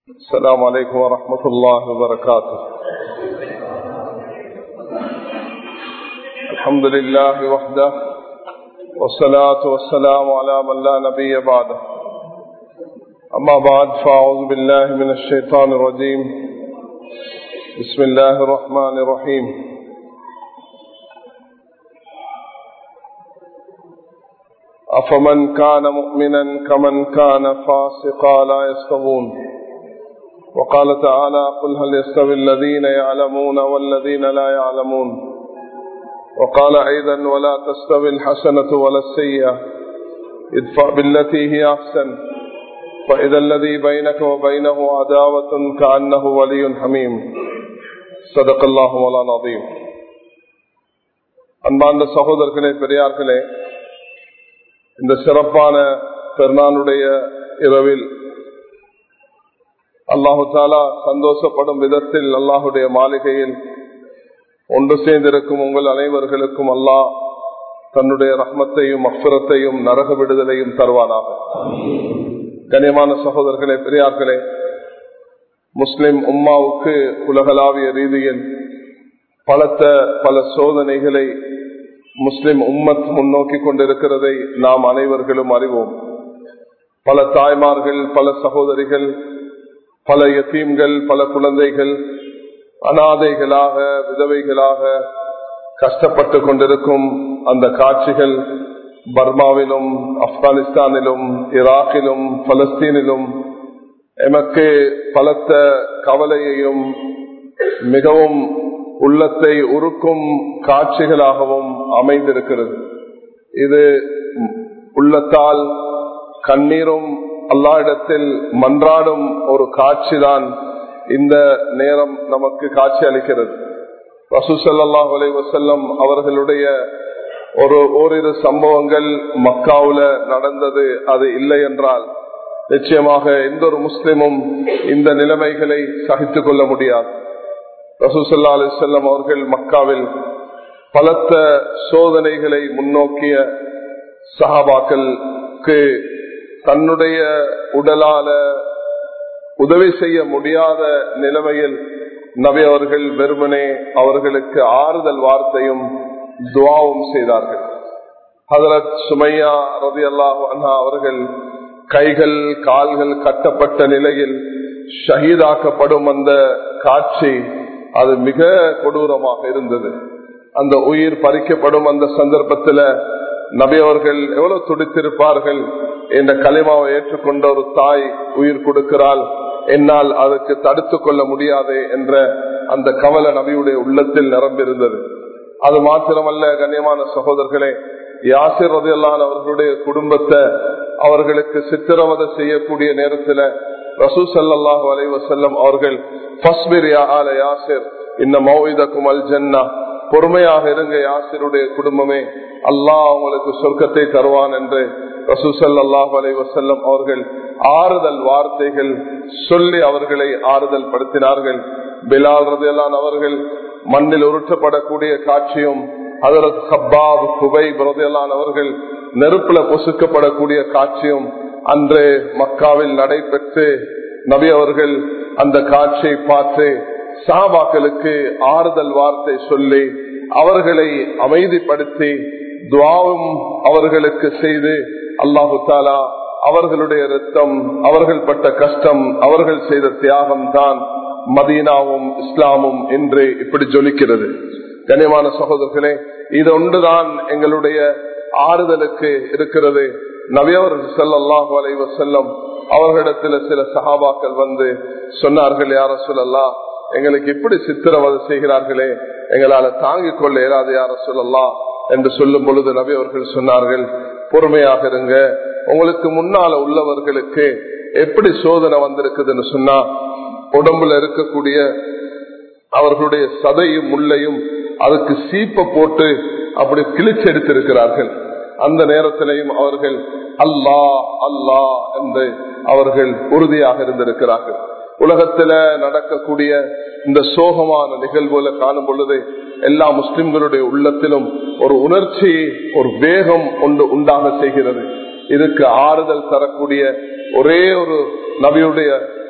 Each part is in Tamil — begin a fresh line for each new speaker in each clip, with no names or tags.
السلام عليكم ورحمة الله وبركاته الحمد لله وحده والصلاة والسلام على من لا نبي بعده أما بعد فأعوذ بالله من الشيطان الرجيم بسم الله الرحمن الرحيم أفمن كان مؤمنا كمن كان فاسقا لا يستوون وقال تعالى قل هل يستوي الذين يعلمون والذين لا يعلمون وقال أيضا ولا تستوي الحسنة ولا السيئة ادفع بالتي هي أحسن فإذا الذي بينك وبينه عداوة كأنه ولي حميم صدق الله مولانا عظيم அன்பார்ந்த சகோதரர்களே பெரியார்களே இந்த சிறப்பான பெருநாளுடைய இரவில் அல்லாஹு தாலா சந்தோஷப்படும் விதத்தில் அல்லாஹுடைய மாளிகையில் ஒன்று சேர்ந்திருக்கும் உங்கள் அனைவர்களுக்கும் அல்லாஹ் தன்னுடைய ரஹ்மத்தையும் அக்பரத்தையும் நரக விடுதலையும் தருவானாக கனியமான சகோதரர்களே பெரியார்களே முஸ்லிம் உம்மாவுக்கு உலகளாவிய ரீதியில் பலத்த பல சோதனைகளை முஸ்லிம் உம்மத் முன்னோக்கி கொண்டிருக்கிறதை நாம் அனைவர்களும் அறிவோம் பல தாய்மார்கள் பல சகோதரிகள் பல யத்தீம்கள் பல குழந்தைகள் அனாதைகளாக விதவைகளாக கஷ்டப்பட்டு கொண்டிருக்கும் அந்த காட்சிகள் பர்மாவிலும் ஆப்கானிஸ்தானிலும் ஈராக்கிலும் பலஸ்தீனிலும் எமக்கு பலத்த கவலையையும் மிகவும் உள்ளத்தை உருக்கும் காட்சிகளாகவும் அமைந்திருக்கிறது இது உள்ளத்தால் கண்ணீரும் அல்லா இடத்தில் மன்றாடும் ஒரு காட்சிதான் இந்த நேரம் நமக்கு காட்சி அளிக்கிறது ரசூசல்லாஹ் அலை வசல்லம் அவர்களுடைய ஒரு ஓரிரு சம்பவங்கள் மக்காவுல நடந்தது அது இல்லை என்றால் நிச்சயமாக எந்த ஒரு முஸ்லிமும் இந்த நிலைமைகளை சகித்துக் கொள்ள முடியாது ரசூசல்லா அலி செல்லம் அவர்கள் மக்காவில் பலத்த சோதனைகளை முன்னோக்கிய சஹாபாக்களுக்கு தன்னுடைய உடலால உதவி செய்ய முடியாத நிலைமையில் நபி அவர்கள் வெறுமனே அவர்களுக்கு ஆறுதல் வார்த்தையும் துவாவும் செய்தார்கள் ஹதரத் சுமையா ரதி அல்லாஹ் அவர்கள் கைகள் கால்கள் கட்டப்பட்ட நிலையில் ஷஹீதாக்கப்படும் அந்த காட்சி அது மிக கொடூரமாக இருந்தது அந்த உயிர் பறிக்கப்படும் அந்த சந்தர்ப்பத்தில் நபி அவர்கள் எவ்வளவு துடித்திருப்பார்கள் என்ற களிமாவை ஏற்றுக்கொண்ட ஒரு தாய் உயிர் கொடுக்கிறாள் என்னால் அதற்கு தடுத்து கொள்ள முடியாது என்ற அந்த கவலை நபியுடைய உள்ளத்தில் நிரம்பியிருந்தது அது மாத்திரமல்ல கண்ணியமான சகோதரர்களே யாசிர் ரதையல்லான் அவர்களுடைய குடும்பத்தை அவர்களுக்கு சித்திரவதை செய்யக்கூடிய நேரத்தில் ரசூ சல்லாஹூ அலை வசல்லம் அவர்கள் யாசிர் இந்த மௌதக்கும் அல் ஜன்னா பொறுமையாக இருங்க யாசிருடைய குடும்பமே அல்லாஹ் உங்களுக்கு சொர்க்கத்தை தருவான் என்று ரசூசல்லாஹ் அலை வசல்லம் அவர்கள் ஆறுதல் வார்த்தைகள் சொல்லி அவர்களை ஆறுதல் படுத்தினார்கள் பிலால் ரதையலான் அவர்கள் மண்ணில் உருட்டப்படக்கூடிய காட்சியும் அதரத் ஹப்பாப் குபை பிரதையலான் அவர்கள் நெருப்புல பொசுக்கப்படக்கூடிய காட்சியும் அன்று மக்காவில் நடைபெற்று நபி அவர்கள் அந்த காட்சியை பார்த்து சாபாக்களுக்கு ஆறுதல் வார்த்தை சொல்லி அவர்களை அமைதிப்படுத்தி துவாவும் அவர்களுக்கு செய்து அல்லாஹு தாலா அவர்களுடைய ரத்தம் அவர்கள் பட்ட கஷ்டம் அவர்கள் செய்த தியாகம் தான் மதீனாவும் இஸ்லாமும் என்று இப்படி ஜொலிக்கிறது கனியமான சகோதரர்களே இது ஒன்றுதான் எங்களுடைய ஆறுதலுக்கு இருக்கிறது நவியவர் செல்லல்லாஹு அலைவ செல்லம் அவர்களிடத்துல சில சகாபாக்கள் வந்து சொன்னார்கள் யார சொல்லலாம் எங்களுக்கு இப்படி சித்திரவதை செய்கிறார்களே எங்களால தாங்கிக் கொள்ள இயலாது யார சொல்லலாம் என்று சொல்லும் பொழுது நபி அவர்கள் சொன்னார்கள் பொறுமையாக இருங்க உங்களுக்கு முன்னால உள்ளவர்களுக்கு எப்படி சோதனை வந்திருக்குதுன்னு சொன்னா உடம்புல இருக்கக்கூடிய அவர்களுடைய சதையும் முள்ளையும் அதுக்கு சீப்ப போட்டு அப்படி கிழிச்செடுத்திருக்கிறார்கள் அந்த நேரத்திலையும் அவர்கள் அல்லா அல்லா என்று அவர்கள் உறுதியாக இருந்திருக்கிறார்கள் உலகத்துல நடக்கக்கூடிய இந்த சோகமான நிகழ்வுகளை காணும் பொழுது எல்லா முஸ்லிம்களுடைய உள்ளத்திலும் ஒரு உணர்ச்சி ஒரு வேகம் ஒன்று உண்டாக செய்கிறது இதுக்கு ஆறுதல் தரக்கூடிய ஒரே ஒரு நபியுடைய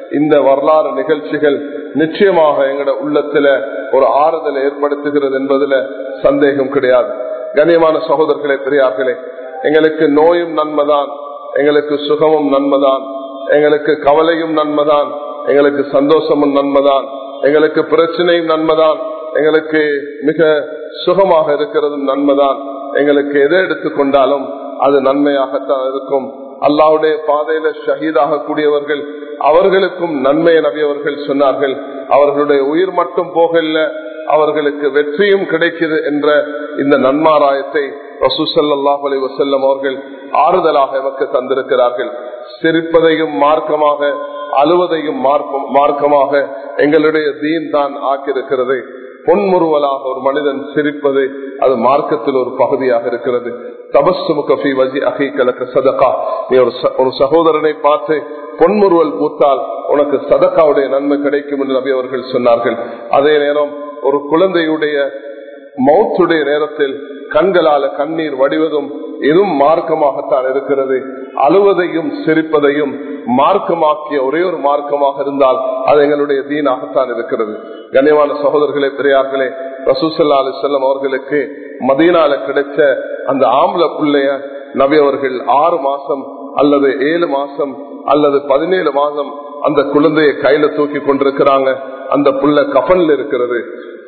இந்த வரலாறு நிகழ்ச்சிகள் நிச்சயமாக எங்கட உள்ளத்துல ஒரு ஆறுதலை ஏற்படுத்துகிறது என்பதுல சந்தேகம் கிடையாது கண்ணியமான சகோதரர்களே பெரியார்களே எங்களுக்கு நோயும் நன்மைதான் எங்களுக்கு சுகமும் நன்மைதான் எங்களுக்கு கவலையும் நன்மைதான் எங்களுக்கு சந்தோஷமும் நன்மைதான் எங்களுக்கு பிரச்சனையும் நன்மைதான் எங்களுக்கு மிக சுகமாக இருக்கிறதும் நன்மைதான் எங்களுக்கு எதை எடுத்துக்கொண்டாலும் அது நன்மையாகத்தான் இருக்கும் அல்லாவுடைய பாதையில ஷஹீதாக கூடியவர்கள் அவர்களுக்கும் நன்மை நபியவர்கள் சொன்னார்கள் அவர்களுடைய உயிர் மட்டும் போகல அவர்களுக்கு வெற்றியும் கிடைக்குது என்ற இந்த நன்மாராயத்தை ரசூசல்லாஹ் அலி வசல்லம் அவர்கள் ஆறுதலாக எமக்கு தந்திருக்கிறார்கள் சிரிப்பதையும் மார்க்கமாக அழுவதையும் மார்க்கமாக எங்களுடைய தீன் தான் ஆக்கியிருக்கிறது பொன்முறுவலாக ஒரு மனிதன் சிரிப்பது அது மார்க்கத்தில் ஒரு பகுதியாக இருக்கிறது தபஸ்துமுகி வஜி அகி கலக்க சதகா நீ ஒரு ஒரு சகோதரனை பார்த்து பொன்முறுவல் பூத்தால் உனக்கு சதக்காவுடைய நன்மை கிடைக்கும் என்று நபி அவர்கள் சொன்னார்கள் அதே நேரம் ஒரு குழந்தையுடைய மௌத்துடைய நேரத்தில் கண்களால கண்ணீர் வடிவதும் இதுவும் மார்க்கமாகத்தான் இருக்கிறது அழுவதையும் சிரிப்பதையும் மார்க்கமாக்கிய ஒரே ஒரு மார்க்கமாக இருந்தால் அது எங்களுடைய தீனாகத்தான் இருக்கிறது கண்ணியமான சகோதரர்களே பெரியார்களே ரசூசல்லா அலி செல்லம் அவர்களுக்கு மதீனால கிடைச்ச அந்த ஆம்பள பிள்ளைய நபி அவர்கள் ஆறு மாசம் அல்லது ஏழு மாசம் அல்லது பதினேழு மாதம் அந்த குழந்தைய கையில தூக்கி கொண்டிருக்கிறாங்க அந்த புள்ள கஃன்ல இருக்கிறது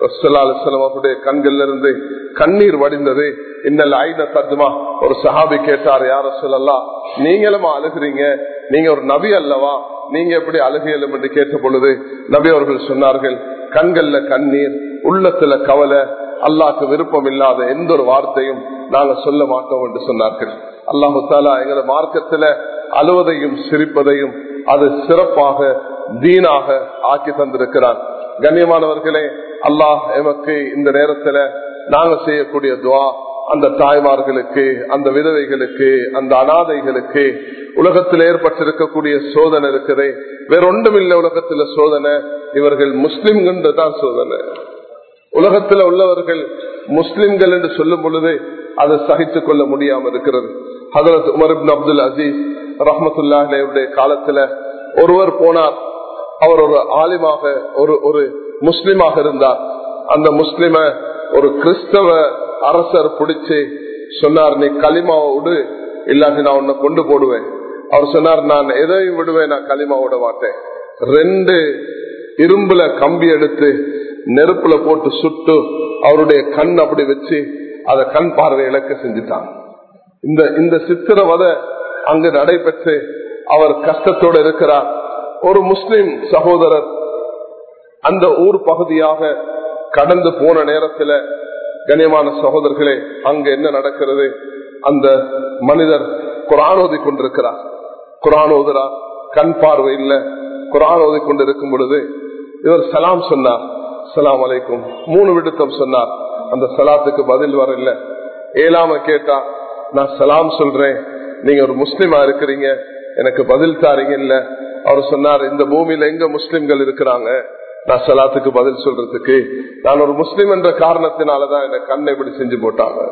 அவருடைய கண்கள்ல இருந்து கண்ணீர் வடிந்தது இன்னல் ஐன தத்துமா ஒரு சஹாபி கேட்டார் யார சொல்லலாம் நீங்களுமா அழுகிறீங்க நீங்க ஒரு நபி அல்லவா நீங்க எப்படி அழுகையிலும் என்று கேட்ட பொழுது நபி அவர்கள் சொன்னார்கள் கண்கள்ல கண்ணீர் உள்ளத்துல கவலை அல்லாக்கு விருப்பம் இல்லாத எந்த ஒரு வார்த்தையும் நாங்க சொல்ல மாட்டோம் என்று சொன்னார்கள் அல்லாஹு தாலா எங்களை மார்க்கத்துல அழுவதையும் சிரிப்பதையும் அது சிறப்பாக தீனாக ஆக்கி தந்திருக்கிறார் கண்ணியமானவர்களே அல்லாஹ் எமக்கு இந்த நேரத்துல நாங்க செய்யக்கூடிய துவா அந்த தாய்மார்களுக்கு அந்த விதவைகளுக்கு அந்த அனாதைகளுக்கு உலகத்தில் ஏற்பட்டிருக்கக்கூடிய சோதனை இருக்குது வேற ஒன்றும் இல்லை உலகத்துல சோதனை இவர்கள் முஸ்லிம்கள் தான் சோதனை உலகத்துல உள்ளவர்கள் முஸ்லிம்கள் என்று சொல்லும் பொழுது அதை சகித்துக் கொள்ள முடியாம இருக்கிறது ஹதரத் உமர் அப்துல் அசீஸ் ரஹமத்துல்லாஹுடைய காலத்துல ஒருவர் போனார் அவர் ஒரு ஆலிமாக ஒரு ஒரு முஸ்லிமாக இருந்தார் அந்த முஸ்லிம ஒரு கிறிஸ்தவ அரசர் பிடிச்சு சொன்னார் நீ களிமாவை விடு இல்லாட்டி நான் உன்னை கொண்டு போடுவேன் அவர் சொன்னார் நான் எதையும் விடுவேன் நான் களிமா விட மாட்டேன் ரெண்டு இரும்புல கம்பி எடுத்து நெருப்புல போட்டு சுட்டு அவருடைய கண் அப்படி வச்சு அத கண் பார்வை இழக்க செஞ்சுட்டான் இந்த இந்த சித்திரவத அங்கு நடைபெற்று அவர் கஷ்டத்தோடு இருக்கிறார் ஒரு முஸ்லிம் சகோதரர் அந்த ஊர் பகுதியாக கடந்து போன நேரத்துல கண்ணியமான சகோதரர்களே அங்க என்ன நடக்கிறது அந்த மனிதர் குரான் ஓதி கொண்டிருக்கிறார் குரான் ஓதுறா கண் பார்வை இல்ல குரான் ஓதி கொண்டிருக்கும் பொழுது இவர் சலாம் சொன்னார் சலாம் அலைக்கும் மூணு விடுத்தம் சொன்னார் அந்த சலாத்துக்கு பதில் வரல ஏழாம கேட்டா நான் சலாம் சொல்றேன் நீங்க ஒரு முஸ்லிமா இருக்கிறீங்க எனக்கு பதில் தாரீங்க இல்ல அவர் சொன்னார் இந்த பூமியில எங்க முஸ்லிம்கள் இருக்கிறாங்க நான் சலாத்துக்கு பதில் சொல்றதுக்கு நான் ஒரு முஸ்லிம் என்ற காரணத்தினாலதான் என்ன கண்ணை இப்படி செஞ்சு போட்டாங்க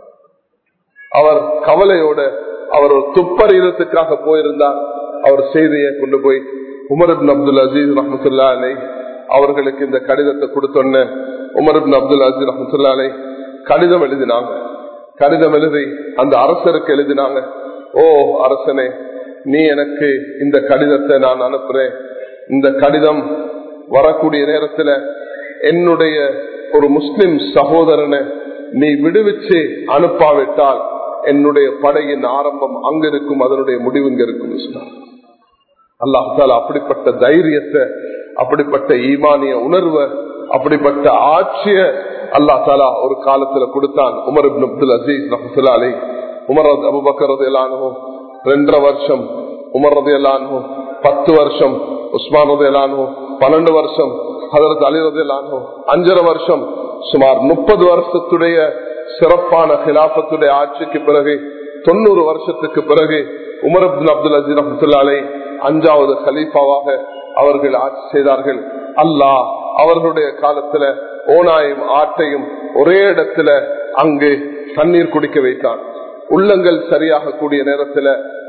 அவர் கவலையோட அவர் ஒரு துப்பறியத்துக்காக போயிருந்தார் அவர் செய்தியை கொண்டு போய் உமரபின் அப்துல் அசீஸ் ரஹமத்துல்லா அலை அவர்களுக்கு இந்த கடிதத்தை கொடுத்தோன்னு உமரபின் அப்துல் அசீஸ் ரஹமத்துல்லா அலை கடிதம் எழுதினாங்க கடிதம் எழுதி அந்த அரசருக்கு எழுதினாங்க ஓ அரசனே நீ எனக்கு இந்த கடிதத்தை நான் அனுப்புறேன் இந்த கடிதம் வரக்கூடிய நேரத்துல என்னுடைய ஒரு முஸ்லிம் சகோதரனை நீ விடுவிச்சு அனுப்பாவிட்டால் என்னுடைய படையின் ஆரம்பம் அங்க இருக்கும் அதனுடைய முடிவு இங்க இருக்கும் அல்லாஹால அப்படிப்பட்ட தைரியத்தை அப்படிப்பட்ட ஈமானிய உணர்வை அப்படிப்பட்ட ஆட்சிய அல்லா தாலா ஒரு காலத்துல கொடுத்தான் உமர் அப்துல் அசீஸ் ரஹத்துல்லா அலி உமர் அபுபக்கர் எல்லானோ ரெண்டரை வருஷம் உமர் ரதி எல்லானோ பத்து வருஷம் உஸ்மான் ரதி எல்லானோ பன்னெண்டு வருஷம் ஹதரத் அலி ரதி எல்லானோ அஞ்சரை வருஷம் சுமார் முப்பது வருஷத்துடைய சிறப்பான கிலாபத்துடைய ஆட்சிக்கு பிறகு தொண்ணூறு வருஷத்துக்கு பிறகு உமர் அப்துல் அப்துல் அஜீஸ் ரஹத்துல்லா அலை அஞ்சாவது கலீஃபாவாக அவர்கள் ஆட்சி செய்தார்கள் அல்லாஹ் அவர்களுடைய காலத்துல ஓனாயும் ஆட்டையும் ஒரே இடத்துல அங்கு தண்ணீர் குடிக்க வைத்தான் உள்ளங்கள் சரியாக கூடிய நேரத்துல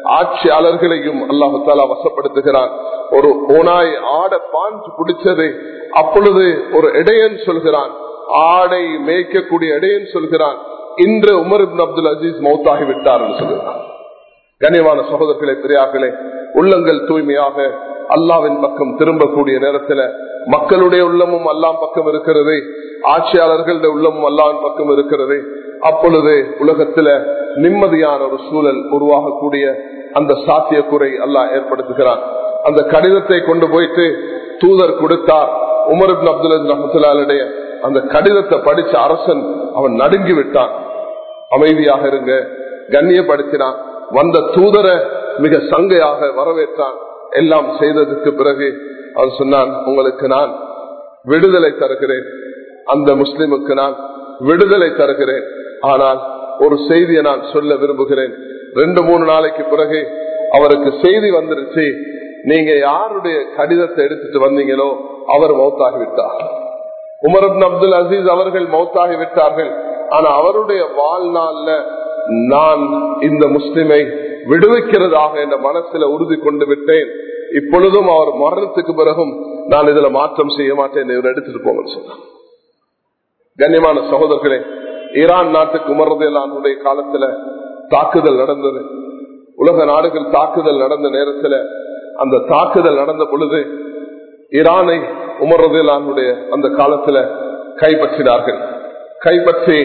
ஆட்சியாளர்களையும் அல்லாஹு தாலா வசப்படுத்துகிறான் ஒரு ஓனாய் ஆட பாஞ்சு பிடிச்சது அப்பொழுது ஒரு இடையன் சொல்கிறான் ஆடை மேய்க்கக்கூடிய இடையன் சொல்கிறான் இன்று உமர் இப்னு அப்துல் அசீஸ் மௌத்தாகி விட்டார் சொல்கிறான் கனிவான சகோதரர்களே பெரியார்களே உள்ளங்கள் தூய்மையாக அல்லாவின் பக்கம் திரும்பக்கூடிய நேரத்துல மக்களுடைய உள்ளமும் அல்லாம் பக்கம் இருக்கிறது ஆட்சியாளர்களுடைய உள்ளமும் அல்லாவின் பக்கம் இருக்கிறது அப்பொழுது உலகத்துல நிம்மதியான ஒரு சூழல் உருவாகக்கூடிய அந்த சாத்தியக்குறை அல்லாஹ் ஏற்படுத்துகிறான் அந்த கடிதத்தை கொண்டு போயிட்டு தூதர் கொடுத்தார் உமர் இப்னு அப்துல் அஜீஸ் ரஹமத்துல்லாவுடைய அந்த கடிதத்தை படிச்ச அரசன் அவன் நடுங்கி விட்டான் அமைதியாக இருங்க கண்ணியப்படுத்தினான் வந்த தூதரை மிக சங்கையாக வரவேற்றான் எல்லாம் செய்ததுக்கு பிறகு அவன் சொன்னான் உங்களுக்கு நான் விடுதலை தருகிறேன் அந்த முஸ்லிமுக்கு நான் விடுதலை தருகிறேன் ஆனால் ஒரு செய்தியை நான் சொல்ல விரும்புகிறேன் ரெண்டு மூணு நாளைக்கு பிறகு அவருக்கு செய்தி வந்துருச்சு நீங்க யாருடைய கடிதத்தை எடுத்துட்டு வந்தீங்களோ அவர் மௌத்தாகி விட்டார் உமர் அப்துல் அசீஸ் அவர்கள் மௌத்தாகி விட்டார்கள் ஆனா அவருடைய வாழ்நாள்ல நான் இந்த முஸ்லிமை விடுவிக்கிறதாக என்ற மனசுல உறுதி கொண்டு விட்டேன் இப்பொழுதும் அவர் மரணத்துக்கு பிறகும் நான் இதுல மாற்றம் செய்ய மாட்டேன் இவர் எடுத்துட்டு போங்க சொன்னார் கண்ணியமான சகோதரர்களே ஈரான் நாட்டுக்கு உமர்றதையிலானுடைய காலத்துல தாக்குதல் நடந்தது உலக நாடுகள் தாக்குதல் நடந்த நேரத்துல அந்த தாக்குதல் நடந்த பொழுது ஈரானை உமர்றதையிலானுடைய அந்த காலத்துல கைப்பற்றினார்கள் கைப்பற்றி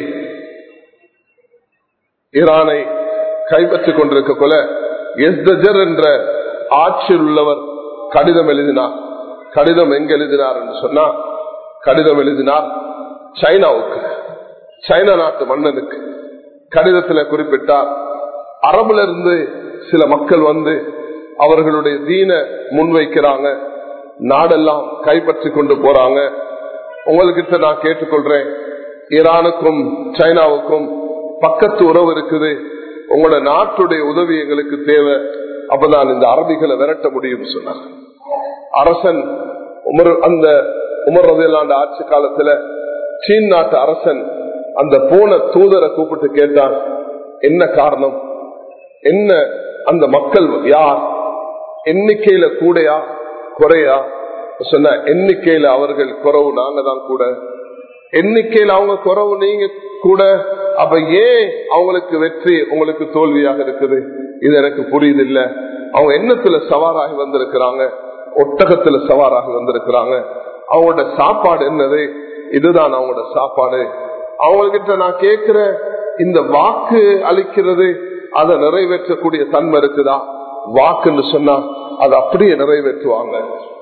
ஈரானை கைப்பற்றிக் கொண்டிருக்க கொல எஸ்தஜர் என்ற ஆட்சியில் உள்ளவர் கடிதம் எழுதினார் கடிதம் எங்க எழுதினார் என்று சொன்னா கடிதம் எழுதினார் சைனாவுக்கு சைனா நாட்டு மன்னனுக்கு கடிதத்தில் குறிப்பிட்டார் அரபுல இருந்து சில மக்கள் வந்து அவர்களுடைய தீன முன்வைக்கிறாங்க நாடெல்லாம் கைப்பற்றி கொண்டு போறாங்க உங்ககிட்ட நான் கேட்டுக்கொள்றேன் ஈரானுக்கும் சைனாவுக்கும் பக்கத்து உறவு இருக்குது உங்களோட நாட்டுடைய உதவி எங்களுக்கு தேவை அப்பதான் இந்த அரபிகளை விரட்ட முடியும் சொன்னார் அரசன் உமர் அந்த உமர் ரதையிலாண்ட ஆட்சி காலத்துல சீன் நாட்டு அரசன் அந்த போன தூதரை கூப்பிட்டு கேட்டான் என்ன காரணம் என்ன அந்த மக்கள் யார் எண்ணிக்கையில கூடையா குறையா சொன்ன எண்ணிக்கையில அவர்கள் குறவு நாங்க தான் கூட எண்ணிக்கையில் அவங்க குறவு நீங்க கூட அப்ப ஏன் அவங்களுக்கு வெற்றி உங்களுக்கு தோல்வியாக இருக்குது இது எனக்கு புரியுது இல்ல அவங்க எண்ணத்துல சவாராகி வந்திருக்கிறாங்க ஒட்டகத்துல சவாராகி வந்திருக்கிறாங்க அவங்களோட சாப்பாடு என்னது இதுதான் அவங்களோட சாப்பாடு அவங்ககிட்ட நான் கேட்கிற இந்த வாக்கு அளிக்கிறது அதை நிறைவேற்றக்கூடிய தன்மை இருக்குதா வாக்குன்னு சொன்னா அதை அப்படியே நிறைவேற்றுவாங்க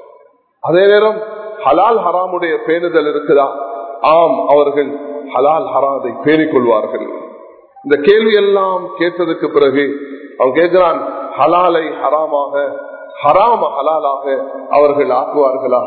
அதே நேரம் ஹலால் ஹராமுடைய பேணுதல் இருக்குதா ஆம் அவர்கள் ஹலால் ஹராதை பேணிக் கொள்வார்கள் இந்த கேள்வி எல்லாம் கேட்டதுக்கு பிறகு அவன் கேட்கிறான் ஹலாலை ஹராமாக ஹராம ஹலாலாக அவர்கள் ஆக்குவார்களா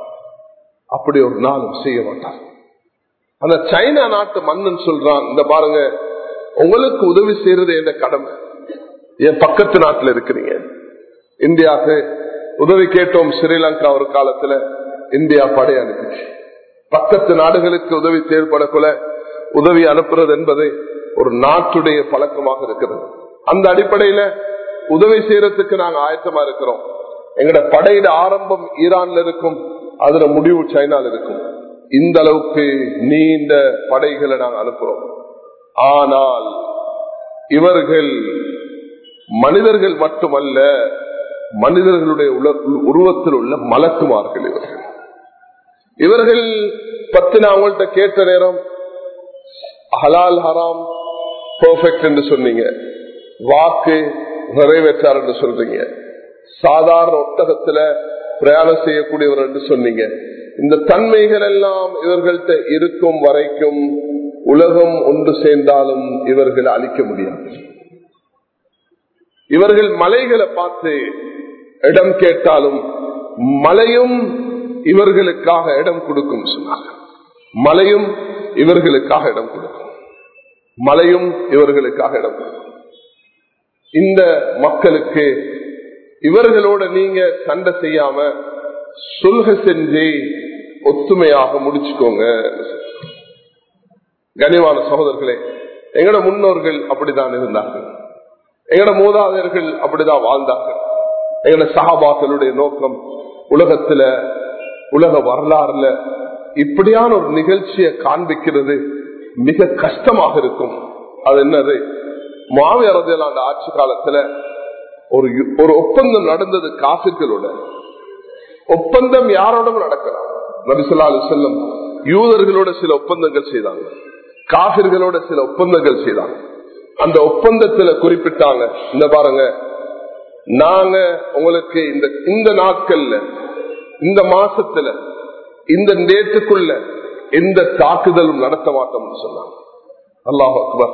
அப்படி ஒரு நாளும் செய்ய மாட்டார் அந்த சைனா நாட்டு மன்னன் சொல்றான் இந்த பாருங்க உங்களுக்கு உதவி செய்யறது என்ன கடமை என் பக்கத்து நாட்டுல இருக்கிறீங்க இந்தியாவுக்கு உதவி கேட்டோம் ஸ்ரீலங்கா ஒரு காலத்துல இந்தியா படை அனுப்பிச்சு பக்கத்து நாடுகளுக்கு உதவி தேவைப்படக்குள்ள உதவி அனுப்புறது என்பது ஒரு நாட்டுடைய பழக்கமாக இருக்கிறது அந்த அடிப்படையில உதவி செய்யறதுக்கு நாங்க ஆயத்தமா இருக்கிறோம் எங்கட படையிட ஆரம்பம் ஈரான்ல இருக்கும் அதுல முடிவு சைனால இருக்கும் இந்த அளவுக்கு நீண்ட படைகளை நாங்க அனுப்புறோம் ஆனால் இவர்கள் மனிதர்கள் மட்டுமல்ல மனிதர்களுடைய உருவத்தில் உள்ள மலக்குமார்கள் இவர்கள் இவர்கள் பத்து நான் அவங்கள்ட்ட கேட்ட நேரம் ஹலால் ஹராம் பெர்ஃபெக்ட் என்று சொன்னீங்க வாக்கு நிறைவேற்றார் என்று சொல்றீங்க சாதாரண ஒட்டகத்துல பிரயாணம் செய்யக்கூடியவர் என்று சொன்னீங்க இந்த தன்மைகள் எல்லாம் இவர்கள்ட்ட இருக்கும் வரைக்கும் உலகம் ஒன்று சேர்ந்தாலும் இவர்களை அழிக்க முடியாது இவர்கள் மலைகளை பார்த்து இடம் கேட்டாலும் மலையும் இவர்களுக்காக இடம் கொடுக்கும் சொன்னாங்க மலையும் இவர்களுக்காக இடம் கொடுக்கும் மலையும் இவர்களுக்காக இடம் கொடுக்கும் இந்த மக்களுக்கு இவர்களோட நீங்க சண்டை செய்யாம சொல்க செஞ்சு ஒத்துமையாக முடிச்சுக்கோங்க கனிவான சகோதரர்களே எங்களோட முன்னோர்கள் அப்படித்தான் இருந்தார்கள் எங்கட மூதாதையர்கள் அப்படிதான் வாழ்ந்தார்கள் எங்கட சகாபாக்களுடைய நோக்கம் உலகத்துல உலக வரலாறுல இப்படியான ஒரு நிகழ்ச்சியை காண்பிக்கிறது மிக கஷ்டமாக இருக்கும் அது என்னது மாவியரதியலாண்ட ஆட்சி காலத்துல ஒரு யு- ஒரு ஒப்பந்தம் நடந்தது காசுகளோட ஒப்பந்தம் யாரோடும் நடக்கலாம் நபிசுல்லா அலி செல்லம் யூதர்களோட சில ஒப்பந்தங்கள் செய்தாங்க காபிர்களோட சில ஒப்பந்தங்கள் செய்தாங்க அந்த ஒப்பந்தத்துல குறிப்பிட்டாங்க இந்த பாருங்க நாங்க உங்களுக்கு இந்த இந்த நாட்கள்ல இந்த மாசத்துல இந்த நேற்றுக்குள்ள எந்த தாக்குதலும் நடத்த மாட்டோம்னு சொன்னாங்க அல்லாஹ் அக்பர்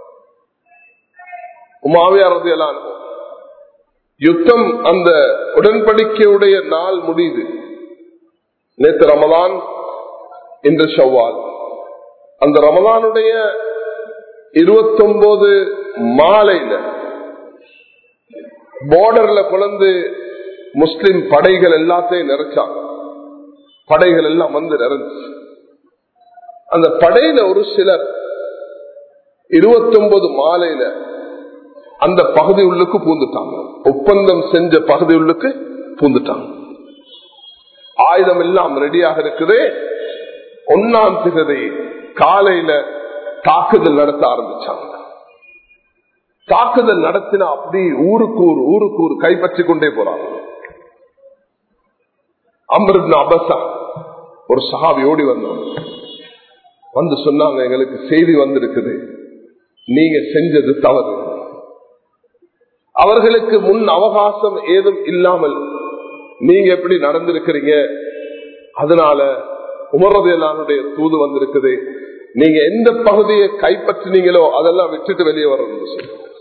உமாவியாரதையெல்லாம் யுத்தம் அந்த உடன்படிக்கையுடைய நாள் முடியுது நேற்று ரமலான் இன்று ஷவ்வால் அந்த ரமலானுடைய இருபத்தொன்பது மாலையில பார்டர்ல குழந்து முஸ்லிம் படைகள் எல்லாத்தையும் நிறைச்சாங்க படைகள் எல்லாம் வந்து நிறைஞ்சு அந்த படையில ஒரு சிலர் இருபத்தொன்பது மாலையில அந்த பகுதி உள்ளுக்கு பூந்துட்டாங்க ஒப்பந்தம் செஞ்ச பகுதி உள்ளுக்கு பூந்துட்டாங்க ஆயுதம் எல்லாம் ரெடியாக இருக்குது ஒன்னாம் திகதி காலையில தாக்குதல் நடத்த ஆரம்பிச்சாங்க தாக்குதல் நடத்தினா அப்படி ஊருக்கு ஊர் ஊருக்கு ஊர் கைப்பற்றி கொண்டே போறாங்க அமிர்த அபசா ஒரு சஹாபி ஓடி வந்தாங்க வந்து சொன்னாங்க எங்களுக்கு செய்தி வந்திருக்குது நீங்க செஞ்சது தவறு அவர்களுக்கு முன் அவகாசம் ஏதும் இல்லாமல் நீங்க எப்படி நடந்திருக்கிறீங்க அதனால உமரதையலானுடைய தூது வந்திருக்குது நீங்க எந்த பகுதியை கைப்பற்றினீங்களோ அதெல்லாம் விட்டுட்டு வெளியே வரணும்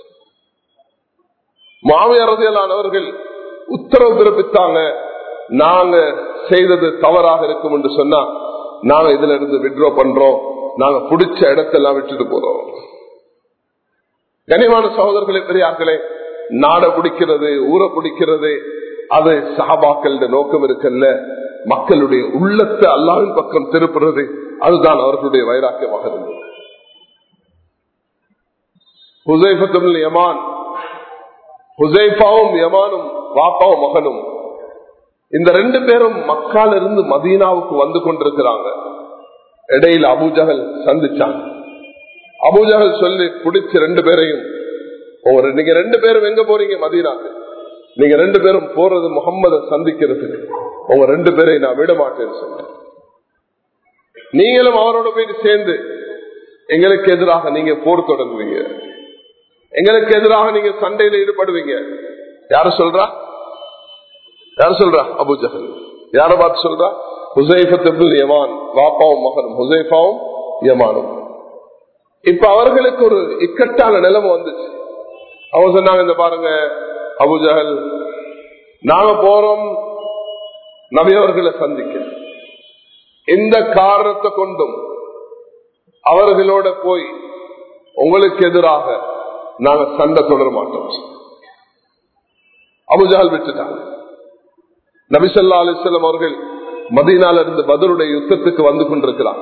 மாவியரதையலானவர்கள் உத்தரவு பிறப்பித்தாங்க நாங்க செய்தது தவறாக இருக்கும் என்று சொன்னா நாங்க இதுல இருந்து விட்ரோ பண்றோம் நாங்க பிடிச்ச இடத்தெல்லாம் விட்டுட்டு போறோம் கனிவான சகோதரர்களே பெரியார்களே நாட பிடிக்கிறது ஊரை பிடிக்கிறது அது சஹாபாக்கள் நோக்கம் இருக்கல்ல மக்களுடைய உள்ளத்தை அல்லாவின் பக்கம் திருப்புறது அதுதான் அவர்களுடைய வைராக்கியமாக இருந்தது ஹுசைஃபத்துல் யமான் ஹுசைஃபாவும் யமானும் வாப்பாவும் மகனும் இந்த ரெண்டு பேரும் மக்கால இருந்து மதீனாவுக்கு வந்து கொண்டிருக்கிறாங்க இடையில அபூஜகல் சந்திச்சாங்க அபூஜகல் சொல்லி பிடிச்ச ரெண்டு பேரையும் ஒரு நீங்க ரெண்டு பேரும் எங்க போறீங்க மதீனாக்கு நீங்க ரெண்டு பேரும் போறது முகம்மத சந்திக்கிறதுக்கு உங்க ரெண்டு பேரையும் நான் விட மாட்டேன்னு சொன்னேன் நீங்களும் அவரோட போயிட்டு சேர்ந்து எங்களுக்கு எதிராக நீங்க போர் தொடங்குவீங்க எங்களுக்கு எதிராக நீங்க சண்டையில ஈடுபடுவீங்க யாரு சொல்றா யாரு சொல்றா அபு ஜஹல் யார பார்த்து சொல்றா ஹுசைஃபத்துல் யமான் வாப்பாவும் மகனும் ஹுசைஃபாவும் யமானும் இப்ப அவர்களுக்கு ஒரு இக்கட்டான நிலைமை வந்துச்சு அவங்க சொன்னாங்க இந்த பாருங்க அபுஜஹல் நாங்க போறோம் நபியவர்களை சந்திக்க எந்த காரணத்தை கொண்டும் அவர்களோட போய் உங்களுக்கு எதிராக நாங்க சண்டை தொடர மாட்டோம் அபுஜால் விட்டுட்டாங்க நபிசல்லா அலிஸ்லாம் அவர்கள் மதீனால இருந்து பதிலுடைய யுத்தத்துக்கு வந்து கொண்டிருக்கிறார்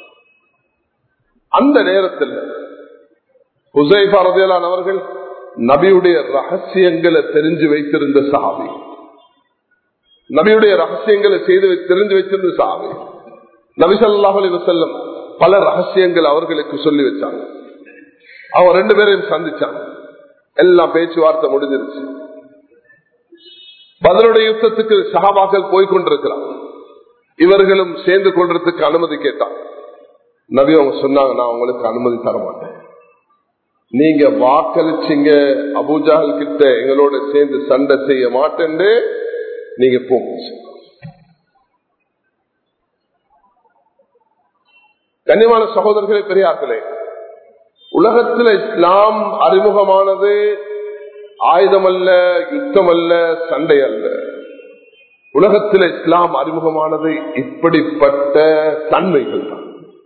அந்த நேரத்தில் ஹுசைஃபா ரதியலான் அவர்கள் நபியுடைய ரகசியங்களை தெரிஞ்சு வைத்திருந்த சாமி நபியுடைய ரகசியங்களை செய்து வை- தெரிஞ்சு வைத்திருந்த சாமி நபி ஸல்லல்லாஹு அலைஹி வஸல்லம் பல ரகசியங்கள் அவர்களுக்கு சொல்லி வச்சாங்க அவங்க ரெண்டு பேரையும் சந்திச்சாங்க எல்லாம் பேச்சுவார்த்தை முடிஞ்சிருச்சு பதிலுடைய யுத்தத்துக்கு சகாபாக்கள் போய் கொண்டிருக்கிறாங்க இவர்களும் சேர்ந்து கொள்றதுக்கு அனுமதி கேட்டாங்க நபி அவங்க சொன்னாங்க நான் உங்களுக்கு அனுமதி தர மாட்டேன் நீங்க வாக்களிச்சீங்க அபுஜால் கிட்ட எங்களோட சேர்ந்து சண்டை செய்ய மாட்டேன்னு நீங்க போங்க கண்ணியமான சகோதரர்களே பெரியார்களே உலகத்தில் இஸ்லாம் அறிமுகமானது ஆயுதம் அல்ல யுத்தம் அல்ல சண்டை அல்ல உலகத்தில் இஸ்லாம் அறிமுகமானது இப்படிப்பட்ட தன்மைகள் தான்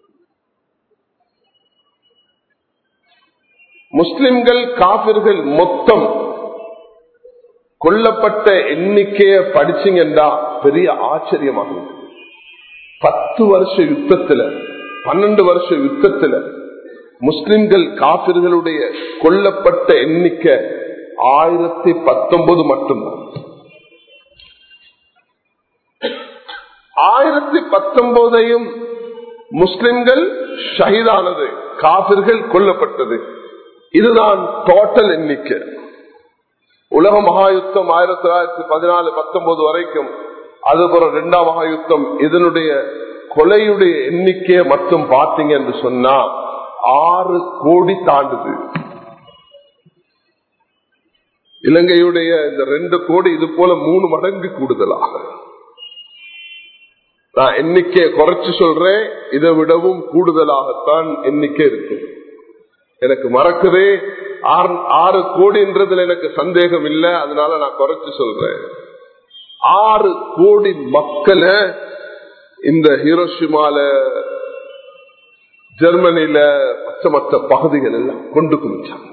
முஸ்லிம்கள் காபிர்கள் மொத்தம் கொல்லப்பட்ட எண்ணிக்கைய படிச்சீங்கன்னா பெரிய ஆச்சரியமாக இருக்கு. பத்து வருஷ யுத்தத்துல பன்னெண்டு வருஷ யுத்தத்துல முஸ்லிம்கள் காபிர்களுடைய கொல்லப்பட்ட எண்ணிக்கை ஆயிரத்தி பத்தொன்பது மட்டும்தான் ஆயிரத்தி பத்தொன்பதையும் முஸ்லிம்கள் ஷஹீதானது காபிர்கள் கொல்லப்பட்டது இதுதான் டோட்டல் எண்ணிக்கை உலக மகாயுத்தம் ஆயிரத்தி தொள்ளாயிரத்தி பதினாலு பத்தொன்பது வரைக்கும் அதுபோல இரண்டாம் மகாயுத்தம் இதனுடைய கொலையுடைய எண்ணிக்கையை மட்டும் பார்த்தீங்க என்று சொன்னா ஆறு கோடி தாண்டுது இலங்கையுடைய இந்த ரெண்டு கோடி இது போல மூணு மடங்கு கூடுதலாக நான் எண்ணிக்கையை குறைச்சு சொல்றேன் இதை விடவும் கூடுதலாகத்தான் எண்ணிக்கை இருக்கு எனக்கு மறக்குதே ஆறு கோடின்றதுல எனக்கு சந்தேகம் இல்லை அதனால நான் குறைச்சு சொல்றேன் ஆறு கோடி மக்களை இந்த ஹீரோஷிமால ஜெர்மனில மற்ற மற்ற பகுதிகள் எல்லாம் கொண்டு குமிச்சாங்க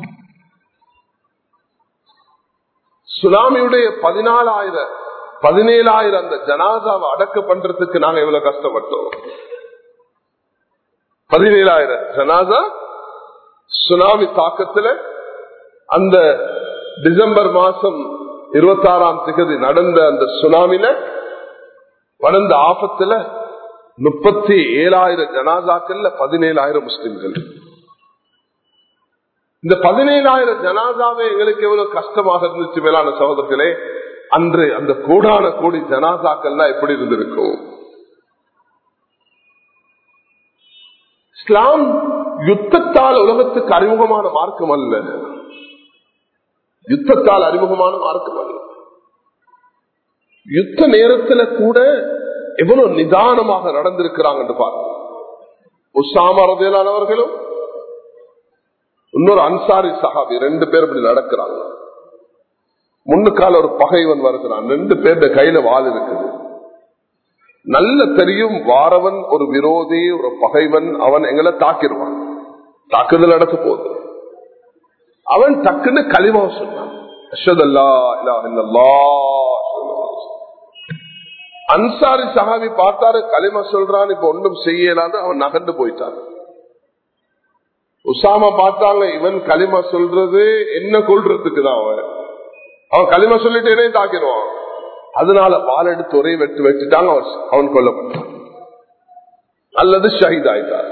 சுனாமியுடைய பதினாலாயிரம் பதினேழாயிரம் அந்த ஜனாதாவை அடக்க பண்றதுக்கு நாங்க எவ்வளவு கஷ்டப்பட்டோம் பதினேழாயிரம் ஜனாதா சுனாமி தாக்கத்துல அந்த டிசம்பர் மாசம் இருபத்தி ஆறாம் திகதி நடந்த அந்த சுனாமில வளர்ந்த ஆபத்துல முப்பத்தி ஏழாயிரம் ஜனாதாக்கள்ல பதினேழாயிரம் முஸ்லிம்கள் இந்த பதினேழாயிரம் ஜனாதாவே எங்களுக்கு எவ்வளவு கஷ்டமாக இருந்துச்சு மேலான சகோதரர்களே அன்று அந்த கோடான கோடி ஜனாதாக்கள்லாம் எப்படி இருந்திருக்கும் இஸ்லாம் யுத்தத்தால் உலகத்துக்கு அறிமுகமான மார்க்கம் அல்ல யுத்தத்தால் அறிமுகமான மார்க்கம் அல்ல யுத்த நேரத்துல கூட எவ்வளவு நிதானமாக நடந்திருக்கிறாங்க என்று பார்க்கணும் உஷாமரதியலானவர்களும் இன்னொரு அன்சாரி சஹாபி ரெண்டு பேர் இப்படி நடக்கிறாங்க முன்னுக்கால ஒரு பகைவன் வருகிறான் ரெண்டு பேருடைய கையில வால் இருக்குது நல்ல தெரியும் வாரவன் ஒரு விரோதி ஒரு பகைவன் அவன் எங்களை தாக்கிடுவான் தாக்குதல் நடக்க போகுது அவன் டக்குன்னு களிமா சொன்னான் அஷதல்லா இல்லா இல்லல்லா அன்சாரி சஹாபி பார்த்தாரு களிமா சொல்றான் இப்ப ஒன்றும் செய்யலான்னு அவன் நகர்ந்து போயிட்டான் உசாமா பார்த்தாங்க இவன் களிமா சொல்றது என்ன கொள்றதுக்கு தான் அவன் அவன் களிமா சொல்லிட்டேனே தாக்கிடுவான் அதனால பால் எடுத்து ஒரே வெட்டு வச்சுட்டாங்க அவன் கொல்லப்பட்டான் அல்லது ஷஹீத் ஆயிட்டார்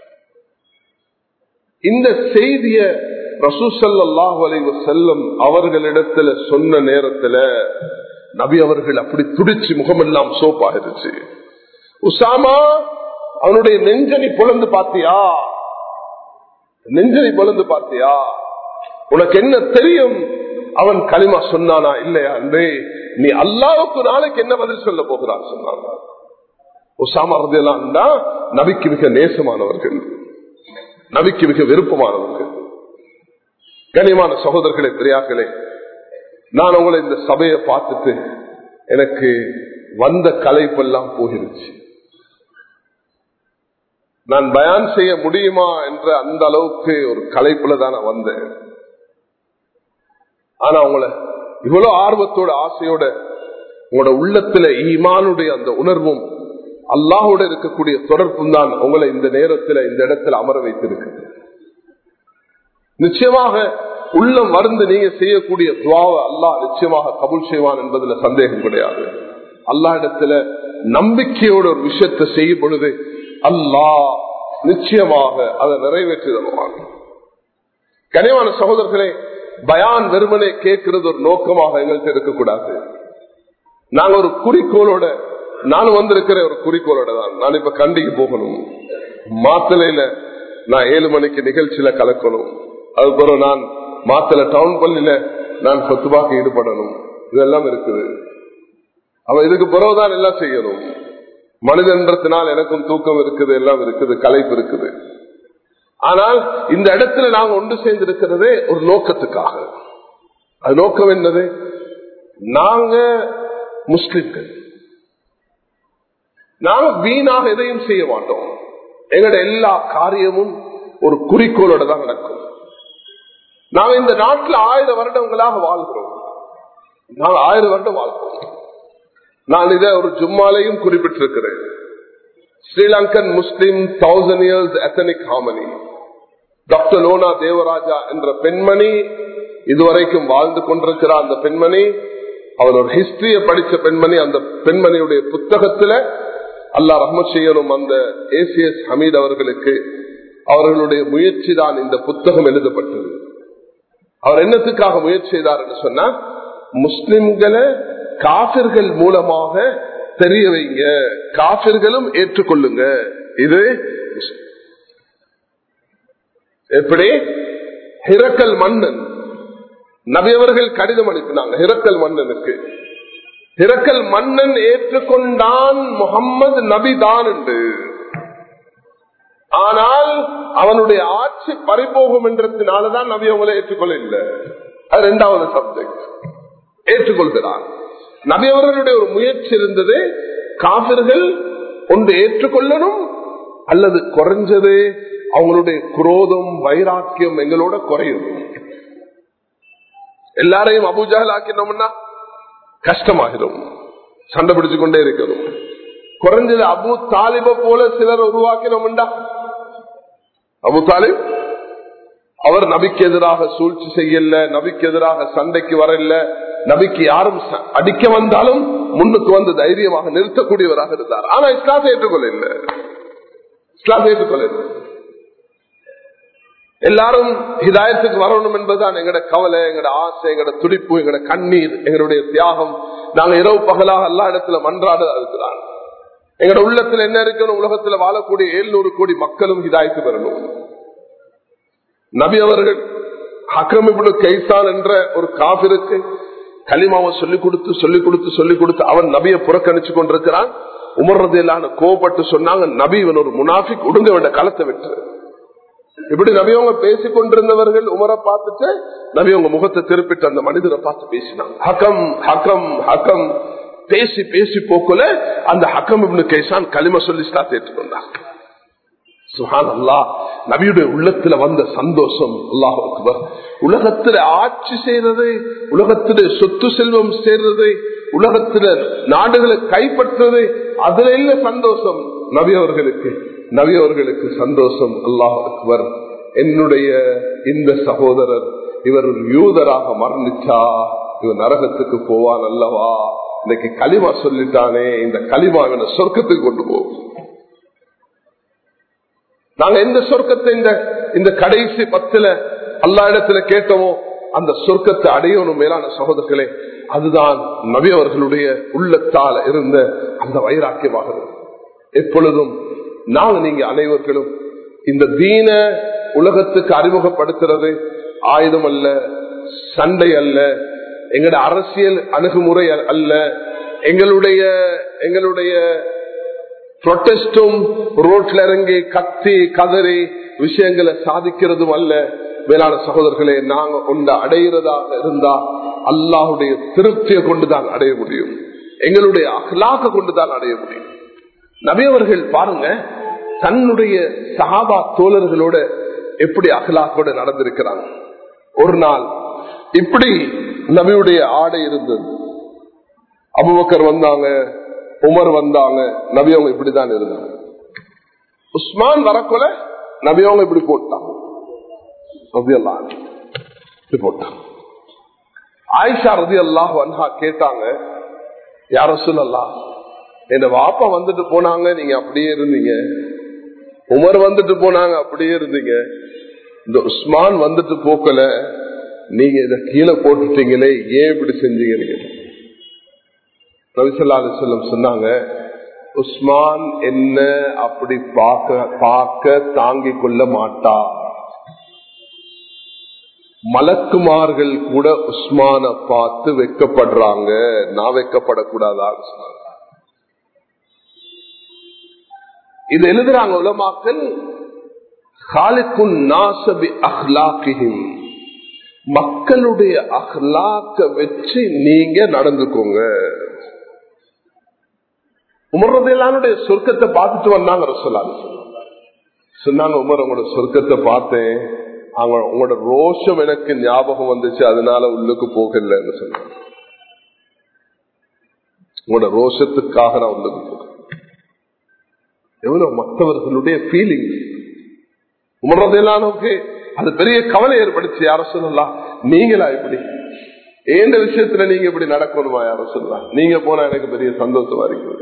இந்த செய்திய ரசூசல்லாஹு அலைவ செல்லம் அவர்களிடத்துல சொன்ன நேரத்துல நபி அவர்கள் அப்படி துடிச்சு முகமெல்லாம் சோப்பாயிருச்சு உசாமா அவனுடைய நெஞ்சனி பொழந்து பாத்தியா நெஞ்சனி பொழந்து பாத்தியா உனக்கு என்ன தெரியும் அவன் களிமா சொன்னானா இல்லையா அன்றே நீ அல்லாவுக்கு நாளைக்கு என்ன பதில் சொல்ல போகிறான் சொன்னாங்க உசாமா தான் நபிக்கு மிக நேசமானவர்கள் நபிக்கு மிக விருப்பமானவர்கள் கனிமான சகோதரர்களே பெரியாக்களே நான் உங்களை இந்த சபையை பார்த்துட்டு எனக்கு வந்த கலைப்பெல்லாம் போகிருச்சு நான் பயான் செய்ய முடியுமா என்ற அந்த அளவுக்கு ஒரு கலைப்புல தான் நான் வந்தேன் ஆனா உங்களை இவ்வளவு ஆர்வத்தோட ஆசையோட உங்களோட உள்ளத்துல ஈமானுடைய அந்த உணர்வும் அல்லாஹோட இருக்கக்கூடிய தொடர்பும் தான் உங்களை இந்த நேரத்துல இந்த இடத்துல அமர வைத்திருக்கு நிச்சயமாக உள்ளம் மருந்து நீங்க செய்யக்கூடிய துவாவை அல்லாஹ் நிச்சயமாக கபுல் செய்வான் என்பதுல சந்தேகம் கிடையாது அல்லா இடத்துல நம்பிக்கையோட ஒரு விஷயத்தை செய்யும் பொழுது அல்லாஹ் நிச்சயமாக அதை நிறைவேற்றி தருவாங்க கனிவான சகோதரர்களே பயான் வெறுமனே கேட்கிறது ஒரு நோக்கமாக எங்கள்கிட்ட இருக்கக்கூடாது நாங்க ஒரு குறிக்கோளோட நான் வந்திருக்கிற ஒரு குறிக்கோளோட தான் நான் இப்ப கண்டிக்கு போகணும் மாத்தலையில நான் ஏழு மணிக்கு நிகழ்ச்சியில கலக்கணும் அதுக்கப்புறம் நான் மாத்தல டவுன் பள்ளியில நான் சொத்துவாக்கு ஈடுபடணும் இதெல்லாம் இருக்குது அவன் இதுக்கு பிறகுதான் எல்லாம் செய்யணும் மனிதன்றத்தினால் எனக்கும் தூக்கம் இருக்குது எல்லாம் இருக்குது கலைப்பு இருக்குது ஆனால் இந்த இடத்துல நாங்க ஒன்று சேர்ந்திருக்கிறதே ஒரு நோக்கத்துக்காக அது நோக்கம் என்னது நாங்க முஸ்லிம்கள் நாங்க வீணாக எதையும் செய்ய மாட்டோம் எங்களோட எல்லா காரியமும் ஒரு குறிக்கோளோட தான் நடக்கும் நாங்க இந்த நாட்டில் ஆயிரம் வருடங்களாக வாழ்கிறோம் நாங்கள் ஆயிரம் வருடம் வாழ்கிறோம் நான் இதை ஒரு ஜும்மாலையும் குறிப்பிட்டிருக்கிறேன் Sri Lankan Muslim thousand years ethnic harmony doctor Lorna Dewaraja என்ற பெண்மணி இதுவரைக்கும் வாழ்ந்து கொண்டிருக்கிற அந்த பெண்மணி அவர் ஒரு ஹிஸ்டரிய படிச்ச பெண்மணி அந்த பெண்மணியுடைய புத்தகத்துல அல்லா ரஹ்மத் செய்யணும் அந்த ஏசிஎஸ் ஹமீத் அவர்களுக்கு அவர்களுடைய முயற்சி தான் இந்த புத்தகம் எழுதப்பட்டது அவர் என்னத்துக்காக முயற்சி செய்தார் என்று சொன்னா முஸ்லிம்களை காபிர்கள் மூலமாக தெரிய வைங்க காபிர்களும் ஏற்றுக்கொள்ளுங்க இது எப்படி ஹிரக்கல் மன்னன் நபியவர்கள் கடிதம் அனுப்பினாங்க ஹிரக்கல் மன்னனுக்கு ஹிரக்கல் மன்னன் ஏற்றுக்கொண்டான் முகம்மது நபி தான் என்று ஆனால் அவனுடைய ஆட்சி பறிபோகும் என்றதுனாலதான் நபி அவங்களை ஏற்றுக்கொள்ள இல்லை அது இரண்டாவது சப்ஜெக்ட் ஏற்றுக்கொள்கிறான் நபி அவர்களுடைய ஒரு முயற்சி இருந்தது காவிர்கள் ஒன்று ஏற்றுக்கொள்ளணும் அல்லது குறைஞ்சது அவங்களுடைய குரோதம் வைராக்கியம் எங்களோட குறையும் எல்லாரையும் அபுஜால் ஆக்கினோம்னா கஷ்டமாகிடும் சண்டை பிடிச்சு கொண்டே இருக்கணும் குறைஞ்சது அபு தாலிப போல சிலர் உருவாக்கினோம்டா அபு தாலிப் அவர் நபிக்கு எதிராக சூழ்ச்சி செய்யல நபிக்கு எதிராக சண்டைக்கு வரல நபிக்கு யாரும் அடிக்க வந்தாலும் முன்னுக்கு வந்து தைரியமாக நிறுத்தக்கூடியவராக இருந்தார் ஆனா இஸ்லாத்தை ஏற்றுக்கொள்ள இல்லை இஸ்லாத்தை ஏற்றுக்கொள்ள இல்லை எல்லாரும் ஹிதாயத்துக்கு வரணும் என்பதுதான் எங்கட கவலை எங்கட ஆசை எங்கட துடிப்பு எங்கட கண்ணீர் எங்களுடைய தியாகம் நாங்க இரவு பகலாக எல்லா இடத்துல மன்றாட இருக்கிறான் எங்கட உள்ளத்துல என்ன இருக்கணும் உலகத்துல வாழக்கூடிய எழுநூறு கோடி மக்களும் ஹிதாயத்து பெறணும் நபி அவர்கள் ஹக்கமிபுடு கைசான் என்ற ஒரு காபிருக்கு களிமாவை சொல்லிக் கொடுத்து சொல்லிக் கொடுத்து சொல்லிக் கொடுத்து அவன் நபியை புறக்கணிச்சு கொண்டிருக்கிறான் உமர்றதையிலான கோபப்பட்டு சொன்னாங்க நபி இவன் ஒரு முனாஃபிக் உடுங்க வேண்ட களத்தை விட்டு இப்படி நபியவங்க பேசிக் கொண்டிருந்தவர்கள் உமரை பார்த்துட்டு நபியவங்க முகத்தை திருப்பிட்டு அந்த மனிதரை பார்த்து பேசினாங்க ஹக்கம் ஹக்கம் ஹக்கம் பேசி பேசி போக்குல அந்த ஹக்கம் இப்னு கைசான் களிம சொல்லி ஸ்டார்ட் ஏற்றுக்கொண்டாங்க சுஹான் அல்லா நபியுடைய உள்ளத்துல வந்த சந்தோஷம் அல்லாஹ் அக்பர் உலகத்துல ஆட்சி செய்யறது உலகத்துல சொத்து செல்வம் சேர்றது உலகத்துல நாடுகளை கைப்பற்றுறது அதுல இல்ல சந்தோஷம் நபி அவர்களுக்கு நபி அவர்களுக்கு சந்தோஷம் அல்லாஹ் அக்பர் என்னுடைய இந்த சகோதரர் இவர் ஒரு யூதராக மரணிச்சா இவர் நரகத்துக்கு போவான் அல்லவா இன்னைக்கு களிமா சொல்லிட்டானே இந்த களிமா இவனை சொர்க்கத்துக்கு கொண்டு போகும் நாங்க எந்த சொர்க்கத்தை இந்த இந்த கடைசி பத்துல அல்லா இடத்துல கேட்டோமோ அந்த சொர்க்கத்தை அடையணும் மேலான சகோதரர்களே அதுதான் நபி அவர்களுடைய உள்ளத்தால இருந்த அந்த வைராக்கியமாக எப்பொழுதும் நாங்க நீங்க அனைவர்களும் இந்த தீன உலகத்துக்கு அறிமுகப்படுத்துறது ஆயுதம் அல்ல சண்டை அல்ல எங்கட அரசியல் அணுகுமுறை அல்ல எங்களுடைய எங்களுடைய புரொட்டஸ்டும் ரோட்ல இறங்கி கத்தி கதறி விஷயங்களை சாதிக்கிறதும் அல்ல வேளாண் சகோதரர்களே நாங்க ஒன்று அடைகிறதாக இருந்தா அல்லாஹுடைய திருப்தியை கொண்டுதான் அடைய முடியும் எங்களுடைய அகலாக கொண்டுதான் அடைய முடியும் நபியவர்கள் பாருங்க தன்னுடைய சகாபா தோழர்களோட எப்படி அகலாக்கோட நடந்திருக்கிறாங்க ஒரு நாள் இப்படி நபியுடைய ஆடை இருந்தது அபுபக்கர் வந்தாங்க உமர் வந்தாங்க நபியவங்க இப்படிதான் இருந்தாங்க உஸ்மான் வரக்குல நபியவங்க இப்படி போட்டாங்க இப்படி போட்டாங்க ஆயிஷா ரதி அல்லாஹ் வன்ஹா கேட்டாங்க யார சொல்லலாம் என் வாப்பா வந்துட்டு போனாங்க நீங்க அப்படியே இருந்தீங்க உமர் வந்துட்டு போனாங்க அப்படியே இருந்தீங்க இந்த உஸ்மான் வந்துட்டு போக்கல நீங்க இத கீழே போட்டுட்டீங்களே ஏன் இப்படி செஞ்சீங்க ரவிசல்லா அலிசல்லம் சொன்னாங்க உஸ்மான் என்ன அப்படி பார்க்க பார்க்க தாங்கிக் கொள்ள மாட்டா மலக்குமார்கள் கூட உஸ்மான பார்த்து வைக்கப்படுறாங்க நான் வைக்கப்படக்கூடாதான்னு சொன்னாங்க இது எழுதுறாங்க உலமாக்கள் காலிக்குன் நாசபி அஹ்லாக்கிஹிம் மக்களுடைய அஹ்லாக்க வச்சு நீங்க நடந்துக்கோங்க உமர்றதையிலானுடைய சொர்க்கத்தை பார்த்துட்டு வந்தாங்க சொல்லாது சொன்னாங்க உமர் உங்களோட சொர்க்கத்தை பார்த்தேன் அவங்க உங்களோட ரோஷம் எனக்கு ஞாபகம் வந்துச்சு அதனால உள்ளுக்கு போகலன்னு சொன்னாங்க உங்களோட ரோஷத்துக்காக நான் உள்ளுக்கு போக எவ்வளவு மற்றவர்களுடைய ஃபீலிங் உமர்றதையிலானுக்கு அது பெரிய கவலை ஏற்படுச்சு யார சொல்லலாம் நீங்களா இப்படி ஏந்த விஷயத்துல நீங்க இப்படி நடக்கணுமா யாரும் சொல்லுவா நீங்க போனா எனக்கு பெரிய சந்தோஷமா இருக்குது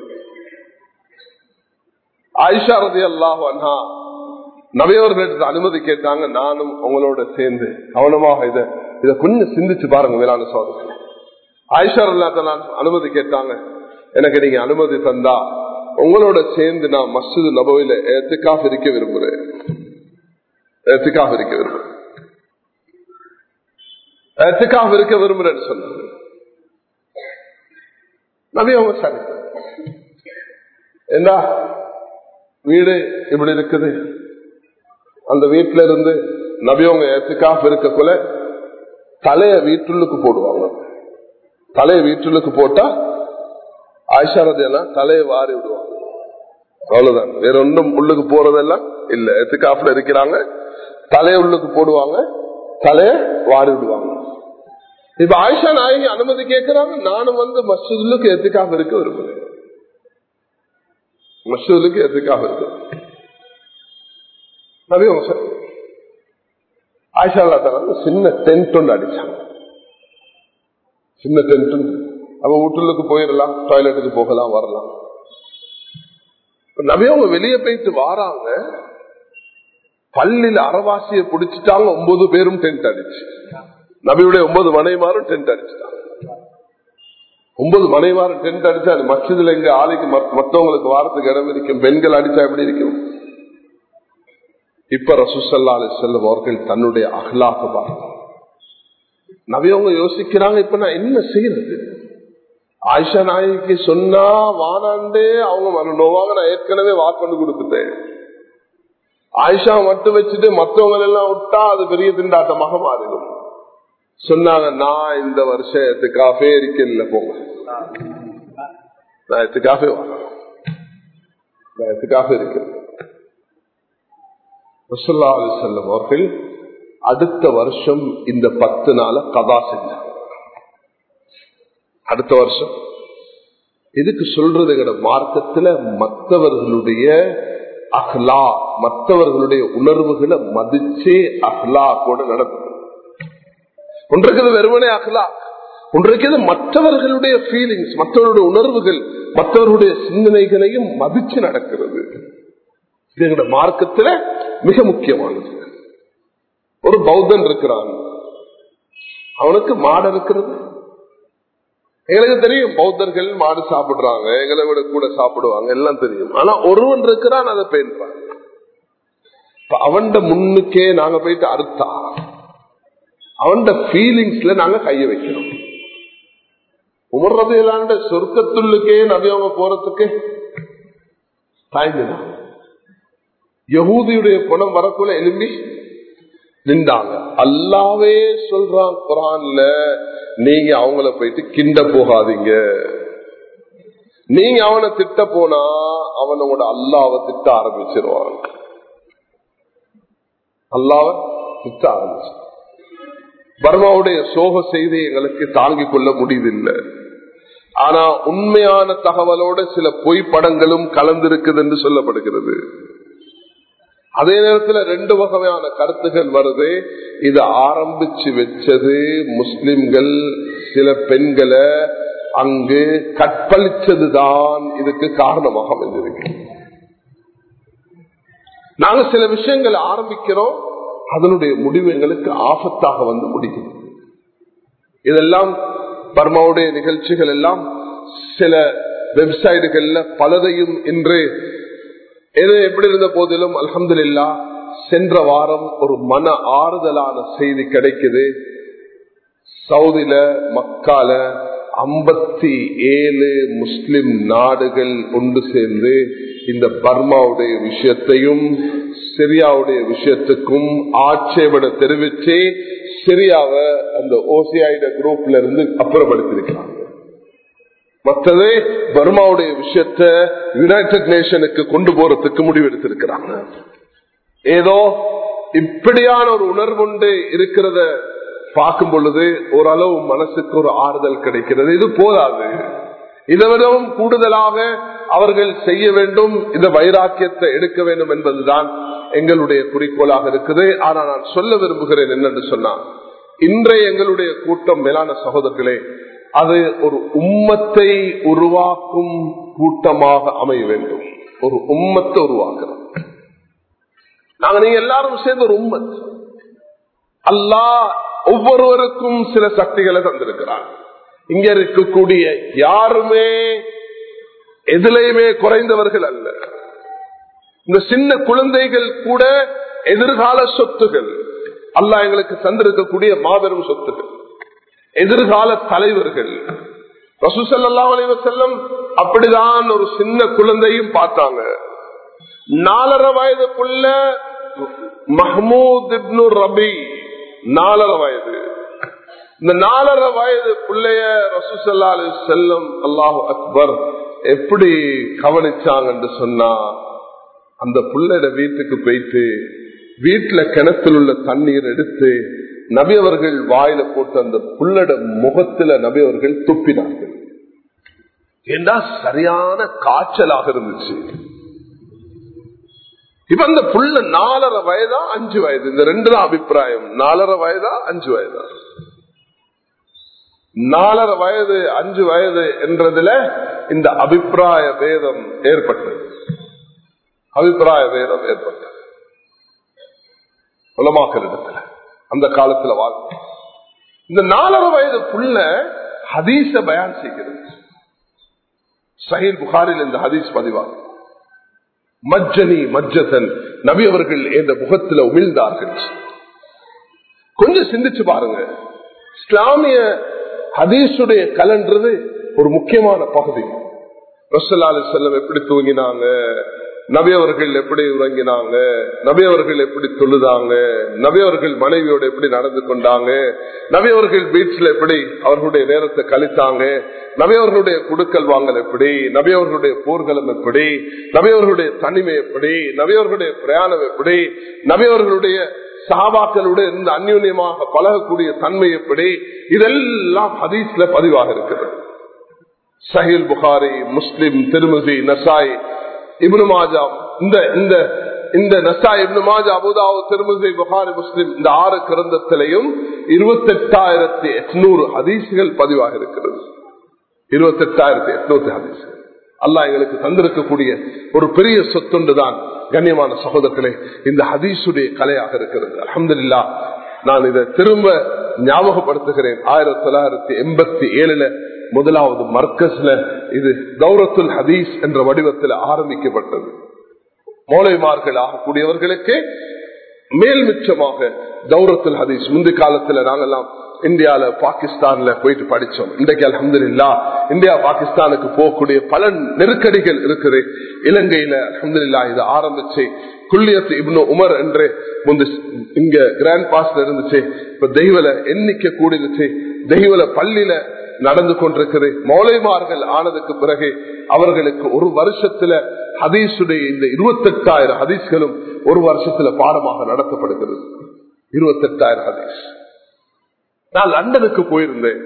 ஆயிஷா ரதி அல்லாஹ் அண்ணா நவையவர்களிடத்து அனுமதி கேட்டாங்க நானும் உங்களோட சேர்ந்து கவனமாக இத இத கொஞ்சம் சிந்திச்சு பாருங்க வேளாண் சோதனை ஆயிஷா அல்லா அனுமதி கேட்டாங்க எனக்கு நீங்க அனுமதி தந்தா உங்களோட சேர்ந்து நான் மஸ்ஜிது நபவில ஏத்துக்காக இருக்க விரும்புறேன் ஏத்துக்காக இருக்க விரும்புறேன் ஏத்துக்காக இருக்க விரும்புறேன்னு சொன்னாங்க நபி அவங்க சரி என்ன வீடு இப்படி இருக்குது அந்த வீட்டுல இருந்து நபியவங்க ஏத்துக்காக இருக்கக்குள்ள தலைய வீட்டுள்ளுக்கு போடுவாங்க தலைய வீட்டுள்ளுக்கு போட்டா ஆயிஷாரதி எல்லாம் தலையை வாரி விடுவாங்க அவ்வளவுதான் வேற ஒன்றும் உள்ளுக்கு போறதெல்லாம் இல்ல எத்துக்காப்புல இருக்கிறாங்க தலைய உள்ளுக்கு போடுவாங்க தலைய வாரி விடுவாங்க இப்ப ஆயிஷா நாயகி அனுமதி கேட்கிறாங்க நானும் வந்து மசூதுக்கு எத்துக்காக இருக்க விரும்புகிறேன் மசூதுக்கு எத்துக்காக இருக்கு ஆயிஷா அல்லா சின்ன டென்ட் ஒன்று அடிச்சாங்க சின்ன டென்ட் அவன் வீட்டுக்கு போயிடலாம் டாய்லெட்டுக்கு போகலாம் வரலாம் நபியவங்க வெளியே போயிட்டு வாராங்க பள்ளியில அறவாசிய பிடிச்சிட்டாங்க ஒன்பது பேரும் டென்ட் அடிச்சு நபியுடைய ஒன்பது மனைமாரும் டென்ட் அடிச்சுட்டாங்க ஒன்பது மனைமாரும் டென்ட் அடிச்சா அது மச்சதுல எங்க ஆளுக்கு மற்றவங்களுக்கு வாரத்துக்கு இடம் இருக்கும் பெண்கள் அடிச்சா எப்படி இருக்கும் இப்ப ரசூசல்லா அலி செல்லும் அவர்கள் தன்னுடைய அகலாக பாருங்க நவியவங்க யோசிக்கிறாங்க இப்ப நான் என்ன செய்யறது ஆயிஷா நாயகிக்கு சொன்னா வானாண்டே அவங்க மனநோவாங்க நான் ஏற்கனவே வாக்கொண்டு கொடுத்துட்டேன் ஆயிஷா மட்டும் வச்சுட்டு மத்தவங்க எல்லாம் விட்டா அது பெரிய திண்டாட்டமாக மாறிடும் சொன்னாங்க நான் இந்த வருஷம் எத்துக்காஃபே இருக்கல போங்க நான் எத்துக்காஃபே வாங்கணும் நான் எத்துக்காஃபே இருக்கேன் ரசுல்லா அலி செல்லம் அவர்கள் அடுத்த வருஷம் இந்த பத்து நாள கதா செஞ்சாங்க அடுத்த வருஷம் இதுக்கு சொல்றது எங்கட மார்க்கத்துல மற்றவர்களுடைய அஹ்லா மற்றவர்களுடைய உணர்வுகளை மதிச்சே அஹ்லா கூட நடக்கும் ஒன்றுக்கு வெறுமனே அஹ்லா ஒன்றைக்கு மற்றவர்களுடைய ஃபீலிங்ஸ் மற்றவர்களுடைய உணர்வுகள் மற்றவர்களுடைய சிந்தனைகளையும் மதிச்சு நடக்கிறது இது எங்கட மார்க்கத்துல மிக முக்கியமானது ஒரு பௌத்தன் இருக்கிறான் அவனுக்கு மாடு இருக்கிறது எங்களுக்கு தெரியும் பௌத்தர்கள் மாடு சாப்பிடுறாங்க எங்களை விட கூட சாப்பிடுவாங்க எல்லாம் தெரியும் ஆனா ஒருவன் இருக்கிறான் அதை பேன்றான் அவன் முன்னுக்கே நாங்க போயிட்டு அறுத்தா அவன் ஃபீலிங்ஸ்ல நாங்க கைய வைக்கிறோம் உமர்றது இல்லாண்ட சொர்க்கத்துள்ளுக்கே நபியவங்க போறதுக்கு தாய்ந்தான் யகூதியுடைய குணம் வரக்குள்ள எலும்பி நின்றாங்க அல்லாவே சொல்றான் குரான்ல நீங்க அவங்கள போயிட்டு கிண்ட போகாதீங்க நீங்க அவனை திட்ட போனா அவனோட அல்லாவை திட்ட ஆரம்பிச்சிருவான் அல்லாவ திட்ட ஆரம்பிச்சு பர்மாவுடைய சோக செய்தி எங்களுக்கு தாங்கிக் கொள்ள முடியவில்லை ஆனா உண்மையான தகவலோட சில பொய் படங்களும் கலந்திருக்குது என்று சொல்லப்படுகிறது அதே நேரத்தில் ரெண்டு வகையான கருத்துகள் வருது இது ஆரம்பிச்சு வச்சது முஸ்லிம்கள் சில பெண்களை அங்கு கற்பழிச்சதுதான் இதுக்கு காரணமாக அமைஞ்சிருக்கு நாங்க சில விஷயங்களை ஆரம்பிக்கிறோம் அதனுடைய முடிவு எங்களுக்கு ஆபத்தாக வந்து முடியும் இதெல்லாம் பர்மாவுடைய நிகழ்ச்சிகள் எல்லாம் சில வெப்சைட்டுகள்ல பலதையும் இன்று எது எப்படி இருந்த போதிலும் அலமதுல்லா சென்ற வாரம் ஒரு மன ஆறுதலான செய்தி கிடைக்குது சவுதியில மக்கால ஐம்பத்தி ஏழு முஸ்லிம் நாடுகள் ஒன்று சேர்ந்து இந்த பர்மாவுடைய விஷயத்தையும் சிரியாவுடைய விஷயத்துக்கும் ஆட்சேபனை தெரிவிச்சு சிரியாவை அந்த ஓசிஐட குரூப்ல இருந்து அப்புறப்படுத்திருக்கிறாங்க மற்றது பர்மாவுடைய விஷயத்த யுனைடெட் நேஷனுக்கு கொண்டு போறதுக்கு முடிவெடுத்திருக்கிறாங்க ஏதோ இப்படியான ஒரு உணர்வுண்டு இருக்கிறத பார்க்கும் பொழுது ஓரளவு மனசுக்கு ஒரு ஆறுதல் கிடைக்கிறது இது போதாது இதை விடவும் கூடுதலாக அவர்கள் செய்ய வேண்டும் இந்த வைராக்கியத்தை எடுக்க வேண்டும் என்பதுதான் எங்களுடைய குறிக்கோளாக இருக்குது ஆனா நான் சொல்ல விரும்புகிறேன் என்னன்னு சொன்னா இன்றைய எங்களுடைய கூட்டம் மேலான சகோதரர்களே அது ஒரு உம்மத்தை உருவாக்கும் கூட்டமாக அமைய வேண்டும் ஒரு உம்மத்தை உருவாக்குறோம் நாங்க நீங்க எல்லாரும் சேர்ந்து ஒரு உம்மத் அல்லாஹ் ஒவ்வொருவருக்கும் சில சக்திகளை தந்திருக்கிறார் இங்க இருக்கக்கூடிய யாருமே எதிலையுமே குறைந்தவர்கள் அல்ல இந்த சின்ன குழந்தைகள் கூட எதிர்கால சொத்துகள் அல்லாஹ் எங்களுக்கு தந்திருக்கக்கூடிய மாபெரும் சொத்துகள் எதிர்கால தலைவர்கள் ரசூசல்லா செல்லம் அப்படிதான் ஒரு சின்ன குழந்தையும் பார்த்தாங்க நாலரை வயதுக்குள்ள மஹமூத் இப்னு ரபி நாலரை வயது இந்த நாலரை வயது பிள்ளைய ரசூசல்லா அலி செல்லம் அல்லாஹு அக்பர் எப்படி கவனிச்சாங்கன்னு சொன்னா அந்த பிள்ளைட வீட்டுக்கு போயிட்டு வீட்டுல கிணத்துல உள்ள தண்ணீர் எடுத்து நபி அவர்கள் வாயில போட்டு அந்த புள்ளட முகத்துல நபி அவர்கள் துப்பினார்கள் ஏண்டா சரியான காய்ச்சலாக இருந்துச்சு இப்ப அந்த புள்ள நாலரை வயதா அஞ்சு வயது இந்த ரெண்டு தான் அபிப்பிராயம் நாலரை வயதா அஞ்சு வயதா நாலரை வயது அஞ்சு வயது என்றதுல இந்த அபிப்பிராய வேதம் ஏற்பட்டது அபிப்பிராய வேதம் ஏற்பட்டது உலமாக்கல் இடத்துல அந்த காலத்துல வாழ்க்கை இந்த நாலரை வயது புள்ள ஹதீச பயான் செய்கிறது சஹீல் புகாரில் இந்த ஹதீஸ் பதிவாகும் மஜ்ஜனி மஜ்ஜதன் நபி அவர்கள் என்ற முகத்தில் உமிழ்ந்தார்கள் கொஞ்சம் சிந்திச்சு பாருங்க இஸ்லாமிய ஹதீஸுடைய கலன்றது ஒரு முக்கியமான பகுதி ரசல்லாலு செல்லம் எப்படி தூங்கினாங்க நபி அவர்கள் எப்படி உறங்கினாங்க நபி அவர்கள் எப்படி தொழுதாங்க நபி அவர்கள் மனைவியோட எப்படி நடந்து கொண்டாங்க நபி அவர்கள் பீச்ல எப்படி அவர்களுடைய நேரத்தை கழித்தாங்க நபி அவர்களுடைய குடுக்கல் வாங்கல் எப்படி நபி அவர்களுடைய போர்களும் எப்படி நபி அவர்களுடைய தனிமை எப்படி நபி அவர்களுடைய பிரயாணம் எப்படி நபி அவர்களுடைய சகாபாக்களுடைய இந்த அந்யூன்யமாக பழகக்கூடிய தன்மை எப்படி இதெல்லாம் ஹதீஸ்ல பதிவாக இருக்கிறது சஹில் புகாரி முஸ்லிம் திருமதி நசாய் இப்னு மாஜா இந்த இந்த இந்த நசா இப்னு மாஜா அபுதாவு திருமதி புகாரி முஸ்லிம் இந்த ஆறு கிரந்தத்திலையும் இருபத்தி எட்டாயிரத்தி எட்நூறு ஹதீசுகள் பதிவாக இருக்கிறது இருபத்தி எட்டாயிரத்தி எட்நூத்தி ஹதீசுகள் அல்லா எங்களுக்கு தந்திருக்கக்கூடிய ஒரு பெரிய சொத்துண்டுதான் கண்ணியமான சகோதரர்களே இந்த ஹதீசுடைய கலையாக இருக்கிறது அலமதுல்லா நான் இதை திரும்ப ஞாபகப்படுத்துகிறேன் ஆயிரத்தி தொள்ளாயிரத்தி எண்பத்தி ஏழுல முதலாவது மர்க்கஸ்ல இது கௌரத்துல் ஹதீஸ் என்ற வடிவத்தில் ஆரம்பிக்கப்பட்டது மோலைமார்கள் ஆகக்கூடியவர்களுக்கு மேல் மிச்சமாக கௌரத்துல் ஹதீஸ் முந்தைய காலத்துல நாங்கெல்லாம் இந்தியால பாகிஸ்தான்ல போயிட்டு படிச்சோம் இன்றைக்கு அலமது இல்லா இந்தியா பாகிஸ்தானுக்கு போகக்கூடிய பல நெருக்கடிகள் இருக்குது இலங்கையில அலமது இல்லா இதை ஆரம்பிச்சு குல்லியத்து இப்னு உமர் என்று முந்து இங்க கிராண்ட் பாஸ்ல இருந்துச்சு இப்ப தெய்வல எண்ணிக்கை கூடிருச்சு தெய்வல பள்ளியில நடந்து கொண்டிருக்கிறது மௌலைமார்கள் ஆனதுக்கு பிறகு அவர்களுக்கு ஒரு வருஷத்துல ஹதீஸுடைய இந்த இருபத்தெட்டாயிரம் ஹதீஸ்களும் ஒரு வருஷத்துல பாடமாக நடத்தப்படுகிறது இருபத்தெட்டாயிரம் ஹதீஸ் நான் லண்டனுக்கு போயிருந்தேன்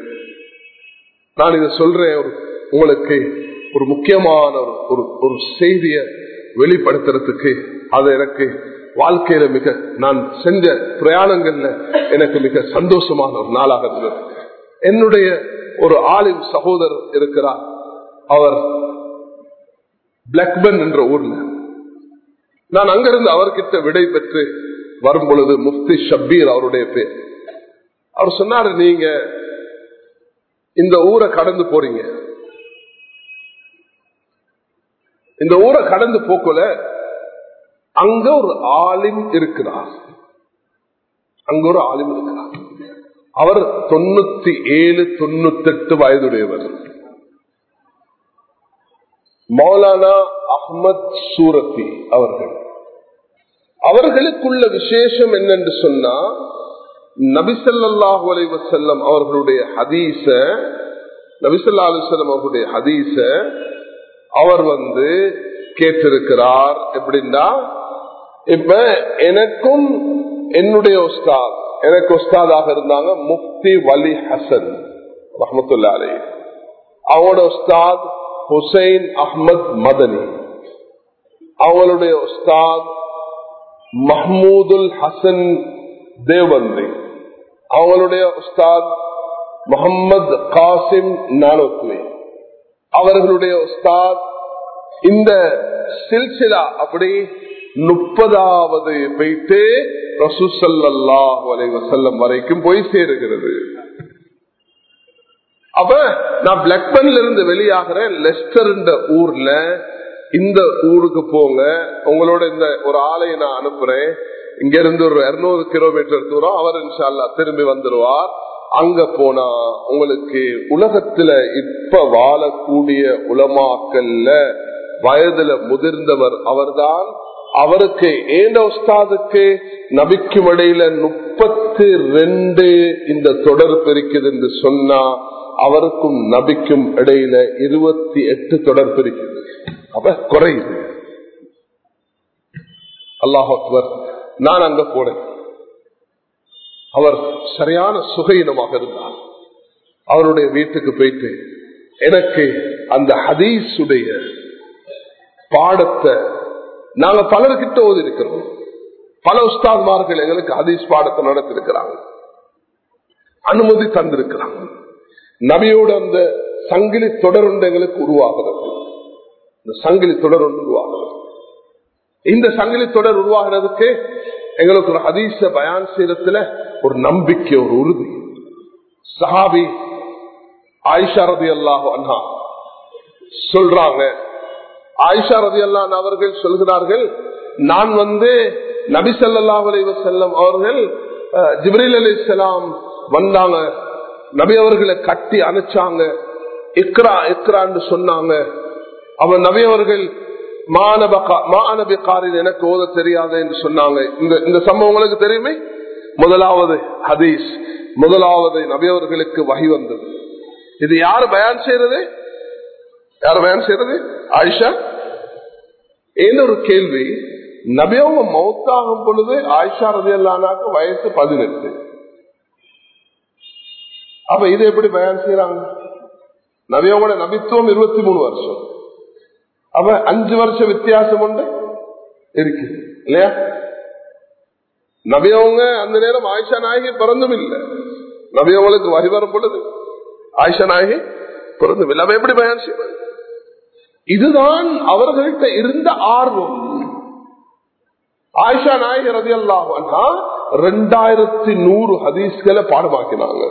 நான் இதை சொல்றேன் உங்களுக்கு ஒரு முக்கியமான ஒரு ஒரு செய்திய வெளிப்படுத்துறதுக்கு அது எனக்கு வாழ்க்கையில மிக நான் செஞ்ச பிரயாணங்கள்ல எனக்கு மிக சந்தோஷமான ஒரு நாளாக இருந்தது என்னுடைய ஒரு ஆளின் சகோதரர் இருக்கிறார் அவர் பிளாக்பன் என்ற ஊர்ல நான் அங்கிருந்து அவர்கிட்ட விடை பெற்று வரும் பொழுது முஃப்தி ஷபீர் அவருடைய பேர் அவர் சொன்னாரு நீங்க இந்த ஊரை கடந்து போறீங்க இந்த ஊரை கடந்து போக்கல அங்க ஒரு ஆலிம் இருக்கிறார் அங்க ஒரு ஆலிம் இருக்கிறார் அவர் தொண்ணூத்தி ஏழு தொண்ணூத்தி எட்டு வயதுடையவர் மௌலானா அஹ்மத் சூரத்தி அவர்கள் அவர்களுக்குள்ள விசேஷம் என்னென்று சொன்னா நபிசல்லாஹு அலைவசல்லம் அவர்களுடைய ஹதீச நபிசல்லா அலுவலம் அவர்களுடைய ஹதீச அவர் வந்து கேட்டிருக்கிறார் எப்படின்னா இப்ப எனக்கும் என்னுடைய உஸ்தாத் எனக்கு உஸ்தாதாக இருந்தாங்க முஃப்தி வலி ஹசன் ரஹமத்துல்லா அலி அவங்களோட உஸ்தாத் ஹுசைன் அஹ்மத் மதனி அவங்களுடைய உஸ்தாத் மஹமூதுல் ஹசன் தேவந்தி அவங்களுடைய உஸ்தாத் முகமது காசிம் நானோத்மே அவர்களுடைய உஸ்தாத் இந்த சில்சிலா அப்படி முப்பதாவது போயிட்டு ரசூசல்லா வலைவசல்லம் வரைக்கும் போய் சேருகிறது அப்ப நான் பிளாக்பன்ல இருந்து வெளியாகிறேன் லெஸ்டர் ஊர்ல இந்த ஊருக்கு போங்க உங்களோட இந்த ஒரு ஆளை நான் அனுப்புறேன் இங்க இருந்து ஒரு இருநூறு கிலோமீட்டர் தூரம் அவர் இன்ஷால்லா திரும்பி வந்துருவார் அங்க போனா உங்களுக்கு உலகத்துல இப்ப வாழக்கூடிய உலமாக்கல்ல வயதுல முதிர்ந்தவர் அவர்தான் அவருக்கு ஏண்ட உஸ்தாதுக்கு நபிக்கும் இடையில முப்பத்தி ரெண்டு இந்த தொடர்பு இருக்குது என்று சொன்னா அவருக்கும் நபிக்கும் இடையில இருபத்தி எட்டு தொடர்பு இருக்குது அப்ப குறையுது அல்லாஹ் அக்பர் நான் அங்க போனேன் அவர் சரியான சுகையினமாக இருந்தார் அவருடைய வீட்டுக்கு போயிட்டு எனக்கு அந்த ஹதீஸுடைய பாடத்தை நாங்க பலர்கிட்ட ஓதி இருக்கிறோம் பல உஸ்தாத்மார்கள் எங்களுக்கு ஹதீஸ் பாடத்தை நடத்திருக்கிறாங்க அனுமதி தந்திருக்கிறாங்க நபியோட அந்த சங்கிலி தொடர் ஒன்று எங்களுக்கு உருவாகிறது இந்த சங்கிலி தொடர் ஒன்று உருவாகிறது இந்த சங்கிலி தொடர் உருவாகிறதுக்கு எங்களுக்கு ஒரு ஹதீச பயான் செய்யறதுல ஒரு நம்பிக்கை ஒரு உறுதி சஹாபி ஆயிஷா ரதி அல்லாஹ் அண்ணா சொல்றாங்க ஆயிஷா ரதி அல்லான் அவர்கள் சொல்கிறார்கள் நான் வந்து நபி சல்லாஹ் அலைவ செல்லம் அவர்கள் ஜிப்ரீல் அலி இஸ்லாம் வந்தாங்க நபி அவர்களை கட்டி அணைச்சாங்க இக்ரா இக்ரான்னு சொன்னாங்க அவன் நபி அவர்கள் மாணபிகாரில் எனக்கு ஓத தெரியாது என்று சொன்னாங்க இந்த இந்த சம்பவம் உங்களுக்கு தெரியுமே முதலாவது ஹதீஸ் முதலாவது நபியவர்களுக்கு வகை வந்தது இது யாரு பயன் செய்யறது யார் பயன் செய்யறது ஆயிஷா ஏன்னு ஒரு கேள்வி நபியவங்க மௌத்தாகும் பொழுது ஆயிஷா ரதி அல்லானாக்கு வயசு பதினெட்டு அப்ப இது எப்படி பயன் செய்யறாங்க நபியவங்களோட நபித்துவம் இருபத்தி மூணு வருஷம் அப்ப அஞ்சு வருஷம் வித்தியாசம் உண்டு இருக்கு இல்லையா நபியவங்க அந்த நேரம் ஆயிஷா நாயகி பிறந்தும் இல்லை நபியவங்களுக்கு வகை வரும் பொழுது ஆயிஷா நாயகி பிறந்தும் இல்லை அவ எப்படி பயன் செய்வாங்க இதுதான் அவர்கள்ட்ட இருந்த ஆர்வம் ஆயிஷா நாயகி ரதி அல்லாஹா ரெண்டாயிரத்தி நூறு ஹதீஸ்களை பாடமாக்கினாங்க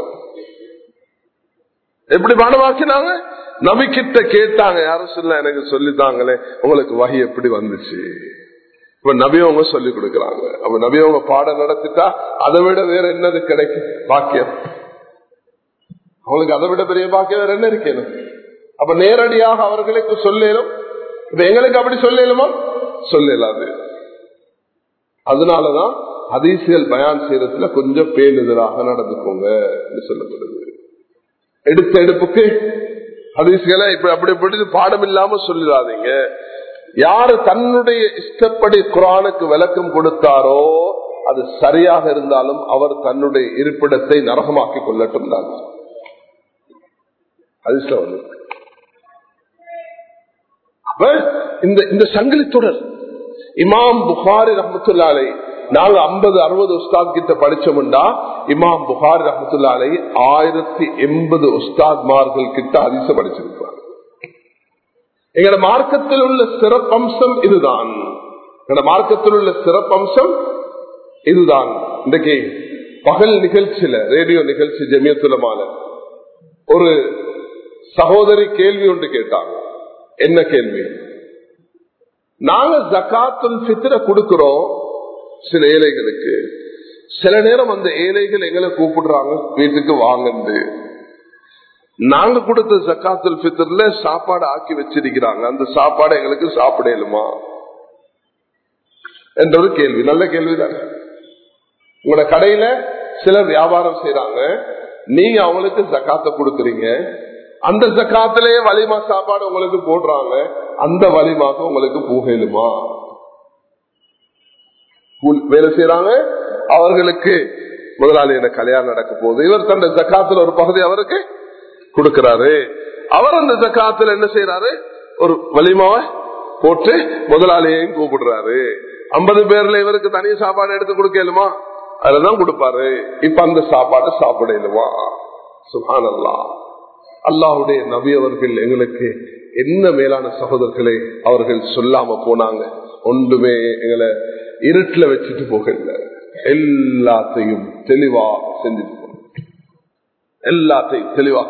எப்படி பாடமாக்கினாங்க நபிக்கிட்ட கேட்டாங்க யாரும் சொல்ல எனக்கு சொல்லித்தாங்களே உங்களுக்கு வகை எப்படி வந்துச்சு இப்ப நபியவங்க சொல்லி கொடுக்கறாங்க அப்ப நபியவங்க பாடம் நடத்திட்டா அதை விட வேற என்னது கிடைக்கும் பாக்கியம் அவங்களுக்கு அதை விட பெரிய பாக்கியம் வேற என்ன இருக்கணும் அப்ப நேரடியாக அவர்களுக்கு சொல்லலும் இப்ப எங்களுக்கு அப்படி சொல்லலுமா சொல்லலாது அதனாலதான் அதிசயல் பயான் செய்யறதுல கொஞ்சம் பேணுதலாக நடந்துக்கோங்க சொல்லப்படுது எடுத்த எடுப்புக்கு ஹதீஸ்களை இப்ப அப்படி இப்படி பாடம் இல்லாம சொல்லிடாதீங்க யாரு தன்னுடைய இஷ்டப்படி குரானுக்கு விளக்கம் கொடுத்தாரோ அது சரியாக இருந்தாலும் அவர் தன்னுடைய இருப்பிடத்தை நரகமாக்கி கொள்ளட்டும் தான் அப்ப இந்த இந்த சங்கிலி தொடர் இமாம் புகாரி ரஹமத்துல்லாலை நாங்க ஐம்பது அறுபது உஸ்தாத் கிட்ட படிச்சோம்டா இமாம் புகாரி ரஹமத்துல்லாலை ஆயிரத்தி எண்பது உஸ்தாத்மார்கள் கிட்ட அதிச படிச்சிருக்கிறாங்க எங்களோட மார்க்கத்தில் உள்ள சிறப்பம்சம் இதுதான் எங்களோட மார்க்கத்தில் உள்ள சிறப்பம்சம் இதுதான் இன்றைக்கு பகல் நிகழ்ச்சியில ரேடியோ நிகழ்ச்சி ஜமியத்துலமான ஒரு சகோதரி கேள்வி ஒன்று கேட்டாங்க என்ன கேள்வி நாங்க ஜக்காத்துல் பித்திர கொடுக்கிறோம் சில ஏழைகளுக்கு சில நேரம் அந்த ஏழைகள் எங்களை கூப்பிடுறாங்க வீட்டுக்கு வாங்கந்து நாங்க கொடுத்த ஜக்காத்துல் பித்தர்ல சாப்பாடு ஆக்கி வச்சிருக்கிறாங்க அந்த சாப்பாடு எங்களுக்கு சாப்பிடலுமா என்ற ஒரு கேள்வி நல்ல கேள்விதான் உங்களோட கடையில சிலர் வியாபாரம் செய்யறாங்க நீங்க அவங்களுக்கு ஜக்காத்தை கொடுக்கறீங்க அந்த ஜக்காத்திலேயே வலிமா சாப்பாடு உங்களுக்கு போடுறாங்க அந்த வலிமாக்கு உங்களுக்கு புகையிலுமா வேலை செய்யறாங்க அவர்களுக்கு முதலாளி என்ன கல்யாணம் நடக்க போகுது இவர் தன் ஜக்காத்துல ஒரு பகுதி அவருக்கு கொடுக்கிறாரு அவர் அந்த ஜக்காத்துல என்ன செய்யறாரு ஒரு வலிமாவை போட்டு முதலாளியையும் கூப்பிடுறாரு ஐம்பது பேர்ல இவருக்கு தனி சாப்பாடு எடுத்து கொடுக்கலுமா அதுலதான் கொடுப்பாரு இப்ப அந்த சாப்பாடு சாப்பிடலுமா சுகானல்லா அல்லாஹுடைய நபி அவர்கள் எங்களுக்கு என்ன மேலான சகோதரர்களை அவர்கள் சொல்லாம போனாங்க ஒன்றுமே எங்களை இருட்டுல வச்சுட்டு போகல எல்லாத்தையும் தெளிவா செஞ்சுட்டு போனோம் எல்லாத்தையும் தெளிவா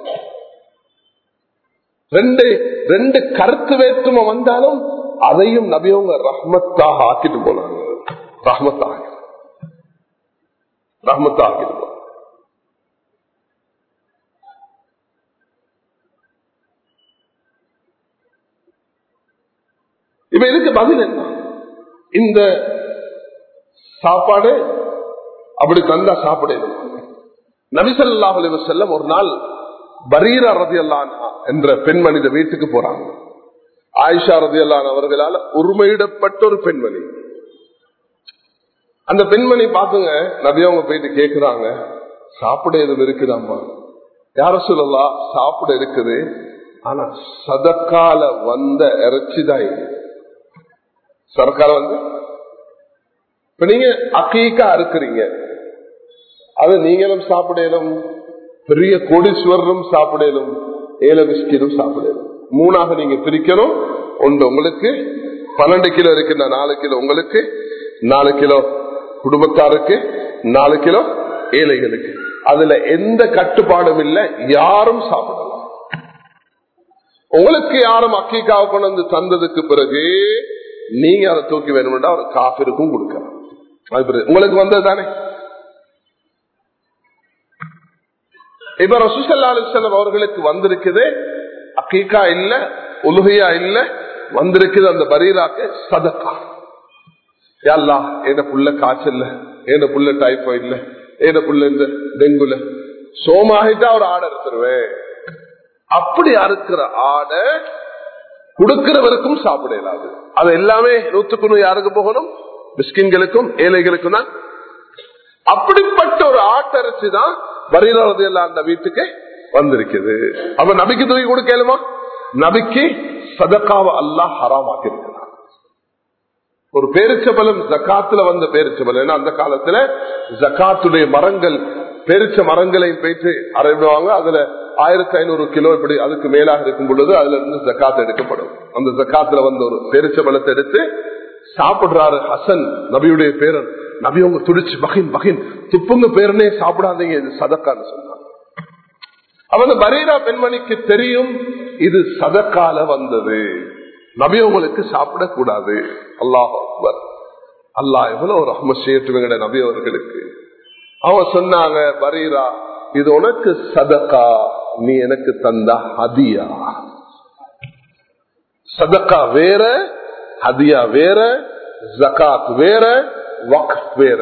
ரெண்டு ரெண்டு கருத்து வேற்றுமை வந்தாலும் அதையும் நபியவங்க ரஹ்மத்தாக ஆக்கிட்டு போனாங்க ரஹ்மத்தாக ரஹ்மத்தாக ஆக்கிட்டு போனாங்க இப்ப இதுக்கு பதில் என்ன இந்த சாப்பாடு அப்படி தந்தா சாப்பிடணும் நபிசல்லாஹ் செல்லம் ஒரு நாள் பரீரா ரதி என்ற பெண்மனித வீட்டுக்கு போறாங்க ஆயிஷா ரதி அவர்களால் உரிமையிடப்பட்ட ஒரு பெண்மணி அந்த பெண்மணி பாத்துங்க நபியவங்க போயிட்டு கேக்குறாங்க சாப்பிட எதுவும் இருக்குதாம்மா யார சொல்லலாம் சாப்பிட இருக்குது ஆனா சதக்கால வந்த இறைச்சிதான் இது சரக்கால வந்து இப்ப நீங்க அக்கீக்கா இருக்கிறீங்க அது நீங்களும் சாப்பிடலும் பெரிய கோடீஸ்வரரும் சாப்பிடலும் ஏல பிஸ்கிலும் சாப்பிடலும் மூணாக நீங்க பிரிக்கணும் ஒன்று உங்களுக்கு பன்னெண்டு கிலோ இருக்கு நாலு கிலோ உங்களுக்கு நாலு கிலோ குடும்பத்தாருக்கு நாலு கிலோ ஏழைகளுக்கு அதுல எந்த கட்டுப்பாடும் இல்லை யாரும் சாப்பிடலாம் உங்களுக்கு யாரும் அக்கீக்காவை கொண்டு வந்து தந்ததுக்கு பிறகு நீங்க அதை தூக்கி வேணும்னா ஒரு காஃபிருக்கும் கொடுக்கலாம் உங்களுக்கு வந்தது தானே இப்ப ரசூசல்லா அலிஸ்லாம் அவர்களுக்கு வந்திருக்குது அக்கீக்கா இல்ல உலுகையா இல்ல வந்திருக்குது அந்த பரீராக்கு சதக்கா யாழ்லா என்ன புள்ள காய்ச்சல்ல என்ன புள்ள டைஃபாய்ட்ல என்ன புள்ள இந்த டெங்குல சோமாகிட்டா ஒரு ஆடை எடுத்துருவேன் அப்படி அறுக்கிற ஆடை கொடுக்கிறவருக்கும் சாப்பிட இயலாது அது எல்லாமே நூத்துக்கு நூறு யாருக்கு போகணும் மிஸ்கின்களுக்கும் ஏழைகளுக்கும் தான் அப்படிப்பட்ட ஒரு ஆட்டரிச்சு தான் வரியிறது எல்லாம் அந்த வீட்டுக்கு வந்திருக்குது அப்ப நபிக்கு தூக்கி கொடுக்கலுமா நபிக்கு சதக்காவ அல்லாஹ் ஹராமாக்கி இருக்கிறார் ஒரு பேரிச்சபலம் ஜக்காத்துல வந்த பேரிச்சபலம் ஏன்னா அந்த காலத்துல ஜக்காத்துடைய மரங்கள் பேரிச்ச மரங்களை போயிட்டு அரைவிடுவாங்க அதுல ஆயிரத்தி ஐநூறு கிலோ இப்படி அதுக்கு மேலாக இருக்கும் பொழுது அதுல இருந்து ஜக்காத் எடுக்கப்படும் அந்த ஜக்காத்துல வந்து ஒரு பேரிச்ச பலத்தை எடுத்து சாப்பிடுறாரு ஹசன் நபியுடைய பேரன் நபி அவங்க துடிச்சு பகின் பகின் துப்புங்க பேரனே சாப்பிடாதீங்க இது சதக்கான்னு சொன்னாங்க அவன் பரீரா பெண்மணிக்கு தெரியும் இது சதக்கால வந்தது நபி உங்களுக்கு சாப்பிடக்கூடாது அல்லாஹ் அக்பர் அல்லாஹ் எவ்வளவு ஒரு அஹமசேற்றுவங்க நபி அவர்களுக்கு அவன் சொன்னாங்க பரீரா இது உனக்கு சதக்கா நீ எனக்கு தந்த ஹதியா சதக்கா வேற ஹதியா வேற ஜகாத் வேற வக் வேற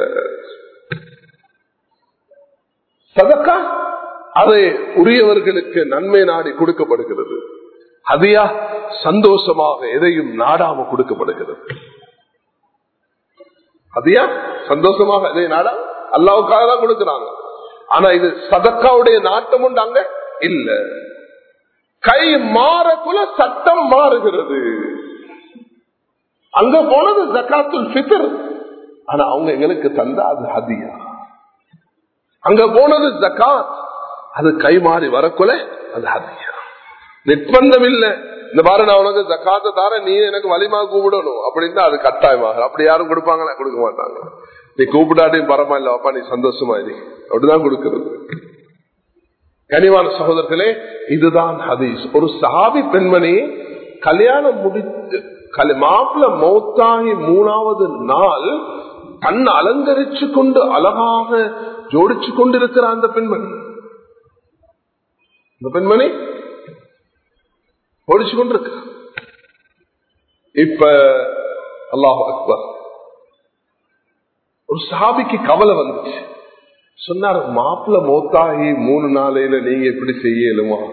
சதக்கா அதை உரியவர்களுக்கு நன்மை நாடி கொடுக்கப்படுகிறது ஹதியா சந்தோஷமாக எதையும் நாடாம கொடுக்கப்படுகிறது ஹதியா சந்தோஷமாக எதை நாடா அல்லாவுக்காக தான் கொடுக்கிறாங்க ஆனா இது சதக்காவுடைய நாட்டம் உண்டு அங்க இல்ல கை மாறக்குள்ள சட்டம் மாறுகிறது அங்க போனது ஜக்காத்துல் பித்தர் ஆனா அவங்க எங்களுக்கு தந்தா அது ஹதியா அங்க போனது ஜக்காத் அது கை மாறி வரக்குள்ள அது ஹதியா நிர்பந்தம் இல்ல இந்த மாதிரி நான் உனக்கு ஜக்காத்த தார நீ எனக்கு வலிமா கூப்பிடணும் அப்படின்னா அது கட்டாயமாக அப்படி யாரும் கொடுப்பாங்களா கொடுக்க மாட்டாங்க நீ கூப்பிடாட்டையும் பரவாயில்ல அப்பா நீ சந்தோஷமா இரு அப்படிதான் கொடுக்கிறது கனிவான சகோதரர்களே இதுதான் ஹதீஸ் ஒரு சஹாபி பெண்மணி கல்யாணம் முடித்து மாப்பிள மௌத்தாகி மூணாவது நாள் தன் அலங்கரிச்சு கொண்டு அழகாக ஜோடிச்சு கொண்டிருக்கிற அந்த பெண்மணி இந்த பெண்மணி ஜோடிச்சு கொண்டிருக்க இப்ப அல்லாஹ் அக்பர் ஒரு சாபிக்கு கவலை வந்துச்சு சொன்னார் மாப்பிள்ள மோத்தாகி மூணு நாளையில நீங்க எப்படி செய்யலுமா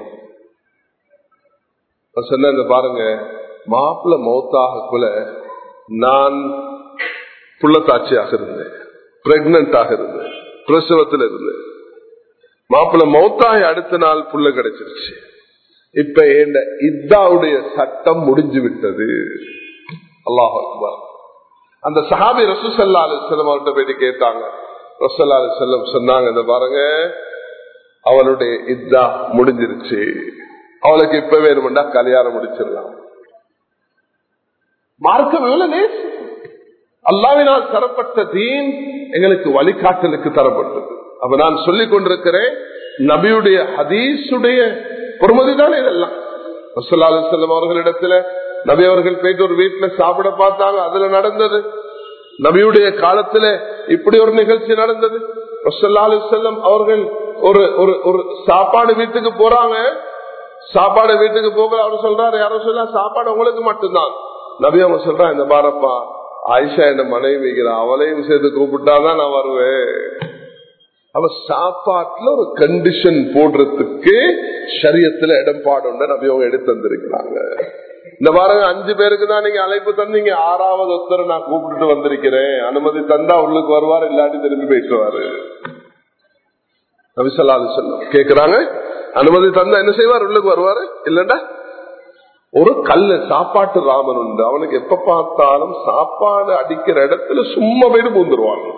சொன்ன பாருங்க மாப்பிள்ள மௌத்தாகக்குள்ள நான் புள்ளத்தாட்சியாக இருந்தேன் பிரெக்னண்டாக இருந்தேன் பிரசவத்தில் இருந்தேன் மாப்பிள்ள மௌத்தாகி அடுத்த நாள் புள்ள கிடைச்சிருச்சு இப்ப என்ன இத்தாவுடைய சட்டம் முடிஞ்சு விட்டது அல்லாஹ் அக்பர் அந்த சஹாபி ரசூசல்லா அலிஸ்லம் அவர்கிட்ட போயிட்டு கேட்டாங்க ரசல்லா செல்லம் சொன்னாங்க இந்த பாருங்க அவளுடைய இதா முடிஞ்சிருச்சு அவளுக்கு இப்ப வேணுமெண்டா கல்யாணம் முடிச்சிடலாம் மார்க்கம் எவ்வளவு நேசு அல்லாவினால் தரப்பட்ட தீன் எங்களுக்கு வழிகாட்டலுக்கு தரப்பட்டது அப்ப நான் சொல்லிக் கொண்டிருக்கிறேன் நபியுடைய ஹதீஸுடைய பொறுமதி தான் இதெல்லாம் செல்லம் அவர்களிடத்துல நபி அவர்கள் போயிட்டு ஒரு வீட்டுல சாப்பிட பார்த்தாங்க அதுல நடந்தது நபியுடைய காலத்துல இப்படி ஒரு நிகழ்ச்சி நடந்தது செல்லம் அவர்கள் ஒரு ஒரு ஒரு சாப்பாடு வீட்டுக்கு போறாங்க சாப்பாடு வீட்டுக்கு போக அவர் சொல்றாரு யாரும் சொல்ல சாப்பாடு உங்களுக்கு மட்டும்தான் நபி அவங்க சொல்றா இந்த பாரப்பா ஆயிஷா என்ன மனைவி அவளையும் சேர்த்து கூப்பிட்டாதான் நான் வருவேன் அவ சாப்பாட்டுல ஒரு கண்டிஷன் போடுறதுக்கு சரியத்துல இடம்பாடு நபி அவங்க எடுத்து வந்திருக்கிறாங்க இந்த பாருங்க அஞ்சு பேருக்கு தான் நீங்க அழைப்பு தந்தீங்க ஆறாவது ஒருத்தர் நான் கூப்பிட்டு வந்திருக்கிறேன் அனுமதி தந்தா உள்ளுக்கு வருவார் இல்லாட்டி திரும்பி பேசுவாரு நபிசல்லாது சொல்லம் கேக்குறாங்க அனுமதி தந்தா என்ன செய்வார் உள்ளுக்கு வருவாரு இல்லண்டா ஒரு கல்லு சாப்பாட்டு ராமன் உண்டு அவனுக்கு எப்ப பார்த்தாலும் சாப்பாடு அடிக்கிற இடத்துல சும்மா போயிட்டு பூந்துருவாங்க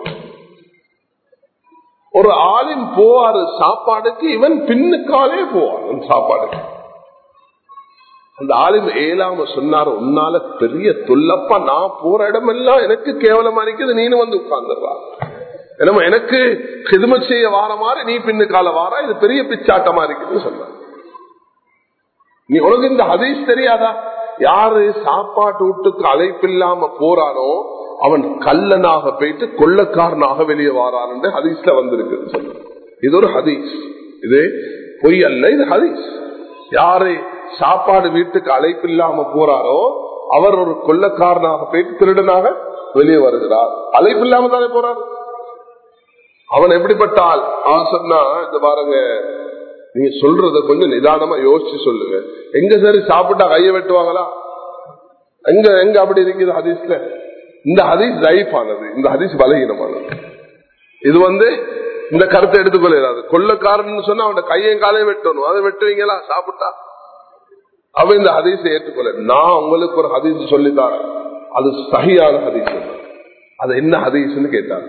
ஒரு ஆளின் போவாரு சாப்பாடுக்கு இவன் பின்னுக்காலே போவான் சாப்பாடுக்கு அந்த ஆளும் ஏழாம சொன்னாரு உன்னால பெரிய தொல்லப்பா நான் போற இடமெல்லாம் எனக்கு கேவலமா இருக்குது நீனு வந்து உட்கார்ந்துடுறா என்னமோ எனக்கு கிதும செய்ய வார மாதிரி நீ பின்னுக்கால வாரா இது பெரிய பிச்சாட்டமா இருக்குன்னு சொன்ன நீ உனக்கு இந்த ஹதீஸ் தெரியாதா யாரு சாப்பாட்டு வீட்டுக்கு அழைப்பு இல்லாம போறானோ அவன் கல்லனாக போயிட்டு கொள்ளக்காரனாக வெளியே வாரான் ஹதீஸ்ல வந்திருக்கு சொன்ன இது ஒரு ஹதீஸ் இது பொய் அல்ல இது ஹதீஸ் யாரு சாப்பாடு வீட்டுக்கு அழைப்பு இல்லாம போறாரோ அவர் ஒரு கொள்ளக்காரனாக போயிட்டு திருடனாக வெளியே வருகிறார் அழைப்பு இல்லாம தானே போறார் அவன் எப்படிப்பட்டால் அவன் சொன்னா இந்த பாருங்க நீங்க சொல்றத கொஞ்சம் நிதானமா யோசிச்சு சொல்லுங்க எங்க சரி சாப்பிட்டா கைய வெட்டுவாங்களா எங்க எங்க அப்படி இருக்குது ஹதீஸ்ல இந்த ஹதீஸ் லைஃப் ஆனது இந்த ஹதீஸ் பலகீனமானது இது வந்து இந்த கருத்தை எடுத்துக்கொள்ளாது கொள்ளக்காரன் சொன்னா அவன் கையும் காலையும் வெட்டணும் அதை வெட்டுவீங்களா சாப்பிட்டா அவ இந்த ஹதீஸை ஏற்றுக்கொள்ள நான் உங்களுக்கு ஒரு ஹதீஸ் சொல்லித்தாரேன் அது சகியான ஹதீஸ் அது என்ன ஹதீஸ்னு கேட்டாங்க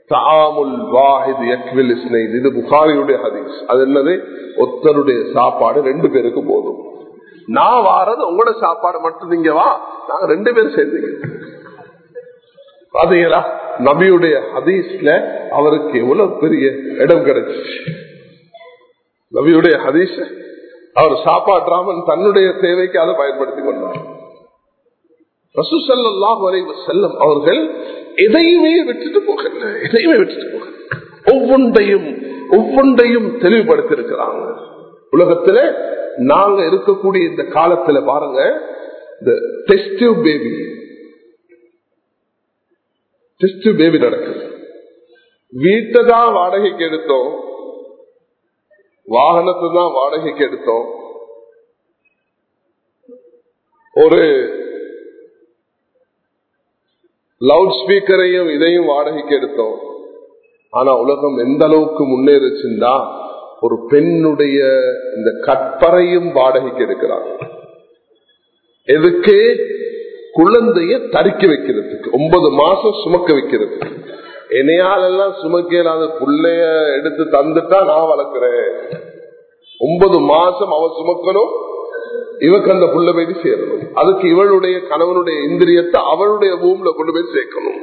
இது புகாரியுடைய ஹதீஸ் அது என்னது ஒத்தருடைய சாப்பாடு ரெண்டு பேருக்கு போதும் நான் வாரது உங்களோட சாப்பாடு மட்டும் நீங்க வா நாங்க ரெண்டு பேரும் சேர்ந்தீங்க பாத்தீங்களா நபியுடைய ஹதீஸ்ல அவருக்கு எவ்வளவு பெரிய இடம் கிடைச்சிச்சு நபியுடைய ஹதீஸ அவர் சாப்பாற்றாமல் தன்னுடைய தேவைக்கு அதை பயன்படுத்திக் கொண்டார் ரசூசல்லாஹ் வரைவு செல்லம் அவர்கள் எதையுமே விட்டுட்டு போகல எதையுமே விட்டுட்டு போகல ஒவ்வொன்றையும் ஒவ்வொன்றையும் தெளிவுபடுத்திருக்கிறாங்க உலகத்துல நாங்க இருக்கக்கூடிய இந்த காலத்துல பாருங்க இந்த டெஸ்ட் பேபி டெஸ்ட் பேபி நடக்குது வீட்டை தான் வாடகைக்கு எடுத்தோம் வாகனத்தை தான் வாடகைக்கு எடுத்தோம் ஒரு லவுட் ஸ்பீக்கரையும் இதையும் வாடகைக்கு எடுத்தோம் ஆனா உலகம் எந்த அளவுக்கு முன்னேறிச்சுன்னா ஒரு பெண்ணுடைய இந்த கற்பறையும் வாடகைக்கு எடுக்கிறாங்க எதுக்கு குழந்தைய தறிக்க வைக்கிறதுக்கு ஒன்பது மாசம் சுமக்க வைக்கிறதுக்கு என்னையால் எல்லாம் சுமக்கலாத புள்ளைய எடுத்து தந்துட்டா நான் வளர்க்கிறேன் ஒன்பது மாசம் அவ சுமக்கணும் இவக்கு அந்த புள்ள போய் சேரணும் அதுக்கு இவளுடைய கணவனுடைய இந்திரியத்தை அவளுடைய பூமியில கொண்டு போய் சேர்க்கணும்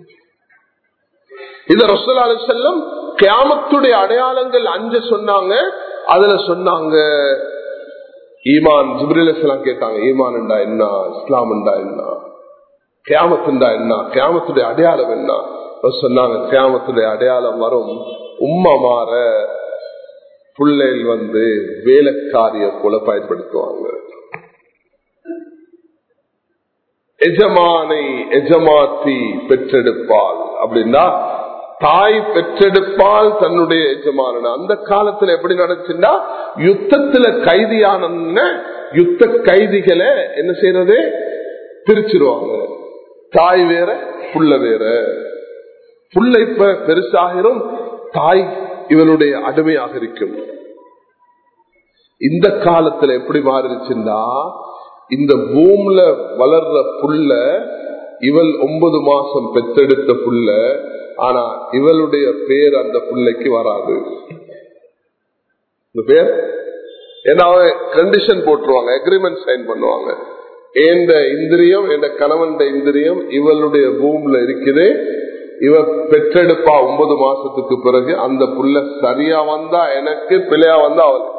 இந்த ரசோல்லா அலி செல்லம் கியாமத்துடைய அடையாளங்கள் அஞ்சு சொன்னாங்க அதுல சொன்னாங்க ஈமான் ஜிப்ரில் இஸ்லாம் கேட்டாங்க ஈமான் என்றா என்ன இஸ்லாம் என்றா என்ன கியாமத்துண்டா என்ன கியாமத்துடைய அடையாளம் என்ன சொன்னாங்க கியாமத்துடைய அடையாளம் வரும் உம்மா மாற பிள்ளைகள் வந்து வேலைக்காரிய போல பயன்படுத்துவாங்க எஜமானை எஜமாத்தி பெற்றெடுப்பாள் அப்படின்னா தாய் பெற்றெடுப்பால் தன்னுடைய எஜமான அந்த காலத்துல எப்படி நடந்துச்சுன்னா யுத்தத்துல கைதியான யுத்த கைதிகளை என்ன செய்யறது பிரிச்சிருவாங்க தாய் வேற புள்ள வேற புள்ள இப்ப பெருசாகிரும் தாய் இவனுடைய அடிமையாக இருக்கும் இந்த காலத்துல எப்படி மாறிடுச்சுன்னா இந்த பூம்ல வளர்ற புல்ல இவள் ஒன்பது மாசம் பெத்தெடுத்த புல்ல ஆனா இவளுடைய பேர் அந்த பிள்ளைக்கு வராது இந்த பேர் ஏன்னா கண்டிஷன் போட்டுருவாங்க அக்ரிமெண்ட் சைன் பண்ணுவாங்க எந்த இந்திரியம் எந்த கணவன் இந்திரியம் இவளுடைய பூம்ல இருக்குது இவ பெற்றெடுப்பா ஒன்பது மாசத்துக்கு பிறகு அந்த புள்ள சரியா வந்தா எனக்கு பிள்ளையா வந்தா அவளுக்கு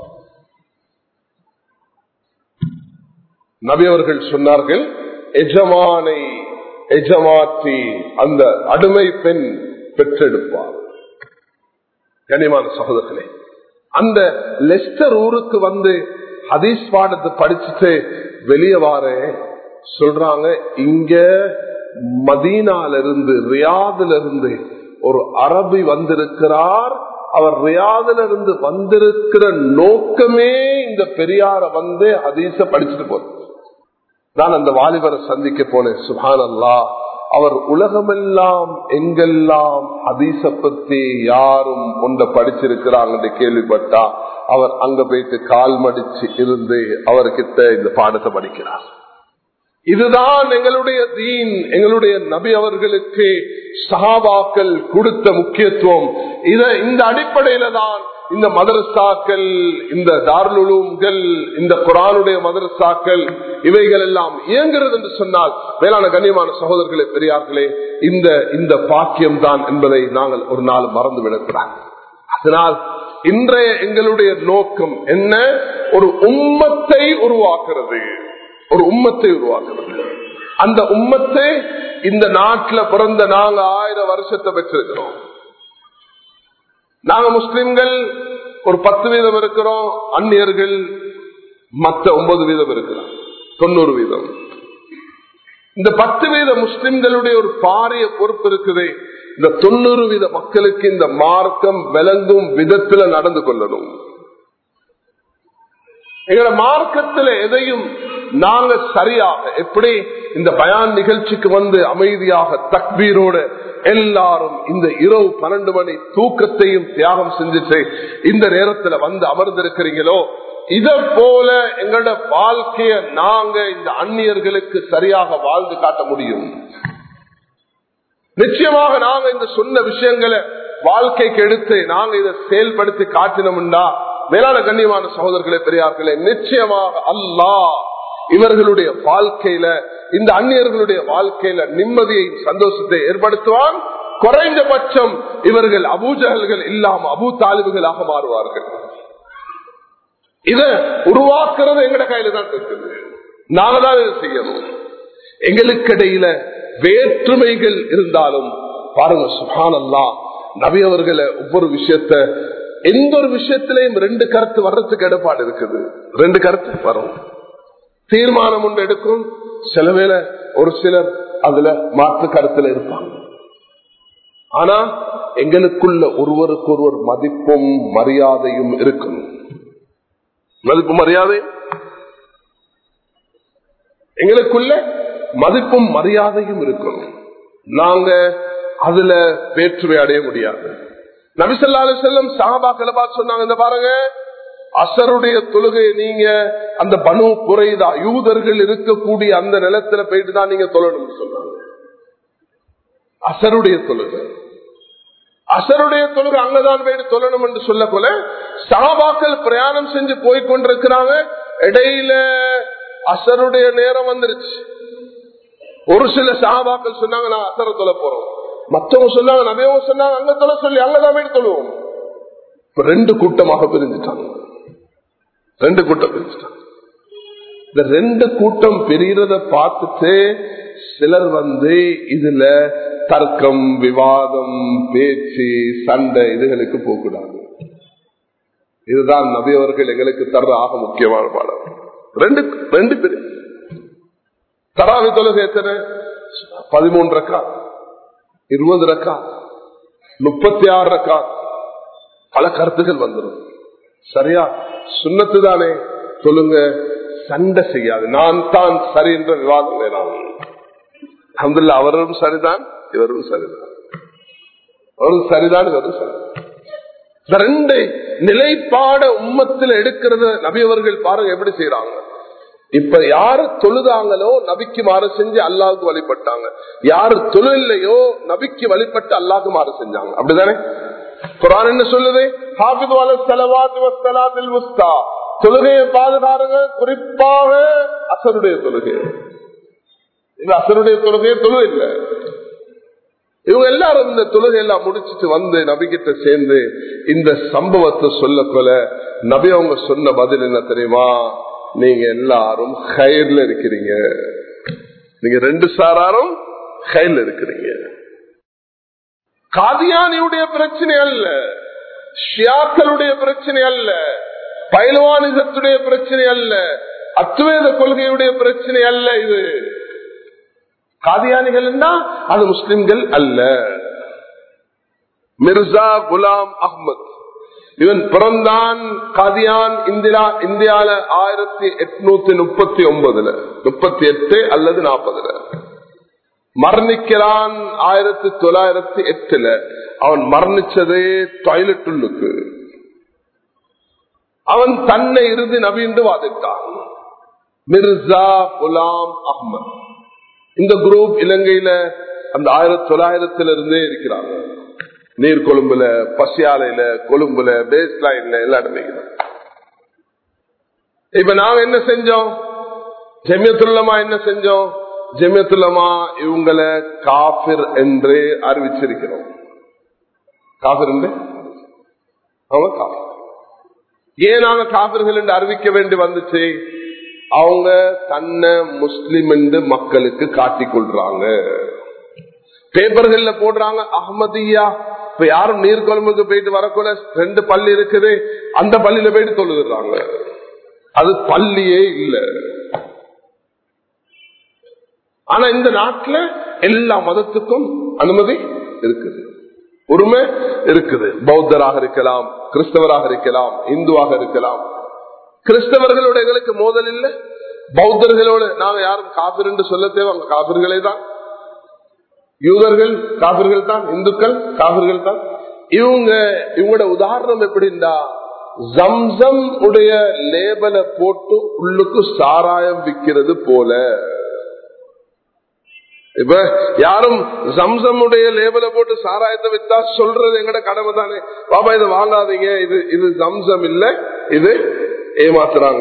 நபி அவர்கள் சொன்னார்கள் எஜமானை எஜமாற்றி அந்த அடிமை பெண் பெற்றெடுப்பார் கனிமான சகோதரர்களே அந்த லெஸ்டர் ஊருக்கு வந்து ஹதீஸ் பாடத்தை படிச்சுட்டு வெளியே வார சொல்றாங்க இங்க மதீனால இருந்து ரியாதுல இருந்து ஒரு அரபி வந்திருக்கிறார் அவர் ரியாதுல இருந்து வந்திருக்கிற நோக்கமே இந்த பெரியார வந்து ஹதீஸ படிச்சுட்டு போற நான் அந்த வாலிபரை சந்திக்க போனேன் சுஹான் அல்லா அவர் உலகமெல்லாம் எங்கெல்லாம் ஹதீச பத்தி யாரும் ஒன்ற படிச்சிருக்கிறாங்க கேள்விப்பட்டா அவர் அங்க போயிட்டு கால் மடிச்சு இருந்து அவர்கிட்ட இந்த பாடத்தை படிக்கிறார் இதுதான் எங்களுடைய தீன் எங்களுடைய நபி அவர்களுக்கு சகாபாக்கள் கொடுத்த முக்கியத்துவம் இத இந்த அடிப்படையில தான் இந்த மதரசாக்கள் இந்த தார்லுலூம்கள் இந்த குரானுடைய மதரசாக்கள் இவைகள் எல்லாம் இயங்குகிறது என்று சொன்னால் மேலான கண்ணியமான சகோதரர்களே பெரியார்களே இந்த இந்த பாக்கியம் தான் என்பதை நாங்கள் ஒரு நாள் மறந்து விடக்கூடாது அதனால் இன்றைய எங்களுடைய நோக்கம் என்ன ஒரு உம்மத்தை உருவாக்குறது ஒரு உம்மத்தை உருவாக்குறது அந்த உம்மத்தை இந்த நாட்டில் பிறந்த நாங்க ஆயிரம் வருஷத்தை பெற்றிருக்கிறோம் நாங்க முஸ்லிம்கள் ஒரு பத்து வீதம் இருக்கிறோம் அந்நியர்கள் மற்ற ஒன்பது வீதம் இருக்கிறோம் தொண்ணூறு வீதம் இந்த பத்து வீத முஸ்லிம்களுடைய ஒரு பாரிய பொறுப்பு இருக்குது இந்த தொண்ணூறு வீத மக்களுக்கு இந்த மார்க்கம் விளங்கும் விதத்துல நடந்து கொள்ளணும் எங்களோட மார்க்கத்துல எதையும் நாங்க சரியாக எப்படி இந்த பயான் நிகழ்ச்சிக்கு வந்து அமைதியாக தக்பீரோடு எல்லாரும் இந்த இரவு பன்னெண்டு மணி தூக்கத்தையும் தியாகம் செஞ்சுட்டு இந்த நேரத்துல வந்து அமர்ந்திருக்கிறீங்களோ இத போல எங்களோட வாழ்க்கைய நாங்க இந்த அந்நியர்களுக்கு சரியாக வாழ்ந்து காட்ட முடியும் நிச்சயமாக நாங்க இந்த சொன்ன விஷயங்களை வாழ்க்கைக்கு எடுத்து நாங்க இதை செயல்படுத்தி காட்டினோம்டா மேலான கண்ணியமான சகோதரர்களே பெரியார்களே நிச்சயமாக அல்லாஹ் இவர்களுடைய வாழ்க்கையில இந்த அந்நியர்களுடைய வாழ்க்கையில நிம்மதியை சந்தோஷத்தை ஏற்படுத்துவான் குறைந்தபட்சம் இவர்கள் அபூஜகல்கள் இல்லாம அபு தாலிபுகளாக மாறுவார்கள் இத உருவாக்குறது எங்கட கையில தான் இருக்குது நாங்க தான் இதை செய்யணும் எங்களுக்கு இடையில வேற்றுமைகள் இருந்தாலும் பாருங்க சுகானல்லா நபி அவர்களை ஒவ்வொரு விஷயத்த எந்த ஒரு விஷயத்திலையும் ரெண்டு கருத்து வர்றதுக்கு இடப்பாடு இருக்குது ரெண்டு கருத்து வரும் தீர்மானம் ஒன்று எடுக்கும் சில வேளை ஒரு சிலர் அதுல மாற்று கருத்துல இருப்பாங்க ஆனா எங்களுக்குள்ள ஒருவருக்கு ஒருவர் மதிப்பும் மரியாதையும் இருக்கணும் மதிப்பு மரியாதை எங்களுக்குள்ள மதிப்பும் மரியாதையும் இருக்கணும் நாங்க அதுல வேற்றுமை அடைய முடியாது நபிசல்லாலு செல்லம் சாபாக்களை பார்த்து சொன்னாங்க இந்த பாருங்க அசருடைய தொழுகை நீங்க அந்த பனு குறைதா யூதர்கள் இருக்கக்கூடிய அந்த நிலத்துல போயிட்டு தான் நீங்க தொழணும்னு சொன்னாங்க அசருடைய தொழுகை அசருடைய தொழுகை அங்கதான் போயிட்டு தொழணும் என்று சொல்ல போல சாபாக்கள் பிரயாணம் செஞ்சு போய் கொண்டிருக்கிறாங்க இடையில அசருடைய நேரம் வந்துருச்சு ஒரு சில சாபாக்கள் சொன்னாங்க நான் அசர தொலை போறோம் மற்றவங்க சொன்னாங்க நபையவங்க சொன்னாங்க அங்க தொலை சொல்லி அங்கதான் போயிட்டு தொழுவோம் ரெண்டு கூட்டமாக பிரிஞ்சுட்டாங்க ரெண்டு கூட்டம் பிரிச்சுட்டாங்க இந்த ரெண்டு கூட்டம் பிரிகிறத பார்த்துட்டு சிலர் வந்து இதுல தர்க்கம் விவாதம் பேச்சு சண்டை இதுகளுக்கு போகக்கூடாது இதுதான் நபி அவர்கள் எங்களுக்கு தர்ற ஆக முக்கியமான பாடம் ரெண்டு ரெண்டு பேர் தராவி தொழுகை எத்தனை பதிமூன்று ரக்கா இருபது ரக்கா முப்பத்தி ஆறு ரக்கா பல கருத்துகள் வந்துடும் சரியா சுண்ணத்து தானே சொல்லுங்க சண்டை செய்யாது நான் தான் சரி என்ற விவாதம் வேணாம் அஹமதுல்ல அவரும் சரிதான் இவரும் சரிதான் அவரும் சரிதான் இவரும் சரிதான் இந்த ரெண்டு நிலைப்பாட உம்மத்தில் எடுக்கிறத நபி அவர்கள் பாருங்க எப்படி செய்யறாங்க இப்ப யாரு தொழுதாங்களோ நபிக்கு மாறு செஞ்சு அல்லாவுக்கு வழிபட்டாங்க யாரு தொழிலையோ நபிக்கு வழிபட்டு அல்லாவுக்கு மாறு செஞ்சாங்க அப்படிதானே குரான் என்ன சொல்லுது தொழுகையை பாதுகாருங்க குறிப்பாக அசருடைய தொழுகை இது அசருடைய தொழுகையை தொழு இல்லை இவங்க எல்லாரும் இந்த தொழுகை எல்லாம் முடிச்சிட்டு வந்து நபிகிட்ட சேர்ந்து இந்த சம்பவத்தை சொல்ல கொல நபி அவங்க சொன்ன பதில் என்ன தெரியுமா நீங்க எல்லாரும் ஹயர்ல இருக்கிறீங்க நீங்க ரெண்டு சாராரும் ஹயர்ல இருக்கிறீங்க காதியானியுடைய பிரச்சனை அல்ல ஷியாக்களுடைய பிரச்சனை அல்ல பயில்வானிசத்துடைய பிரச்சனை அல்ல அத்வேத கொள்கையுடைய பிரச்சனை அல்ல இது காதியானிகள் அது முஸ்லிம்கள் அல்ல மிர்சா குலாம் அஹ்மத் இவன் பிறந்தான் காதியான் இந்தியா இந்தியால ஆயிரத்தி எட்நூத்தி முப்பத்தி ஒன்பதுல முப்பத்தி எட்டு அல்லது நாற்பதுல மரணிக்கிறான் ஆயிரத்தி தொள்ளாயிரத்தி எட்டுல அவன் மரணிச்சதே டாய்லெட் உள்ளுக்கு அவன் தன்னை இறுதி நவீன்று வாதிட்டான் மிர்சா குலாம் அஹ்மத் இந்த குரூப் இலங்கையில அந்த ஆயிரத்தி தொள்ளாயிரத்துல இருந்தே இருக்கிறாங்க நீர் கொழும்புல பசியாலையில கொழும்புல பேஸ் லைன்ல எல்லா இடமே இப்ப நாங்க என்ன செஞ்சோம் ஜெமியத்துல்லமா என்ன செஞ்சோம் ஜெமியத்துல்லமா இவங்களை காபிர் என்று அறிவிச்சிருக்கிறோம் காபிர் என்று அவங்க காபிர் ஏன் நாங்க காபிர்கள் என்று அறிவிக்க வேண்டி வந்துச்சு அவங்க தன்னை முஸ்லிம் என்று மக்களுக்கு காட்டிக் கொள்றாங்க பேப்பர்கள்ல போடுறாங்க அகமதியா இப்ப யாரும் நீர்கொழம்புக்கு போயிட்டு வரக்கூட ரெண்டு பள்ளி இருக்குது அந்த பள்ளியில போயிட்டு தொழுகிறாங்க அது பள்ளியே இல்ல ஆனா இந்த நாட்டுல எல்லா மதத்துக்கும் அனுமதி இருக்குது உரிமை இருக்குது பௌத்தராக இருக்கலாம் கிறிஸ்தவராக இருக்கலாம் இந்துவாக இருக்கலாம் கிறிஸ்தவர்களோட எங்களுக்கு மோதல் இல்லை பௌத்தர்களோடு நாங்க யாரும் காபிர் என்று சொல்ல தேவை அவங்க காபிர்களே தான் யூதர்கள் காபிர்கள் தான் இந்துக்கள் காபிர்கள் தான் இவங்க இவங்களோட உதாரணம் எப்படின்னா ஜம்சம் உடைய லேபலை போட்டு உள்ளுக்கு சாராயம் விற்கிறது போல இப்ப யாரும் ஜம்சமுடைய லேபலை போட்டு சாராயத்தை வித்தா சொல்றது எங்கட கடமை தானே பாபா இதை வாங்காதீங்க இது இது ஜம்சம் இல்ல இது ஏமாத்துறாங்க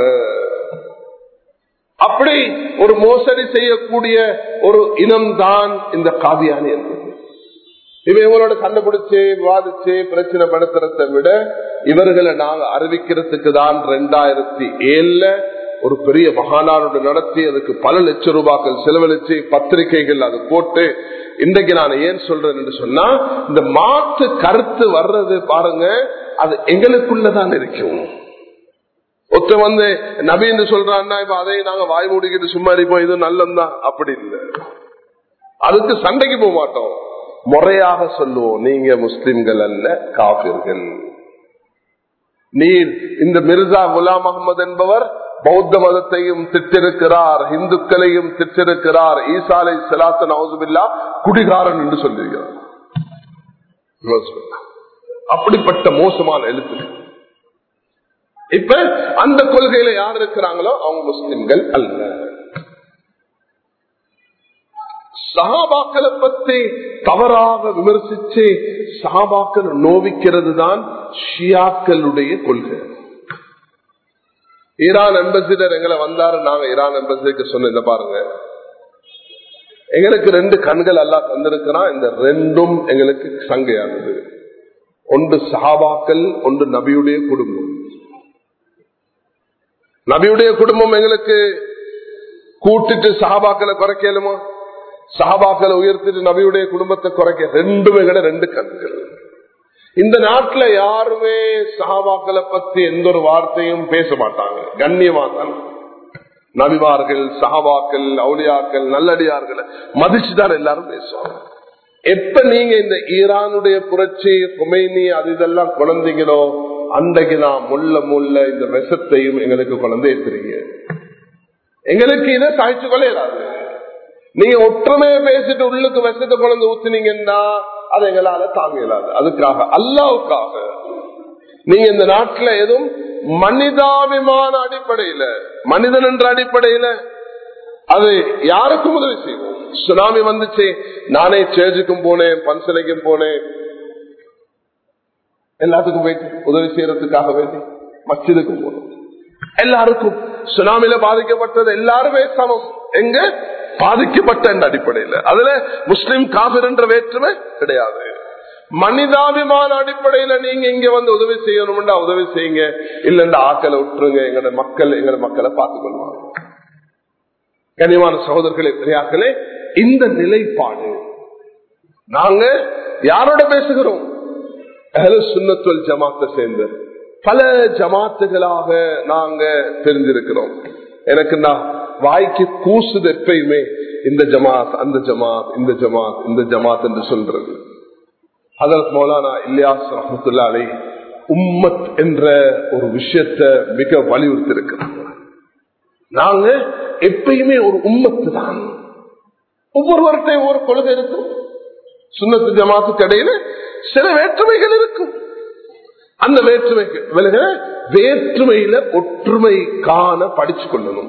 அப்படி ஒரு மோசடி செய்யக்கூடிய ஒரு இனம் தான் இந்த காதியானி என்பது இவ இவங்களோட கண்டுபிடிச்சு விவாதிச்சு பிரச்சனை படுத்துறதை விட இவர்களை நாங்க அறிவிக்கிறதுக்கு தான் ரெண்டாயிரத்தி ஏழுல ஒரு பெரிய மகாநாடு நடத்தி அதுக்கு பல லட்சம் ரூபாய்கள் செலவழிச்சு பத்திரிகைகள் அது போட்டு இன்றைக்கு நான் ஏன் சொல்றேன் என்று சொன்னா இந்த மாற்று கருத்து வர்றது பாருங்க அது எங்களுக்குள்ளதான் இருக்கும் ஒருத்த வந்து நபின்னு சொல்றான்னா இப்ப அதை நாங்க வாய் மூடிக்கிட்டு சும்மா இருப்போம் இது நல்லந்தான் அப்படி இல்லை அதுக்கு சண்டைக்கு போக மாட்டோம் முறையாக சொல்லுவோம் நீங்க முஸ்லிம்கள் அல்ல காபிர்கள் நீர் இந்த மிர்சா குலாம் அகமது என்பவர் பௌத்த மதத்தையும் திட்டிருக்கிறார் இந்துக்களையும் திட்டிருக்கிறார் ஈசாலை சலாத்தன் ஹவுசுபில்லா குடிகாரன் என்று சொல்லியிருக்கிறார் அப்படிப்பட்ட மோசமான எழுத்து இப்ப அந்த கொள்கையில யார் இருக்கிறாங்களோ அவங்க முஸ்லிம்கள் அல்ல சகாபாக்களை பத்தி தவறாக விமர்சிச்சு சகாபாக்கள் நோவிக்கிறது தான் ஷியாக்களுடைய கொள்கை ஈரான் அம்பசிடர் எங்களை வந்தாரு நாங்க ஈரான் அம்பசிடருக்கு சொன்ன பாருங்க எங்களுக்கு ரெண்டு கண்கள் எல்லாம் தந்திருக்கிறான் இந்த ரெண்டும் எங்களுக்கு சங்கையானது ஒன்று சஹாபாக்கள் ஒன்று நபியுடைய குடும்பம் நபியுடைய குடும்பம் எங்களுக்கு கூட்டிட்டு சஹாபாக்களை குறைக்கலுமா சஹாபாக்களை உயர்த்திட்டு நபியுடைய குடும்பத்தை குறைக்க ரெண்டுமே கிட ரெண்டு கண்கள் இந்த நாட்டுல யாருமே சஹாபாக்களை பத்தி எந்த ஒரு வார்த்தையும் பேச மாட்டாங்க கண்ணியமா தான் நபிமார்கள் சஹாபாக்கள் அவுளியாக்கள் நல்லடியார்களை மதிச்சுதான் எல்லாரும் பேசுவாங்க எப்ப நீங்க இந்த ஈரானுடைய புரட்சி குமைனி அது இதெல்லாம் குழந்தைங்களோ அன்றைக்கு நான் முள்ள முள்ள இந்த விஷத்தையும் எங்களுக்கு குழந்தை ஏத்துறீங்க எங்களுக்கு இதை சாய்ச்சு கொள்ளையிடாது நீங்க ஒற்றுமையை பேசிட்டு உள்ளுக்கு விஷத்தை குழந்தை ஊத்துனீங்கன்னா அது எங்களால தாங்க இயலாது அதுக்காக அல்லாவுக்காக நீங்க இந்த நாட்டுல எதுவும் மனிதாபிமான அடிப்படையில மனிதன் என்ற அடிப்படையில அது யாருக்கும் உதவி செய்வோம் சுனாமி வந்துச்சு நானே சேர்ஜுக்கும் போனேன் பன்சலைக்கும் போனேன் எல்லாத்துக்கும் போயிட்டு உதவி செய்யறதுக்காக வேண்டி மச்சிதுக்கும் போனோம் எல்லாருக்கும் சுனாமில பாதிக்கப்பட்டது எல்லாருமே சமம் எங்க பாதிக்கப்பட்ட என்ற அடிப்படையில் அதுல முஸ்லிம் காபிர் என்ற வேற்றுமை கிடையாது மனிதாபிமான அடிப்படையில நீங்க இங்க வந்து உதவி செய்யணும்டா உதவி செய்யுங்க இல்லன்னா ஆக்களை விட்டுருங்க எங்களோட மக்கள் எங்களோட மக்களை பார்த்துக் கொள்வாங்க கனிவான சகோதரர்களே பெரியாக்களே இந்த நிலைப்பாடு நாங்க யாரோட பேசுகிறோம் சுண்ணத்துவல் ஜமாத்தை சேர்ந்த பல ஜமாத்துகளாக நாங்க தெரிஞ்சிருக்கிறோம் எனக்கு நான் வாய்க்கு கூசுது எப்பயுமே இந்த ஜமாத் அந்த ஜமாத் இந்த ஜமாத் இந்த ஜமாத் என்று சொல்றது அதற்கு மௌலானா இல்லியாஸ் ரஹமத்துல்லா அலை உம்மத் என்ற ஒரு விஷயத்தை மிக வலியுறுத்தி இருக்கிறாங்க நாங்க எப்பயுமே ஒரு உம்மத்து தான் ஒவ்வொருவர்கிட்டையும் ஒரு கொள்கை இருக்கும் சுண்ணத்து ஜமாத்துக்கு இடையில சில வேற்றுமைகள் இருக்கும் அந்த வேற்றுமைக்கு விலக வேற்றுமையில ஒற்றுமை காண படிச்சு கொள்ளணும்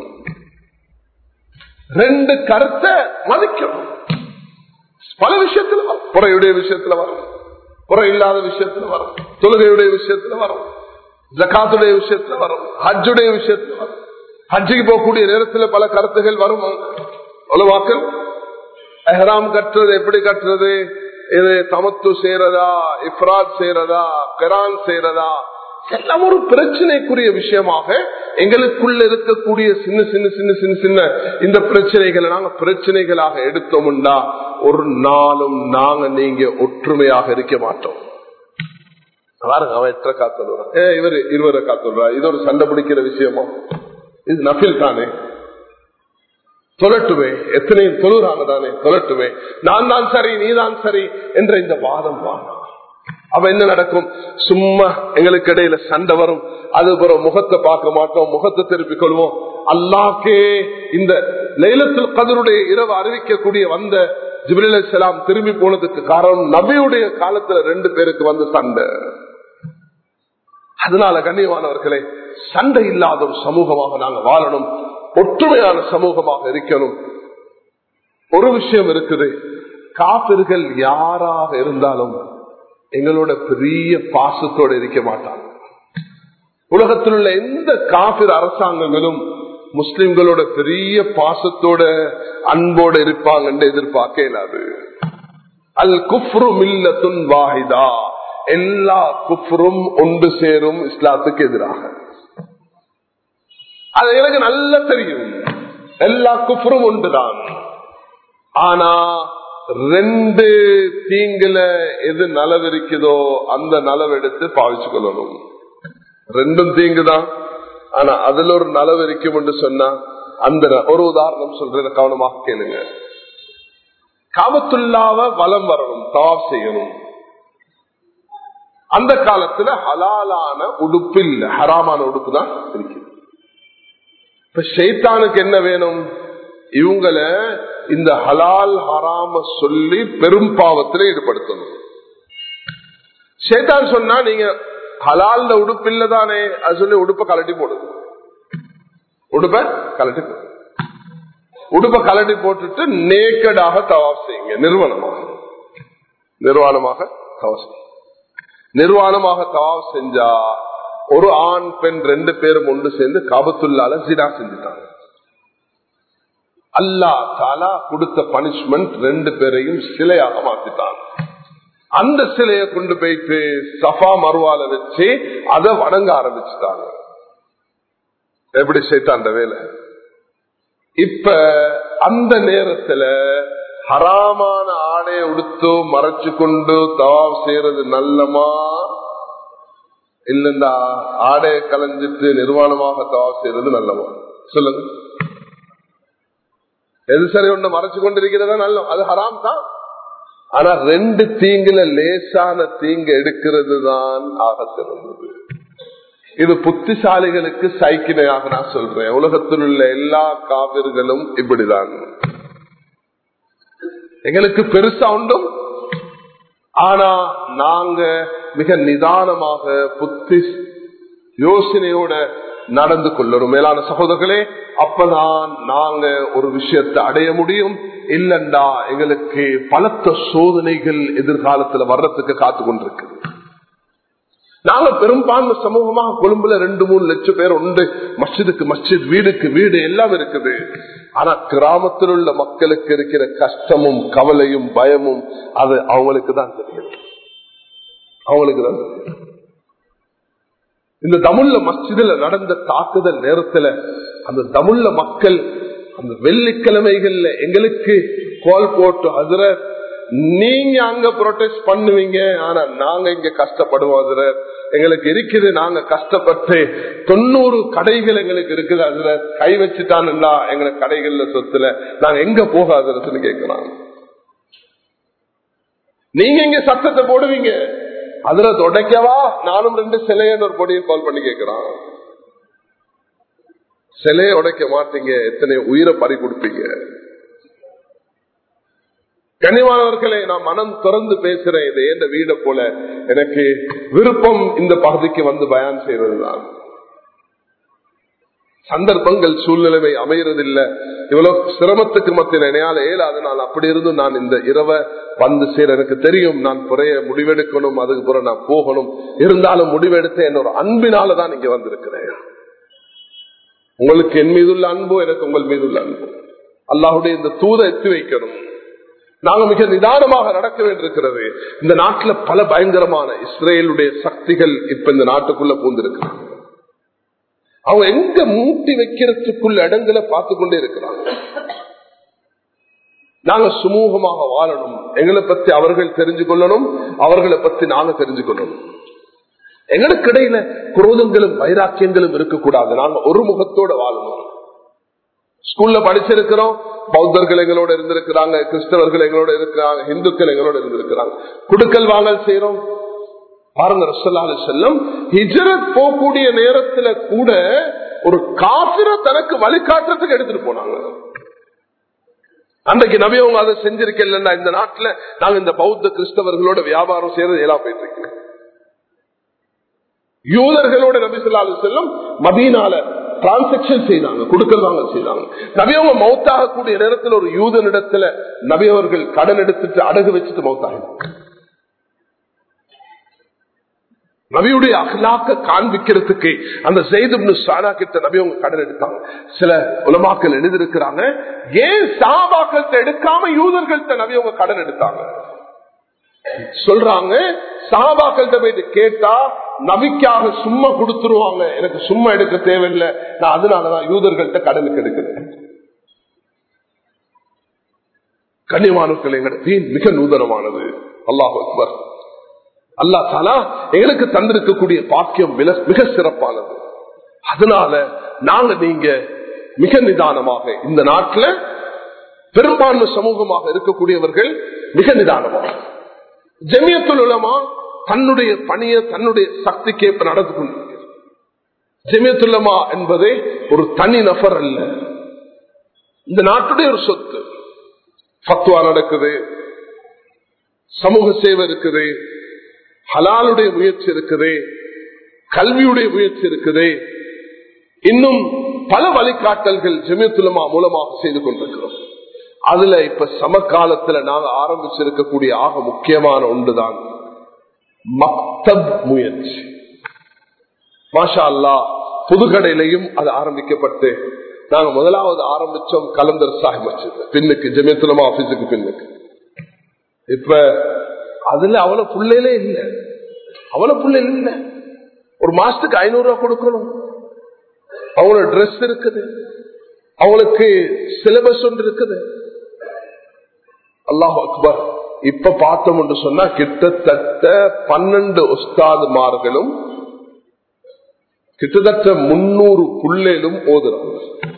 ரெண்டு கருத்தை மதிக்கணும் பல விஷயத்துல வரும் புறையுடைய விஷயத்துல வரும் குறை இல்லாத விஷயத்துல வரும் தொழுகையுடைய விஷயத்துல வரும் ஜக்காத்துடைய விஷயத்துல வரும் ஹஜ்ஜுடைய விஷயத்துல வரும் ஹஜ்ஜுக்கு போகக்கூடிய நேரத்தில் பல கருத்துகள் வரும் உலவாக்கள் எஹராம் கட்டுறது எப்படி கட்டுறது இது தமத்து செய்யறதா இஃப்ராத் செய்யறதா கரான் செய்யறதா எல்லாம் ஒரு பிரச்சனைக்குரிய விஷயமாக எங்களுக்குள்ள இருக்கக்கூடிய சின்ன சின்ன சின்ன சின்ன சின்ன இந்த பிரச்சனைகளை நாங்க பிரச்சனைகளாக எடுத்தோம்னா ஒரு நாளும் நாங்க நீங்க ஒற்றுமையாக இருக்க மாட்டோம் பாருங்க அவன் எட்ட காத்துடுறான் ஏ இவர் இருவரை காத்துடுறா இது ஒரு சண்டை பிடிக்கிற விஷயமா இது நஃபில் தானே தொலட்டுமே எத்தனை தொழுறாங்க தானே தொலட்டுமே நான் தான் சரி நீ தான் சரி என்ற இந்த வாதம் வாங்க அப்ப என்ன நடக்கும் சும்மா எங்களுக்கு இடையில சண்டை வரும் அது பிறகு முகத்தை பார்க்க மாட்டோம் முகத்தை திருப்பிக் கொள்வோம் அல்லாக்கே இந்த லைலத்தில் கதருடைய இரவு அறிவிக்கக்கூடிய வந்த ஜிபில் செலாம் திரும்பி போனதுக்கு காரணம் நபியுடைய காலத்துல ரெண்டு பேருக்கு வந்து சண்டை அதனால கண்ணியமானவர்களே சண்டை இல்லாத ஒரு சமூகமாக நாங்க வாழணும் ஒற்றுமையான சமூகமாக இருக்கணும் ஒரு விஷயம் இருக்குது காப்பிர்கள் யாராக இருந்தாலும் எங்களோட பெரிய பாசத்தோடு இருக்க மாட்டாங்க உலகத்தில் உள்ள எந்த காபிர் அரசாங்கங்களும் முஸ்லிம்களோட பெரிய பாசத்தோட அன்போட இருப்பாங்க எதிர்பார்க்க இயலாது அல் குஃப்ரு மில்லத்துன் வாஹிதா எல்லா குஃப்ரும் ஒன்று சேரும் இஸ்லாத்துக்கு எதிராக அது எனக்கு நல்லா தெரியும் எல்லா குஃப்ரும் ஒன்றுதான் ஆனா ரெண்டு தீங்குல எது நலவு இருக்குதோ அந்த நலவு எடுத்து பாவிச்சு கொள்ளணும் ரெண்டும் தீங்குதான் ஆனா அதுல ஒரு நலவு இருக்கும் என்று சொன்னா அந்த ஒரு உதாரணம் சொல்றேன் கவனமாக கேளுங்க காபத்துள்ளாவ வலம் வரணும் தவாப் செய்யணும் அந்த காலத்துல ஹலாலான உடுப்பு இல்ல ஹராமான உடுப்பு தான் இருக்குது இப்ப ஷெய்தானுக்கு என்ன வேணும் இவங்கள இந்த ஹலால் ஹராம சொல்லி பெரும் பாவத்தில் ஈடுபடுத்தணும் ஷேத்தான் சொன்னா நீங்க ஹலால் உடுப்பு இல்லதானே அது சொல்லி உடுப்ப கலட்டி போடுது உடுப்ப கலட்டி போடு உடுப்ப கலட்டி போட்டுட்டு நேக்கடாக தவாப் செய்யுங்க நிறுவனமாக நிர்வாணமாக தவாப் நிர்வாணமாக தவாப் செஞ்சா ஒரு ஆண் பெண் ரெண்டு பேரும் ஒன்று சேர்ந்து காபத்துள்ளால சிடா செஞ்சுட்டாங்க அல்லா தாலா கொடுத்த பனிஷ்மெண்ட் ரெண்டு பேரையும் சிலையாக மாத்திட்டாங்க அந்த சிலையை கொண்டு போயிட்டு சஃபா மறுவால வச்சு அதை வணங்க ஆரம்பிச்சுட்டாங்க எப்படி செய்தாண்ட வேலை இப்ப அந்த நேரத்துல ஹராமான ஆடையை உடுத்து மறைச்சு கொண்டு தவாப் செய்யறது நல்லமா இல்லைண்டா ஆடையை கலைஞ்சிட்டு நிர்வாணமாக தவாப் செய்யறது நல்லமா சொல்லுங்க எது சரி ஒண்ணு மறைச்சு கொண்டிருக்கிறதா நல்ல அது ஹராம் தான் ஆனா ரெண்டு தீங்குல லேசான தீங்கு எடுக்கிறது தான் ஆக சிறந்தது இது புத்திசாலிகளுக்கு சைக்கிணையாக நான் சொல்றேன் உலகத்தில் உள்ள எல்லா காவிர்களும் இப்படிதான் எங்களுக்கு பெருசா உண்டும் ஆனா நாங்க மிக நிதானமாக புத்தி யோசனையோட நடந்து கொள்ளணும் மேலான சகோதரர்களே அப்பதான் நாங்க ஒரு விஷயத்தை அடைய முடியும் இல்லண்டா எங்களுக்கு பலத்த சோதனைகள் எதிர்காலத்துல வர்றதுக்கு காத்து கொண்டிருக்கு நாங்க பெரும்பான்மை சமூகமாக கொழும்புல ரெண்டு மூணு லட்சம் பேர் உண்டு மஸ்ஜிதுக்கு மஸ்ஜித் வீடுக்கு வீடு எல்லாம் இருக்குது ஆனா கிராமத்தில் உள்ள மக்களுக்கு இருக்கிற கஷ்டமும் கவலையும் பயமும் அது அவங்களுக்கு தான் தெரியும் அவங்களுக்கு தான் தெரியும் இந்த தமிழ்ல மஸ்ஜிதுல நடந்த தாக்குதல் நேரத்துல அந்த தமிழ்ல மக்கள் அந்த வெள்ளிக்கிழமைகள்ல எங்களுக்கு கோல் போட்டு அதுல நீங்க அங்க ப்ரொடெஸ்ட் பண்ணுவீங்க ஆனா நாங்க இங்க கஷ்டப்படுவோம் அதுல எங்களுக்கு இருக்குது நாங்க கஷ்டப்பட்டு தொண்ணூறு கடைகள் எங்களுக்கு இருக்குது அதுல கை வச்சுட்டானுங்களா எங்களுக்கு கடைகள்ல சொத்துல நாங்க எங்க போகாதுன்னு கேட்கிறாங்க நீங்க இங்க சத்தத்தை போடுவீங்க அதுல தொடக்கவா நானும் ரெண்டு சிலையன்னு ஒரு பொடியை கால் பண்ணி கேட்கிறான் சிலையை உடைக்க மாட்டீங்க எத்தனை உயிரை பறி கொடுப்பீங்க கனிவானவர்களே நான் மனம் திறந்து பேசுறேன் இது எந்த வீட போல எனக்கு விருப்பம் இந்த பகுதிக்கு வந்து பயன் செய்வதுதான் சந்தர்ப்பங்கள் சூழ்நிலைமை அமையறதில்லை இவ்வளவு சிரமத்துக்கு மத்தியில் எனையால ஏழாது நான் அப்படி இருந்து நான் இந்த இரவை வந்து சேர எனக்கு தெரியும் நான் புறைய முடிவெடுக்கணும் அதுக்கு பிறகு நான் போகணும் இருந்தாலும் முடிவெடுத்த என்னோட அன்பினாலதான் இங்க வந்திருக்கிறேன் உங்களுக்கு என் மீதுள்ள அன்பு எனக்கு உங்கள் மீதுள்ள அன்பு அல்லாஹுடைய இந்த தூதை எத்தி வைக்கணும் நாங்க மிக நிதானமாக நடக்க வேண்டியிருக்கிறது இந்த நாட்டுல பல பயங்கரமான இஸ்ரேலுடைய சக்திகள் இப்ப இந்த நாட்டுக்குள்ள பூந்திருக்கிறாங்க அவங்க எங்க மூட்டி வைக்கிறதுக்குள்ள இடங்களை பார்த்து கொண்டே இருக்கிறாங்க நாங்க சுமூகமாக வாழணும் எங்களை பத்தி அவர்கள் தெரிஞ்சு கொள்ளணும் அவர்களை பத்தி நாங்க தெரிஞ்சு கொள்ளணும் எங்களுக்கு இடையில குரோதங்களும் வைராக்கியங்களும் இருக்கக்கூடாது நாங்க ஒரு முகத்தோட வாழணும் ஸ்கூல்ல படிச்சிருக்கிறோம் பௌத்தர்கள் எங்களோட இருந்திருக்கிறாங்க கிறிஸ்தவர்கள் எங்களோட இருக்கிறாங்க இந்துக்கள் எங்களோட இருந்திருக்கிறாங்க குடுக்கல் வாங்கல் செய்யறோம் பாருங்க ரசல்லாலு செல்லம் ஹிஜரத் போகக்கூடிய நேரத்துல கூட ஒரு காசிர தனக்கு வழிகாட்டுறதுக்கு எடுத்துட்டு போனாங்க அன்றைக்கு நபி அவங்க அதை செஞ்சிருக்கலன்னா இந்த நாட்டுல நாங்க இந்த பௌத்த கிறிஸ்தவர்களோட வியாபாரம் செய்யறது ஏலா போயிட்டு இருக்கோம் யூதர்களோட நபி சொல்லாலு செல்லம் மதீனால டிரான்சாக்சன் செய்தாங்க குடுக்கல் வாங்கல் செய்தாங்க நபியவங்க மௌத்தாகக்கூடிய நேரத்தில் ஒரு யூதனிடத்துல நபியவர்கள் கடன் எடுத்துட்டு அடகு வச்சுட்டு மௌத்தாகினாங்க நபியுடைய அகலாக்க காண்பிக்கிறதுக்கு அந்த செய்து சாரா கிட்ட நபி அவங்க கடன் எடுத்தாங்க சில உலமாக்கள் எழுதியிருக்கிறாங்க ஏன் சாபாக்கள்கிட்ட எடுக்காம யூதர்கள்ட்ட நபி அவங்க கடன் எடுத்தாங்க சொல்றாங்க சாபாக்கள்கிட்ட போயிட்டு கேட்டா நபிக்காக சும்மா கொடுத்துருவாங்க எனக்கு சும்மா எடுக்க தேவையில்லை நான் அதனாலதான் யூதர்கள்ட்ட கடனுக்கு எடுக்கிறேன் கண்ணியமானுக்கள் எங்களோட தீன் மிக நூதனமானது அல்லாஹ் அக்பர் அல்லா தாலா எங்களுக்கு தந்திருக்கக்கூடிய பாக்கியம் மிக சிறப்பானது அதனால நாங்க நீங்க மிக நிதானமாக இந்த நாட்டில் பெரும்பான்மை சமூகமாக இருக்கக்கூடியவர்கள் மிக நிதானமாக ஜமியத்துல் உலமா தன்னுடைய பணியை தன்னுடைய சக்திக்கேற்ப நடந்து கொண்டிருக்கிறது ஜமியத்துல்லமா என்பதே ஒரு தனி நபர் அல்ல இந்த நாட்டுடைய ஒரு சொத்து பத்துவா நடக்குது சமூக சேவை இருக்குது ஹலாலுடைய முயற்சி இருக்குது கல்வியுடைய முயற்சி இருக்குது இன்னும் பல வழிகாட்டல்கள் ஜமியத்துலமா மூலமாக செய்து கொண்டிருக்கிறோம் அதுல இப்ப சமகாலத்துல நாங்க ஆரம்பிச்சிருக்கக்கூடிய ஆக முக்கியமான ஒன்றுதான் மக்தப் முயற்சி மாஷா அல்லா புதுக்கடையிலையும் அது ஆரம்பிக்கப்பட்டு நாங்க முதலாவது ஆரம்பிச்சோம் கலந்தர் சாஹிப் மஸ்ஜித் பின்னுக்கு ஜமியத்துலமா ஆபீஸுக்கு பின்னுக்கு இப்ப அதுல அவ்வளவு புள்ளையிலே இல்லை அவ்வளவு புள்ளையில இல்ல ஒரு மாசத்துக்கு ஐநூறு ரூபாய் கொடுக்கணும் அவங்களோட ட்ரெஸ் இருக்குது அவங்களுக்கு சிலபஸ் ஒன்று இருக்குது அல்லாஹ் அக்பர் இப்ப பார்த்தோம் என்று சொன்னா கிட்டத்தட்ட பன்னெண்டு உஸ்தாதுமார்களும் கிட்டத்தட்ட முன்னூறு புள்ளையிலும் ஓதுறாங்க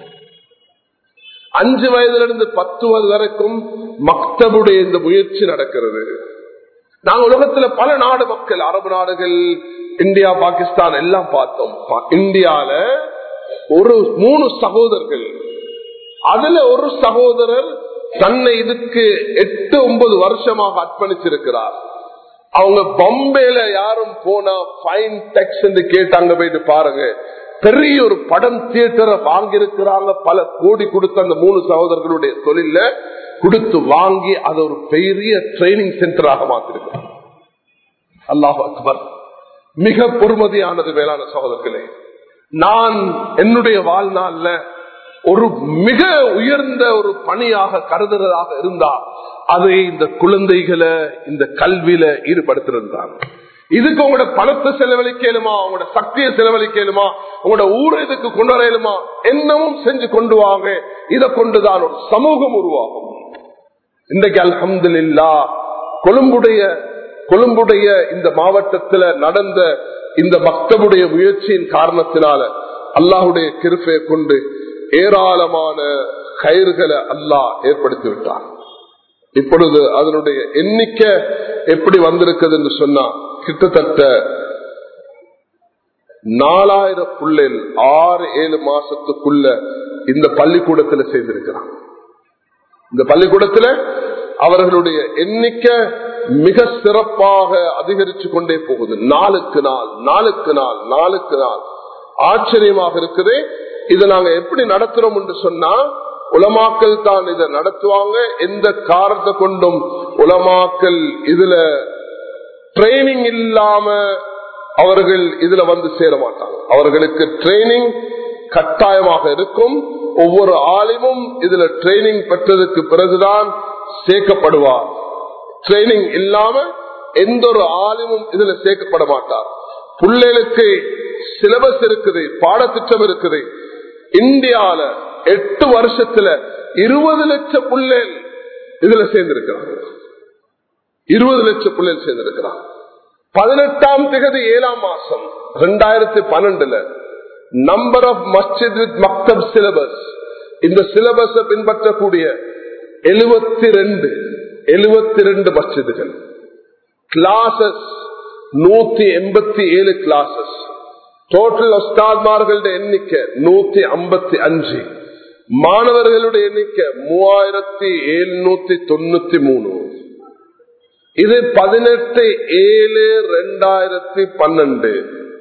அஞ்சு வயதுல இருந்து பத்து வயது வரைக்கும் மக்தபுடைய இந்த முயற்சி நடக்கிறது நாங்க உலகத்துல பல நாடு மக்கள் அரபு நாடுகள் இந்தியா பாகிஸ்தான் எல்லாம் பார்த்தோம் இந்தியால ஒரு மூணு சகோதரர்கள் அதுல ஒரு சகோதரர் தன்னை இதுக்கு எட்டு ஒன்பது வருஷமாக அர்ப்பணிச்சிருக்கிறார் அவங்க பம்பேல யாரும் போனா ஃபைன் டெக்ஸ் கேட்டு அங்க போயிட்டு பாருங்க பெரிய ஒரு படம் தியேட்டரை வாங்கியிருக்கிறாங்க பல கோடி கொடுத்த அந்த மூணு சகோதரர்களுடைய தொழில கொடுத்து வாங்கி அதை ஒரு பெரிய ட்ரைனிங் சென்டராக மாத்திருக்கிறாங்க அல்லாஹ் அக்பர் மிக பொறுமதியானது வேளாண் சகோதரர்களே நான் என்னுடைய வாழ்நாள்ல ஒரு மிக உயர்ந்த ஒரு பணியாக கருதுறதாக இருந்தா அதை இந்த குழந்தைகளை இந்த கல்வியில ஈடுபடுத்திருந்தாங்க இதுக்கு உங்களோட பணத்தை செலவழிக்கலுமா உங்களோட சக்தியை செலவழிக்கலுமா உங்களோட ஊரை இதுக்கு கொண்டு வரையலுமா என்னமும் செஞ்சு கொண்டு வாங்க இதை கொண்டுதான் ஒரு சமூகம் உருவாகும் இன்றைக்கு அல்ஹம்துலில்லா கொழும்புடைய கொழும்புடைய இந்த மாவட்டத்தில் நடந்த இந்த மக்தபுடைய முயற்சியின் காரணத்தினால அல்லாஹுடைய கிருப்பையை கொண்டு ஏராளமான கயிறுகளை அல்லாஹ் ஏற்படுத்தி விட்டார் இப்பொழுது அதனுடைய எண்ணிக்கை எப்படி வந்திருக்குது என்று சொன்னா கிட்டத்தட்ட நாலாயிரம் புள்ளைகள் ஆறு ஏழு மாசத்துக்குள்ள இந்த பள்ளிக்கூடத்துல சேர்ந்திருக்கிறான் இந்த பள்ளிக்கூடத்துல அவர்களுடைய எண்ணிக்கை மிக சிறப்பாக அதிகரிச்சு கொண்டே போகுது நாளுக்கு நாள் நாளுக்கு நாள் நாளுக்கு நாள் ஆச்சரியமாக இருக்குது இதை நாங்க எப்படி நடத்துறோம் என்று சொன்னா உலமாக்கல் தான் இதை நடத்துவாங்க எந்த காரணத்தை கொண்டும் உலமாக்கல் இதுல ட்ரைனிங் இல்லாம அவர்கள் இதுல வந்து சேர மாட்டாங்க அவர்களுக்கு ட்ரைனிங் கட்டாயமாக இருக்கும் ஒவ்வொரு ஆலிமும் இதுல ட்ரைனிங் பெற்றதுக்கு பிறகுதான் சேர்க்கப்படுவார் ட்ரைனிங் இல்லாம எந்த ஒரு ஆலிமும் இதுல சேர்க்கப்பட மாட்டார் பிள்ளைகளுக்கு சிலபஸ் இருக்குது பாடத்திட்டம் இருக்குது இந்தியால எட்டு வருஷத்துல இருபது லட்சம் பிள்ளைகள் இதுல சேர்ந்திருக்கிறாங்க இருபது லட்சம் பிள்ளைகள் சேர்ந்திருக்கிறாங்க பதினெட்டாம் திகதி ஏழாம் மாசம் ரெண்டாயிரத்தி பன்னெண்டுல நம்பர் ஆஃப் மஸ்ஜித் வித் மக்தப் சிலபஸ் இந்த சிலபஸ பின்பற்றக்கூடிய எழுபத்தி ரெண்டு எழுபத்தி ரெண்டு மஸ்ஜிதுகள் கிளாசஸ் நூத்தி எண்பத்தி ஏழு கிளாசஸ் டோட்டல் ஒஸ்தாத்மார்களுடைய எண்ணிக்கை நூத்தி ஐம்பத்தி அஞ்சு மாணவர்களுடைய எண்ணிக்கை மூவாயிரத்தி எழுநூத்தி தொண்ணூத்தி மூணு இது பதினெட்டு ஏழு ரெண்டாயிரத்தி பன்னெண்டு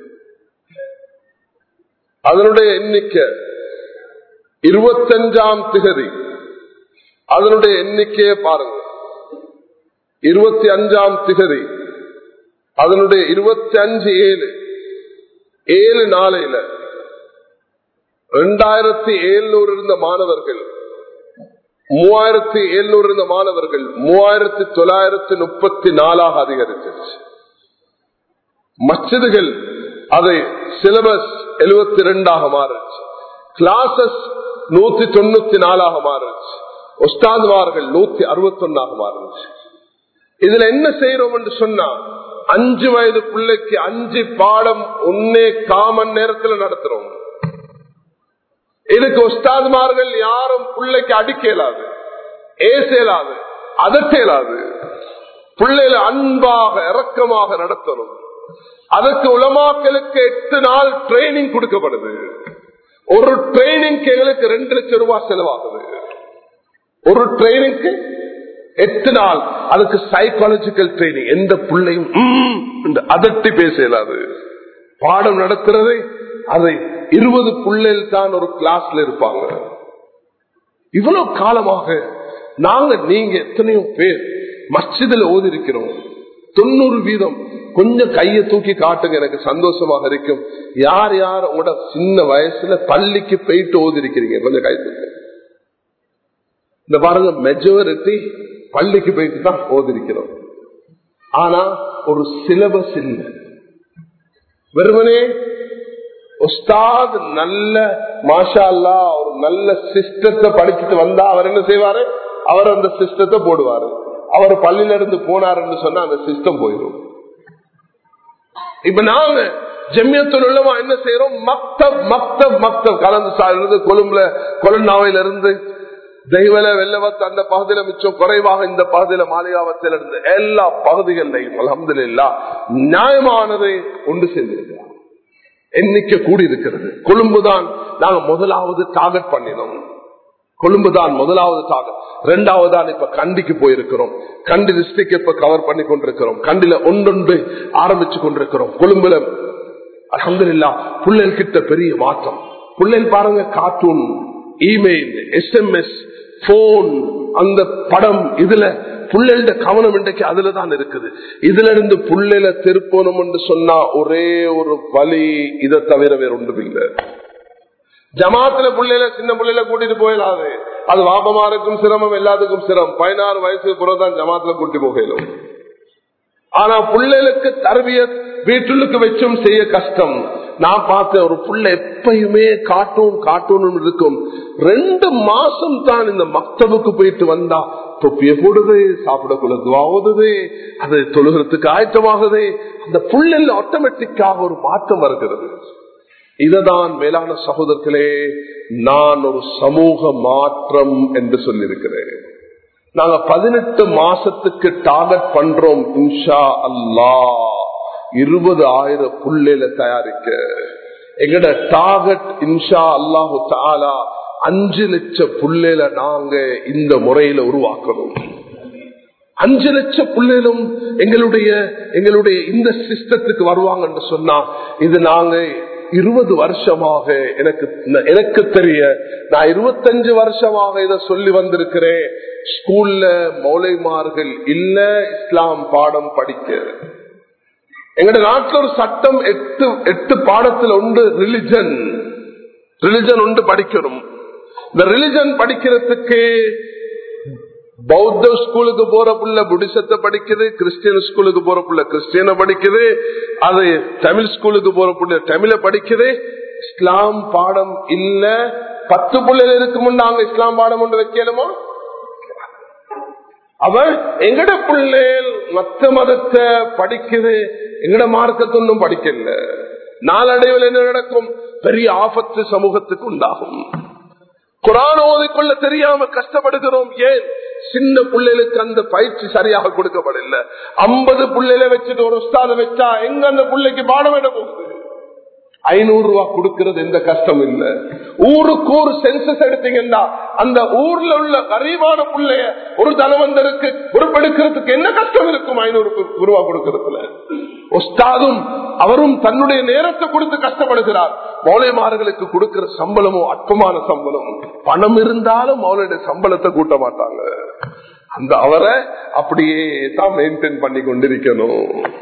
அதனுடைய எண்ணிக்கை இருபத்தஞ்சாம் திகதி அதனுடைய எண்ணிக்கையை பாருங்க இருபத்தி அஞ்சாம் திகதி அதனுடைய இருபத்தி அஞ்சு ஏழு ஏழு நாளையில ரெண்டாயிரத்தி எழுநூறு இருந்த மாணவர்கள் மூவாயிரத்தி எழுநூறு இருந்த மாணவர்கள் மூவாயிரத்தி தொள்ளாயிரத்தி முப்பத்தி நாலாக அதிகரிச்சிருச்சு மச்சதுகள் அதை சிலபஸ் எழுபத்தி ரெண்டாக மாறுச்சு கிளாசஸ் நூத்தி தொண்ணூத்தி நாலாக மாறுச்சு ஒஸ்தாதுமார்கள் நூத்தி அறுபத்தி ஒன்னாக மாறுச்சு இதுல என்ன செய்யறோம் என்று சொன்னா அஞ்சு வயது பிள்ளைக்கு அஞ்சு பாடம் ஒன்னே காமன் நேரத்தில் நடத்துறோம் இதுக்கு உஸ்தாதுமார்கள் யாரும் பிள்ளைக்கு அடிக்க இயலாது ஏச இயலாது அதட்ட இயலாது பிள்ளைகளை அன்பாக இறக்கமாக நடத்தணும் அதற்கு உலமாக்களுக்கு எட்டு நாள் ட்ரைனிங் கொடுக்கப்படுது ஒரு ட்ரைனிங்க்கு எங்களுக்கு ரெண்டு லட்சம் ரூபாய் செலவாகுது ஒரு ட்ரைனிங்க்கு எட்டு நாள் அதுக்கு சைக்காலஜிக்கல் ட்ரைனிங் எந்த பிள்ளையும் அதட்டி பேச இயலாது பாடம் நடத்துறது அதை இருபது பிள்ளைகள் தான் ஒரு கிளாஸ்ல இருப்பாங்க இவ்வளவு காலமாக நாங்க நீங்க எத்தனையோ பேர் மஸ்ஜிதில் ஓதி இருக்கிறோம் தொண்ணூறு வீதம் கொஞ்சம் கையை தூக்கி காட்டுங்க எனக்கு சந்தோஷமாக இருக்கும் யார் யார் உங்களோட சின்ன வயசுல பள்ளிக்கு போயிட்டு ஓதி இருக்கிறீங்க கொஞ்சம் கை தூக்க இந்த பாருங்க மெஜாரிட்டி பள்ளிக்கு போயிட்டு தான் ஓதிருக்கிறோம் ஆனா ஒரு சிலபஸ் இல்லை வெறுமனே உஸ்தாத் நல்ல மாஷா அல்லா ஒரு நல்ல சிஸ்டத்தை படிச்சுட்டு வந்தா அவர் என்ன செய்வாரு அவர் அந்த சிஸ்டத்தை போடுவாரு அவர் பள்ளியில இருந்து போனாருன்னு சொன்னா அந்த சிஸ்டம் போயிடும் இப்ப நாங்க ஜெமியத்தில் உள்ளவா என்ன செய்யறோம் மக்தப் மக்தப் மக்தப் கலந்து சார்ந்து கொழும்புல கொலநாவையில இருந்து தெய்வல வெள்ளவத்து அந்த பகுதியில மிச்சம் குறைவாக இந்த பகுதியில மாளிகாவத்தில் இருந்து எல்லா பகுதிகளையும் அலமது இல்லா நியாயமானதை ஒன்று சேர்ந்திருக்கிறார் எண்ணிக்கை கூடி இருக்கிறது கொழும்புதான் நாங்க முதலாவது டார்கெட் பண்ணினோம் கொழும்பு தான் முதலாவது டார்கெட் ரெண்டாவது தான் இப்ப கண்டிக்கு போயிருக்கிறோம் கண்டி டிஸ்ட்ரிக்ட் இப்ப கவர் பண்ணி கொண்டிருக்கிறோம் கண்டில ஒன்றொன்று ஆரம்பிச்சு கொண்டிருக்கிறோம் கொழும்புல அலமதுல்லா புள்ளல் கிட்ட பெரிய மாற்றம் புள்ளல் பாருங்க கார்ட்டூன் இமெயில் எஸ்எம்எஸ் போன் அந்த படம் இதுல புள்ளல்ட கவனம் இன்றைக்கு அதுலதான் இருக்குது இதுல இருந்து புள்ளைல திருப்பணும் என்று சொன்னா ஒரே ஒரு வழி இதை தவிர வேற ஒன்றும் இல்லை ஜமாத்துல புள்ளையில சின்ன புள்ளையில கூட்டிட்டு போயிடாது அது வாபமாருக்கும் சிரமம் எல்லாத்துக்கும் சிரமம் பதினாறு வயசுக்கு பிறகுதான் ஜமாத்துல கூட்டி போகலும் ஆனா பிள்ளைகளுக்கு தரவிய வீட்டுக்கு வச்சும் செய்ய கஷ்டம் நான் பார்த்தேன் ஒரு புள்ள எப்பயுமே காட்டும் காட்டும் இருக்கும் ரெண்டு மாசம் தான் இந்த மக்தபுக்கு போயிட்டு வந்தா தொப்பிய போடுது சாப்பிடக்குள்ள துவாவுது அது தொழுகிறதுக்கு ஆயத்தமாகுது அந்த புள்ளில் ஆட்டோமேட்டிக்காக ஒரு மாற்றம் வருகிறது இதுதான் மேலான சகோதரர்களே நான் ஒரு சமூக மாற்றம் என்று சொல்லியிருக்கிறேன் நாங்க பதினெட்டு மாசத்துக்கு டார்கெட் பண்றோம் இன்ஷா அல்லா இருபது ஆயிரம் புள்ளையில தயாரிக்க எங்கட டார்கெட் இன்ஷா அல்லாஹு தாலா அஞ்சு லட்சம் புள்ளையில நாங்க இந்த முறையில உருவாக்கணும் அஞ்சு லட்சம் பிள்ளைகளும் எங்களுடைய எங்களுடைய இந்த சிஸ்டத்துக்கு வருவாங்கன்னு சொன்னா இது நாங்க இருபது வருஷமாக எனக்கு எனக்கு தெரிய நான் இருபத்தஞ்சு வருஷமாக இதை சொல்லி வந்திருக்கிறேன் ஸ்கூல்ல மௌலைமார்கள் இல்ல இஸ்லாம் பாடம் படிக்க எங்கட நாட்டில் ஒரு சட்டம் எட்டு எட்டு பாடத்துல உண்டு ரிலிஜன் ரிலிஜன் உண்டு படிக்கணும் இந்த ரிலிஜன் படிக்கிறதுக்கு பௌத்த ஸ்கூலுக்கு போற புள்ள புடிசத்தை படிக்குது கிறிஸ்டியன் ஸ்கூலுக்கு போற புள்ள கிறிஸ்டியனை படிக்குது அது தமிழ் ஸ்கூலுக்கு போற புள்ள தமிழ படிக்குது இஸ்லாம் பாடம் இல்ல பத்து புள்ளைகள் இருக்கு முன் நாங்க இஸ்லாம் பாடம் ஒன்று வைக்கணுமா அவன் எங்கட பிள்ளைகள் மத்த மதத்தை படிக்குது எங்கட மார்க்கத்தொன்னும் படிக்கல நாளடைவில் என்ன நடக்கும் பெரிய ஆபத்து சமூகத்துக்கு உண்டாகும் குரான் ஓதிக்கொள்ள தெரியாம கஷ்டப்படுகிறோம் ஏன் சின்ன பிள்ளைகளுக்கு அந்த பயிற்சி சரியாக கொடுக்கப்படல ஐம்பது பிள்ளைல வச்சுட்டு ஒரு உஸ்தாத வச்சா எங்க அந்த பிள்ளைக்கு பாடம் என்ன போகுது ஐநூறு ரூபாய் கொடுக்கிறது எந்த கஷ்டம் இல்ல ஊருக்கு ஒரு சென்சஸ் எடுத்தீங்கன்னா அந்த ஊர்ல உள்ள கரீபான பிள்ளைய ஒரு தனவந்தருக்கு பொறுப்பெடுக்கிறதுக்கு என்ன கஷ்டம் இருக்கும் ஐநூறு ரூபாய் கொடுக்கறதுல ஒஸ்தாதும் அவரும் தன்னுடைய நேரத்தை கொடுத்து கஷ்டப்படுகிறார் மௌலைமார்களுக்கு கொடுக்கிற சம்பளமோ அற்பமான சம்பளம் பணம் இருந்தாலும் மௌலையுடைய சம்பளத்தை கூட்ட மாட்டாங்க அந்த அவரை அப்படியே தான் மெயின்டைன் பண்ணி கொண்டிருக்கணும்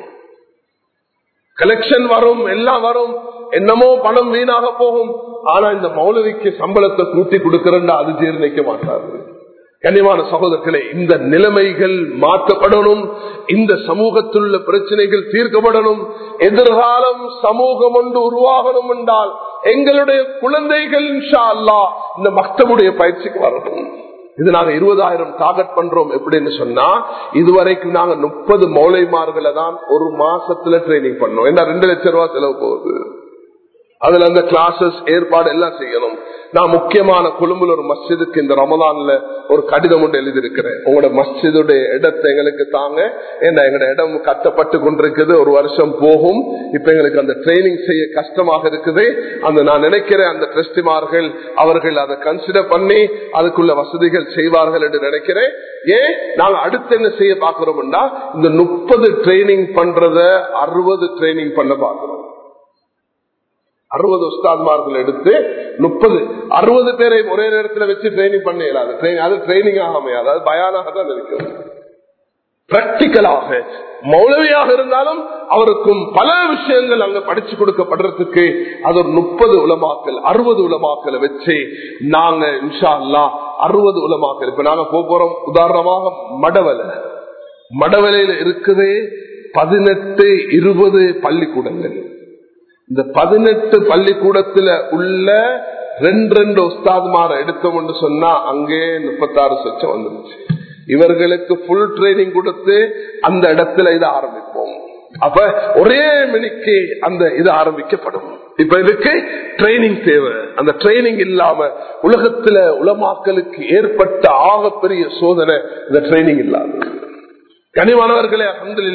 கலெக்ஷன் வரும் எல்லாம் வரும் என்னமோ பணம் வீணாக போகும் ஆனா இந்த மௌலவிக்கு சம்பளத்தை கூட்டி கொடுக்கிறா அது ஜீர்ணிக்க மாட்டாரு கனிவான சகோதரர்களே இந்த நிலைமைகள் மாற்றப்படணும் இந்த சமூகத்தில் உள்ள பிரச்சனைகள் தீர்க்கப்படணும் எதிர்காலம் சமூகம் ஒன்று உருவாகணும் என்றால் எங்களுடைய குழந்தைகள் இந்த மக்தமுடைய பயிற்சிக்கு வரணும் இது நாங்க இருபதாயிரம் டார்கெட் பண்றோம் எப்படின்னு சொன்னா இதுவரைக்கும் நாங்க முப்பது மௌலைமார்களை தான் ஒரு மாசத்துல ட்ரைனிங் பண்ணோம் ஏன்னா ரெண்டு லட்சம் ரூபாய் செலவு போகுது அதுல அந்த கிளாஸஸ் ஏற்பாடு எல்லாம் செய்யணும் நான் முக்கியமான கொழும்புல ஒரு மஸ்ஜிதுக்கு இந்த ரமதான்ல ஒரு கடிதம் ஒன்று எழுதியிருக்கிறேன் உங்களோட மஸ்ஜிதுடைய இடத்தை எங்களுக்கு தாங்க ஏன்னா எங்களோட இடம் கட்டப்பட்டு கொண்டிருக்குது ஒரு வருஷம் போகும் இப்ப எங்களுக்கு அந்த ட்ரைனிங் செய்ய கஷ்டமாக இருக்குது அந்த நான் நினைக்கிறேன் அந்த டிரஸ்டிமார்கள் அவர்கள் அதை கன்சிடர் பண்ணி அதுக்குள்ள வசதிகள் செய்வார்கள் என்று நினைக்கிறேன் ஏன் நாங்க அடுத்து என்ன செய்ய பாக்குறோம்னா இந்த முப்பது ட்ரைனிங் பண்றத அறுபது ட்ரைனிங் பண்ண பாக்குறோம் அறுபது உஸ்தாத்மார்கள் எடுத்து முப்பது அறுபது பேரை ஒரே நேரத்தில் வச்சு ட்ரைனிங் பண்ண இயலாது அது ட்ரைனிங் ஆகாம அதாவது பயானாக தான் இருக்கும் பிராக்டிக்கலாக மௌலவியாக இருந்தாலும் அவருக்கும் பல விஷயங்கள் அங்க படிச்சு கொடுக்கப்படுறதுக்கு அது ஒரு முப்பது உலமாக்கல் அறுபது உலமாக்களை வச்சு நாங்க இன்ஷா அல்லா அறுபது உலமாக்கல் இப்ப நாங்க போறோம் உதாரணமாக மடவலை மடவலையில இருக்குது பதினெட்டு இருபது பள்ளிக்கூடங்கள் இந்த பதினெட்டு பள்ளிக்கூடத்துல உள்ள ரெண்டு ரெண்டு உஸ்தாத்மார எடுத்தோம்னு சொன்னா அங்கே முப்பத்தாறு சொச்சம் வந்துருச்சு இவர்களுக்கு புல் ட்ரைனிங் கொடுத்து அந்த இடத்துல இதை ஆரம்பிப்போம் அப்ப ஒரே மணிக்கு அந்த இது ஆரம்பிக்கப்படும் இப்ப இதுக்கு ட்ரைனிங் தேவை அந்த ட்ரைனிங் இல்லாம உலகத்துல உலமாக்களுக்கு ஏற்பட்ட ஆகப்பெரிய சோதனை இந்த ட்ரைனிங் இல்லாத கனிமானவர்களே அஹமதுல்லா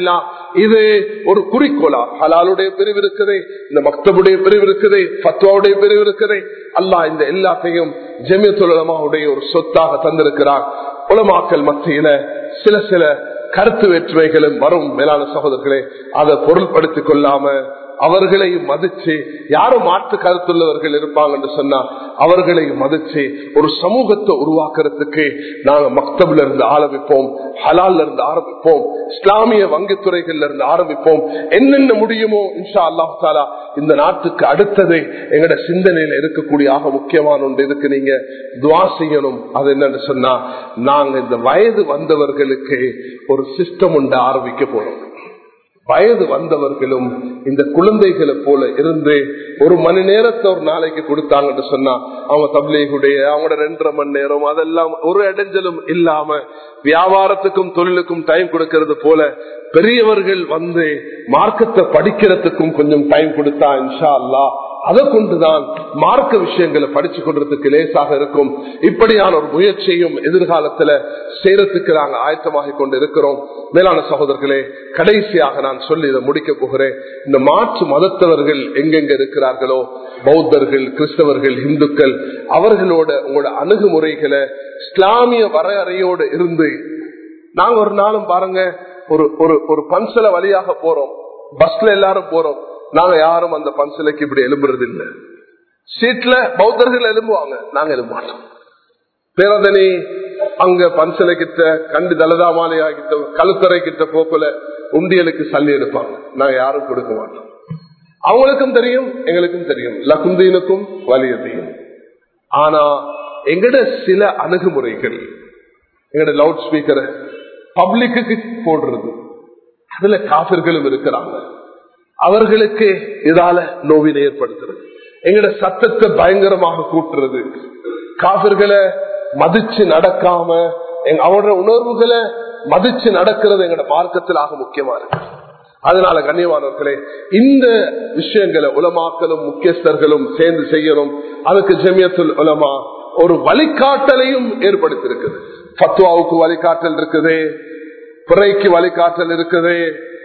இது ஒரு குறிக்கோளா ஹலாலுடைய பிரிவு இருக்குது இந்த மக்தபுடைய பிரிவு இருக்குது பத்வாவுடைய பிரிவு இருக்குது அல்லாஹ் இந்த எல்லாத்தையும் ஜெமியத்துலமாவுடைய ஒரு சொத்தாக தந்திருக்கிறார் உலமாக்கல் மத்தியில சில சில கருத்து வேற்றுமைகளும் வரும் மேலான சகோதரர்களே அதை பொருள்படுத்திக் கொள்ளாம அவர்களையும் மதிச்சு யாரும் மாற்று கருத்துள்ளவர்கள் இருப்பாங்க என்று சொன்னா அவர்களையும் மதிச்சு ஒரு சமூகத்தை உருவாக்குறதுக்கு நாங்க மக்தப்ல இருந்து ஆரம்பிப்போம் ஹலால்ல இருந்து ஆரம்பிப்போம் இஸ்லாமிய வங்கித்துறைகள்ல இருந்து ஆரம்பிப்போம் என்னென்ன முடியுமோ இன்ஷா அல்லாஹ் தாலா இந்த நாட்டுக்கு அடுத்தது எங்கட சிந்தனையில இருக்கக்கூடிய ஆக முக்கியமான ஒன்று இதுக்கு நீங்க துவா செய்யணும் அது என்னன்னு சொன்னா நாங்க இந்த வயது வந்தவர்களுக்கு ஒரு சிஸ்டம் உண்டு ஆரம்பிக்க போறோம் வயது வந்தவர்களும் இந்த குழந்தைகளை போல இருந்து ஒரு மணி நேரத்தை ஒரு நாளைக்கு கொடுத்தாங்கன்னு சொன்னா அவங்க தப்லீகுடைய அவங்களோட ரெண்டரை மணி நேரம் அதெல்லாம் ஒரு இடைஞ்சலும் இல்லாம வியாபாரத்துக்கும் தொழிலுக்கும் டைம் கொடுக்கறது போல பெரியவர்கள் வந்து மார்க்கத்தை படிக்கிறதுக்கும் கொஞ்சம் டைம் கொடுத்தா இன்ஷா அல்லா அதை கொண்டுதான் மார்க்க விஷயங்களை படிச்சு கொள்றதுக்கு லேசாக இருக்கும் இப்படியான ஒரு முயற்சியும் எதிர்காலத்துல செய்யறதுக்கு நாங்க ஆயத்தமாக கொண்டு இருக்கிறோம் மேலான சகோதரர்களே கடைசியாக நான் சொல்லி இதை முடிக்க போகிறேன் இந்த மாற்று மதத்தவர்கள் எங்கெங்க இருக்கிறார்களோ பௌத்தர்கள் கிறிஸ்தவர்கள் இந்துக்கள் அவர்களோட உங்களோட அணுகுமுறைகளை இஸ்லாமிய வரையறையோடு இருந்து நாங்க ஒரு நாளும் பாருங்க ஒரு ஒரு ஒரு பன்சல வழியாக போறோம் பஸ்ல எல்லாரும் போறோம் நாங்க யாரும் அந்த பன்சலைக்கு இப்படி எழும்புறது இல்ல சீட்ல பௌத்தர்கள் எழும்புவாங்க நாங்க எழும்ப மாட்டோம் பேரதனி அங்க பன்சலை கிட்ட கண்டு தலதா மாலையா கிட்ட கழுத்தறை கிட்ட போக்குல உண்டியலுக்கு சல்லி எடுப்பாங்க நாங்க யாரும் கொடுக்க மாட்டோம் அவங்களுக்கும் தெரியும் எங்களுக்கும் தெரியும் லகுந்தீனுக்கும் வலியத்தையும் ஆனா எங்கட சில அணுகுமுறைகள் எங்கட லவுட் ஸ்பீக்கரை பப்ளிக்கு போடுறது அதுல காபிர்களும் இருக்கிறாங்க அவர்களுக்கு இதால நோவினை ஏற்படுத்துறது எங்கட சத்தத்தை பயங்கரமாக கூட்டுறது காபிர்களை மதிச்சு நடக்காம அவரோட உணர்வுகளை மதிச்சு நடக்கிறது எங்கட மார்க்கத்தில் ஆக முக்கியமா இருக்கு அதனால கண்ணியமானவர்களே இந்த விஷயங்களை உலமாக்களும் முக்கியஸ்தர்களும் சேர்ந்து செய்யணும் அதுக்கு ஜெமியத்துல் உலமா ஒரு வழிகாட்டலையும் ஏற்படுத்தியிருக்குது பத்வாவுக்கு வழிகாட்டல் இருக்குது பிறைக்கு வழிகாட்டல் இருக்குது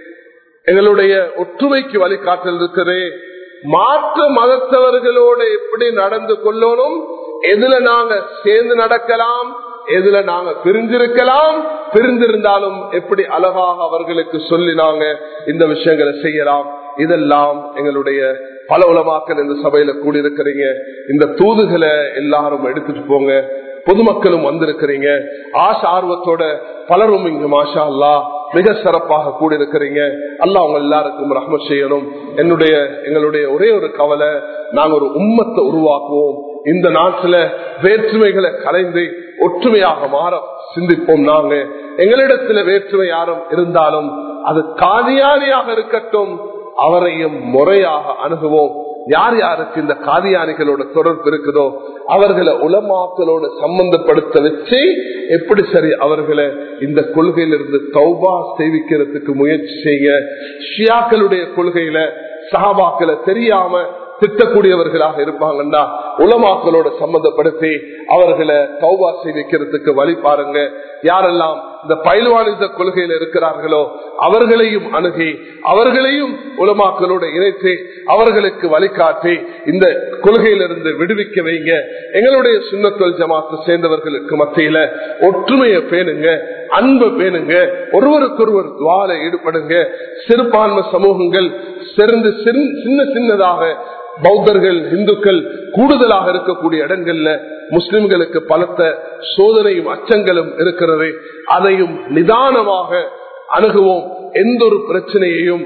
எங்களுடைய ஒற்றுமைக்கு வழிகாட்டல் இருக்குது மாற்று மதத்தவர்களோட எப்படி நடந்து கொள்ளணும் எதுல நாங்க சேர்ந்து நடக்கலாம் எதுல நாங்க பிரிஞ்சிருக்கலாம் பிரிந்திருந்தாலும் எப்படி அழகாக அவர்களுக்கு சொல்லி நாங்க இந்த விஷயங்களை செய்யலாம் இதெல்லாம் எங்களுடைய பல உலமாக்கள் இந்த சபையில கூடியிருக்கிறீங்க இந்த தூதுகளை எல்லாரும் எடுத்துட்டு போங்க பொதுமக்களும் வந்திருக்கிறீங்க ஆச ஆர்வத்தோட பலரும் இங்கு மாஷா அல்லா மிக சிறப்பாக கூடியிருக்கிறீங்க அல்லா அவங்க எல்லாருக்கும் ரஹ்ம செய்யணும் என்னுடைய எங்களுடைய ஒரே ஒரு கவலை நாங்க ஒரு உம்மத்தை உருவாக்குவோம் இந்த நாட்டுல வேற்றுமைகளை கலைந்து ஒற்றுமையாக மாற சிந்திப்போம் நாங்க எங்களிடத்துல வேற்றுமை யாரும் இருந்தாலும் அது காதியானியாக இருக்கட்டும் அவரையும் முறையாக அணுகுவோம் யார் யாருக்கு இந்த காதியானிகளோட தொடர்பு இருக்குதோ அவர்களை உலமாக்களோட சம்பந்தப்படுத்த வச்சு எப்படி சரி அவர்களை இந்த கொள்கையிலிருந்து தௌபா செய்விக்கிறதுக்கு முயற்சி செய்ய ஷியாக்களுடைய கொள்கையில சஹாபாக்களை தெரியாம திட்டக்கூடியவர்களாக இருப்பாங்கன்னா உலமாக்களோட சம்பந்தப்படுத்தி அவர்களை தௌபா செய்விக்கிறதுக்கு வழி பாருங்க யாரெல்லாம் இந்த பயில்வானித கொள்கையில இருக்கிறார்களோ அவர்களையும் அணுகி அவர்களையும் உலமாக்களோட இணைத்து அவர்களுக்கு வழிகாட்டி இந்த கொள்கையிலிருந்து விடுவிக்க வைங்க எங்களுடைய சுண்ணத்தொல் ஜமாத்து சேர்ந்தவர்களுக்கு மத்தியில ஒற்றுமையை பேணுங்க அன்பை பேணுங்க ஒருவருக்கொருவர் துவால ஈடுபடுங்க சிறுபான்மை சமூகங்கள் சிறந்து சின்ன சின்னதாக பௌத்தர்கள் இந்துக்கள் கூடுதலாக இருக்கக்கூடிய இடங்கள்ல முஸ்லிம்களுக்கு பலத்த சோதனையும் அச்சங்களும் இருக்கிறது அதையும் நிதானமாக அணுகுவோம் எந்த ஒரு பிரச்சனையையும்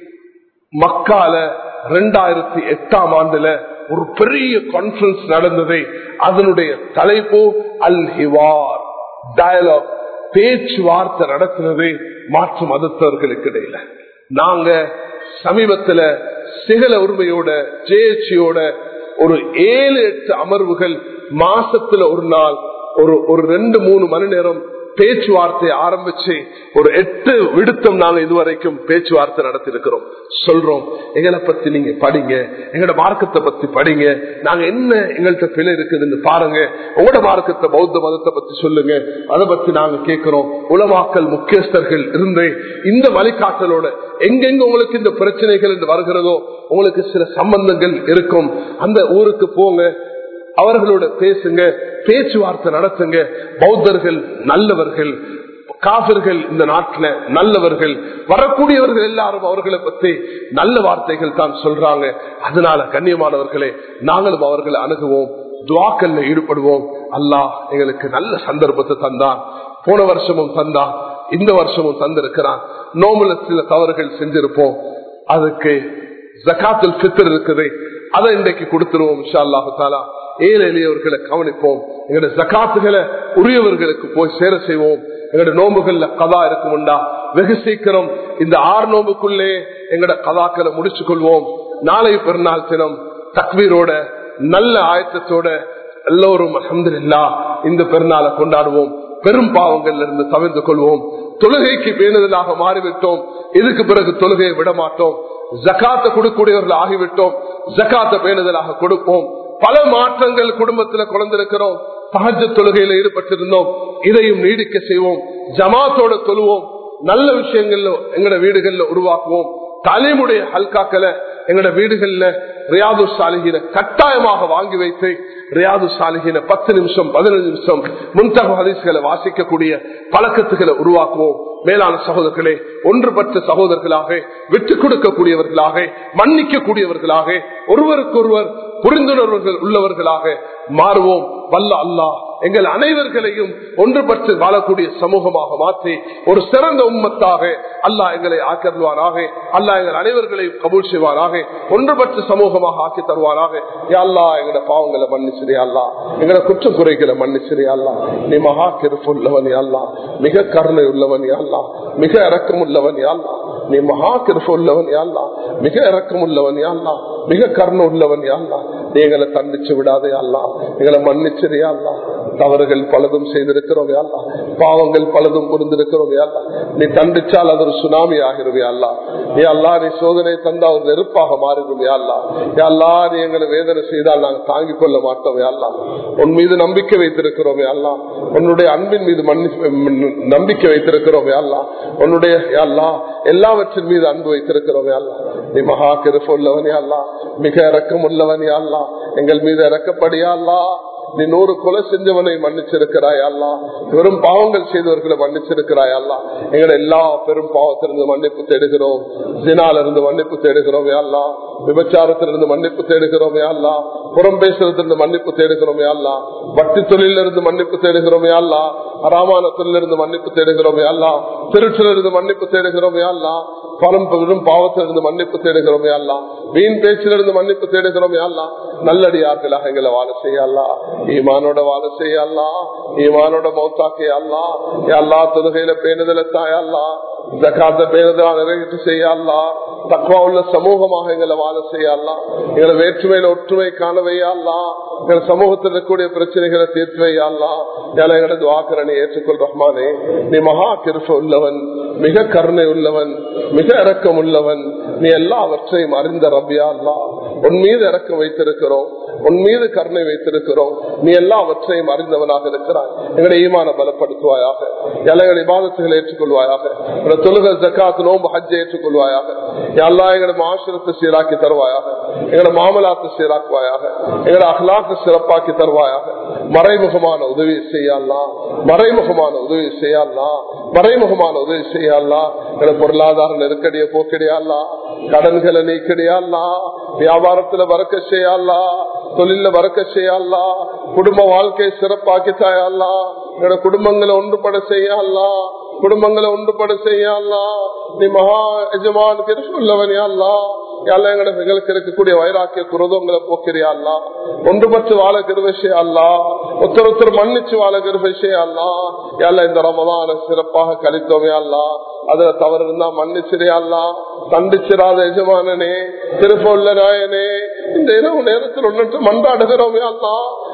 மக்கால ரெண்டாயிரத்தி எட்டாம் ஆண்டுல ஒரு பெரிய கான்பரன்ஸ் நடந்தது அதனுடைய தலைப்பு அல் ஹிவார் டயலாக் பேச்சுவார்த்தை நடத்தினது மாற்று மதத்தவர்களுக்கு இடையில நாங்க சமீபத்துல சிகல உரிமையோட ஜேஎச்சியோட ஒரு ஏழு எட்டு அமர்வுகள் மாசத்துல ஒரு நாள் ஒரு ஒரு ரெண்டு மூணு மணி நேரம் பேச்சுவார்த்தையை ஆரம்பிச்சு ஒரு எட்டு விடுத்தம் நாங்க இதுவரைக்கும் பேச்சுவார்த்தை நடத்திருக்கிறோம் சொல்றோம் எங்களை பத்தி நீங்க படிங்க எங்களோட மார்க்கத்தை பத்தி படிங்க நாங்க என்ன எங்கள்கிட்ட பிழை இருக்குதுன்னு பாருங்க உங்களோட மார்க்கத்தை பௌத்த மதத்தை பத்தி சொல்லுங்க அதை பத்தி நாங்க கேட்கிறோம் உலமாக்கல் முக்கியஸ்தர்கள் இருந்து இந்த வழிகாட்டலோட எங்கெங்க உங்களுக்கு இந்த பிரச்சனைகள் என்று வருகிறதோ உங்களுக்கு சில சம்பந்தங்கள் இருக்கும் அந்த ஊருக்கு போங்க அவர்களோட பேசுங்க பேச்சுவார்த்தை நடத்துங்க பௌத்தர்கள் நல்லவர்கள் காவிர்கள் இந்த நாட்டில் நல்லவர்கள் வரக்கூடியவர்கள் எல்லாரும் அவர்களை பத்தி நல்ல வார்த்தைகள் தான் சொல்றாங்க அதனால கண்ணியமானவர்களே நாங்களும் அவர்களை அணுகுவோம் துவாக்கல்ல ஈடுபடுவோம் அல்லாஹ் எங்களுக்கு நல்ல சந்தர்ப்பத்தை தந்தான் போன வருஷமும் தந்தான் இந்த வருஷமும் தந்திருக்கிறான் நோம்புல சில தவறுகள் செஞ்சிருப்போம் அதுக்கு ஜக்காத்துல் பித்தர் இருக்குது அதை இன்றைக்கு கொடுத்துருவோம் இன்ஷா அல்லாஹு தாலா ஏழை எளியவர்களை கவனிப்போம் எங்களோட ஜக்காத்துகளை உரியவர்களுக்கு போய் சேர செய்வோம் எங்களோட நோம்புகள்ல கதா இருக்கும்டா வெகு சீக்கிரம் இந்த ஆறு நோம்புக்குள்ளே எங்களோட கதாக்களை முடிச்சு கொள்வோம் நாளை பெருநாள் தினம் தக்வீரோட நல்ல ஆயத்தத்தோட எல்லோரும் அஹமதுல்லா இந்த பெருநாளை கொண்டாடுவோம் பெரும் பாவங்கள்ல இருந்து தவிர்த்து கொள்வோம் தொழுகைக்கு பேணுதலாக மாறிவிட்டோம் இதுக்கு பிறகு தொழுகையை விட மாட்டோம் ஜக்காத்த கொடுக்கக்கூடியவர்கள் ஆகிவிட்டோம் ஜக்காத்த பேணுதலாக கொடுப்போம் பல மாற்றங்கள் குடும்பத்துல குழந்திருக்கிறோம் சகஜ தொழுகையில ஈடுபட்டிருந்தோம் இதையும் நீடிக்க செய்வோம் ஜமாத்தோட தொழுவோம் நல்ல விஷயங்கள்ல எங்கட வீடுகள்ல உருவாக்குவோம் தலைமுடைய ஹல்காக்களை எங்கட வீடுகள்ல ரியாது சாலிகின கட்டாயமாக வாங்கி வைத்து ரியாது சாலிகின பத்து நிமிஷம் பதினஞ்சு நிமிஷம் முன்தக ஹதீஸ்களை வாசிக்கக்கூடிய பழக்கத்துகளை உருவாக்குவோம் மேலான சகோதரர்களே ஒன்றுபட்ட சகோதரர்களாக விட்டுக் கொடுக்கக்கூடியவர்களாக மன்னிக்க கூடியவர்களாக ஒருவருக்கொருவர் புரிந்துணர்வுகள் உள்ளவர்களாக மாறுவோம் வல்ல அல்லாஹ் எங்கள் அனைவர்களையும் ஒன்றுபட்டு வாழக்கூடிய சமூகமாக மாற்றி ஒரு சிறந்த உம்மத்தாக அல்லாஹ் எங்களை ஆக்கருவாராக அல்லாஹ் எங்கள் அனைவர்களையும் கபூல் செய்வாராக ஒன்றுபட்டு சமூகமாக ஆக்கி தருவாராக அல்லா எங்களோட பாவங்களை மன்னிச்சிரே அல்லா எங்களோட குற்ற குறைகளை மன்னிச்சிரே அல்லா நீ மகா கிருப்புள்ளவன் அல்லா மிக கருணை உள்ளவன் அல்லா மிக இறக்கம் உள்ளவன் அல்லா நீ மகா கிருப்பு உள்ளவன் அல்லா மிக இறக்கம் உள்ளவன் அல்லா மிக கருணை உள்ளவன் அல்லா நீ எங்களை தண்டிச்சு விடாதே அல்லா எங்களை மன்னிச்சிரியா அல்லா தவறுகள் பலதும் செய்திருக்கிறோம் அல்லா பாவங்கள் பலதும் புரிந்திருக்கிறோம் அல்லா நீ தண்டிச்சால் அது ஒரு சுனாமி ஆகிருவே அல்லா நீ அல்லா நீ சோதனை தந்தா ஒரு நெருப்பாக மாறிடுமே அல்லா அல்லா நீ எங்களை வேதனை செய்தால் நாங்கள் தாங்கிக் கொள்ள மாட்டோமே அல்லா உன் மீது நம்பிக்கை வைத்திருக்கிறோமே அல்லா உன்னுடைய அன்பின் மீது மன்னி நம்பிக்கை வைத்திருக்கிறோமே அல்லா உன்னுடைய அல்லா எல்லாவற்றின் மீது அன்பு வைத்திருக்கிறோமே அல்லா நீ மகா கிருப்பு உள்ளவனே அல்லா மிக இறக்கம் உள்ளவனே அல்லா எங்கள் மீது இறக்கப்படியா அல்லா நீ நூறு கொலை செஞ்சவனை மன்னிச்சிருக்கிறாய் அல்லா பெரும் பாவங்கள் செய்தவர்களை மன்னிச்சிருக்கிறாய் அல்லா எங்களை எல்லா பெரும் பாவத்திலிருந்து மன்னிப்பு தேடுகிறோம் ஜினால இருந்து மன்னிப்பு தேடுகிறோம் அல்லா விபச்சாரத்திலிருந்து மன்னிப்பு தேடுகிறோம் அல்லா புறம் பேசுறதிலிருந்து மன்னிப்பு தேடுகிறோம் அல்லா வட்டி தொழிலிருந்து மன்னிப்பு தேடுகிறோம் அல்லா அராமான தொழிலிருந்து மன்னிப்பு தேடுகிறோம் அல்லா திருச்சிலிருந்து மன்னிப்பு தேடுகிறோம் அல்லா பலம் பெரும் பாவத்திலிருந்து மன்னிப்பு தேடுகிறோம் அல்லா வீண் பேச்சிலிருந்து மன்னிப்பு தேடுகிறோம் அல்லா நல்லடியார்களாக எங்களை வாழ செய்யலா ஈமானோட வாழ செய்யலா ஈமானோட மௌத்தாக்கி அல்லா எல்லா தொழுகையில பேணுதல தாயல்லா ஜக்காத்த பேணுதலா நிறைவேற்றி செய்யலா தக்குவா உள்ள சமூகமாக எங்களை வாழ செய்யலாம் எங்களை வேற்றுமையில ஒற்றுமை காண வையல்லா எங்கள் சமூகத்தில் இருக்கக்கூடிய பிரச்சனைகளை தீர்த்து வையல்லா எங்களது வாக்கரணை ஏற்றுக்கொள் ரஹ்மானே நீ மகா கிருப்ப உள்ளவன் மிக கருணை உள்ளவன் மிக இறக்கம் உள்ளவன் நீ எல்லாவற்றையும் அறிந்த ரபியா அல்லா உன் மீது இறக்கம் வைத்திருக்கிறோம் உன் மீது கருணை வைத்திருக்கிறோம் நீ எல்லாவற்றையும் அறிந்தவனாக இருக்கிறாய் எங்களை ஈமான பலப்படுத்துவாயாக எங்களை விவாதத்துகளை ஏற்றுக்கொள்வாயாக தொழுக ஜக்காத்து நோம்பு ஹஜ்ஜை ஏற்றுக்கொள்வாயாக எல்லா எங்களை மாசிரத்தை சீராக்கி தருவாயாக எங்களை மாமலாத்தை சீராக்குவாயாக எங்களை அகலாக்கு சிறப்பாக்கி தருவாயாக மறைமுகமான உதவி செய்யலாம் மறைமுகமான உதவி செய்யலாம் மறைமுகமான உதவி செய்யலாம் எங்களை பொருளாதார நெருக்கடியை போக்கடியாலா கடன்களை நீக்கடியாலா வியாபாரத்துல வரக்க செய்யலா தொழில வரக்க செய்யலா குடும்ப வாழ்க்கை சிறப்பாக்கி தாயல்லா எங்களோட குடும்பங்களை ஒன்றுபட செய்யலா குடும்பங்களை ஒன்றுபட செய்யலா நீ மகா எஜமான் கிருஷ்ணவன் அல்லா எங்களுக்கு இருக்கக்கூடிய வைராக்கிய குரோதங்களை போக்கிறியா ஒன்றுபட்டு வாழ கிருவசே அல்லா ஒருத்தர் ஒருத்தர் மன்னிச்சு வாழ கிருவசே அல்லா எல்லாம் இந்த ரமதான சிறப்பாக கழித்தோமே அல்லா அதுல தவறு இருந்தா மன்னிச்சிரியா தண்டிச்சிராத எஜமானனே திருப்ப உள்ள நாயனே இந்த இரவு நேரத்தில் ஒன்று மன்றாடுகிறோமே அல்லா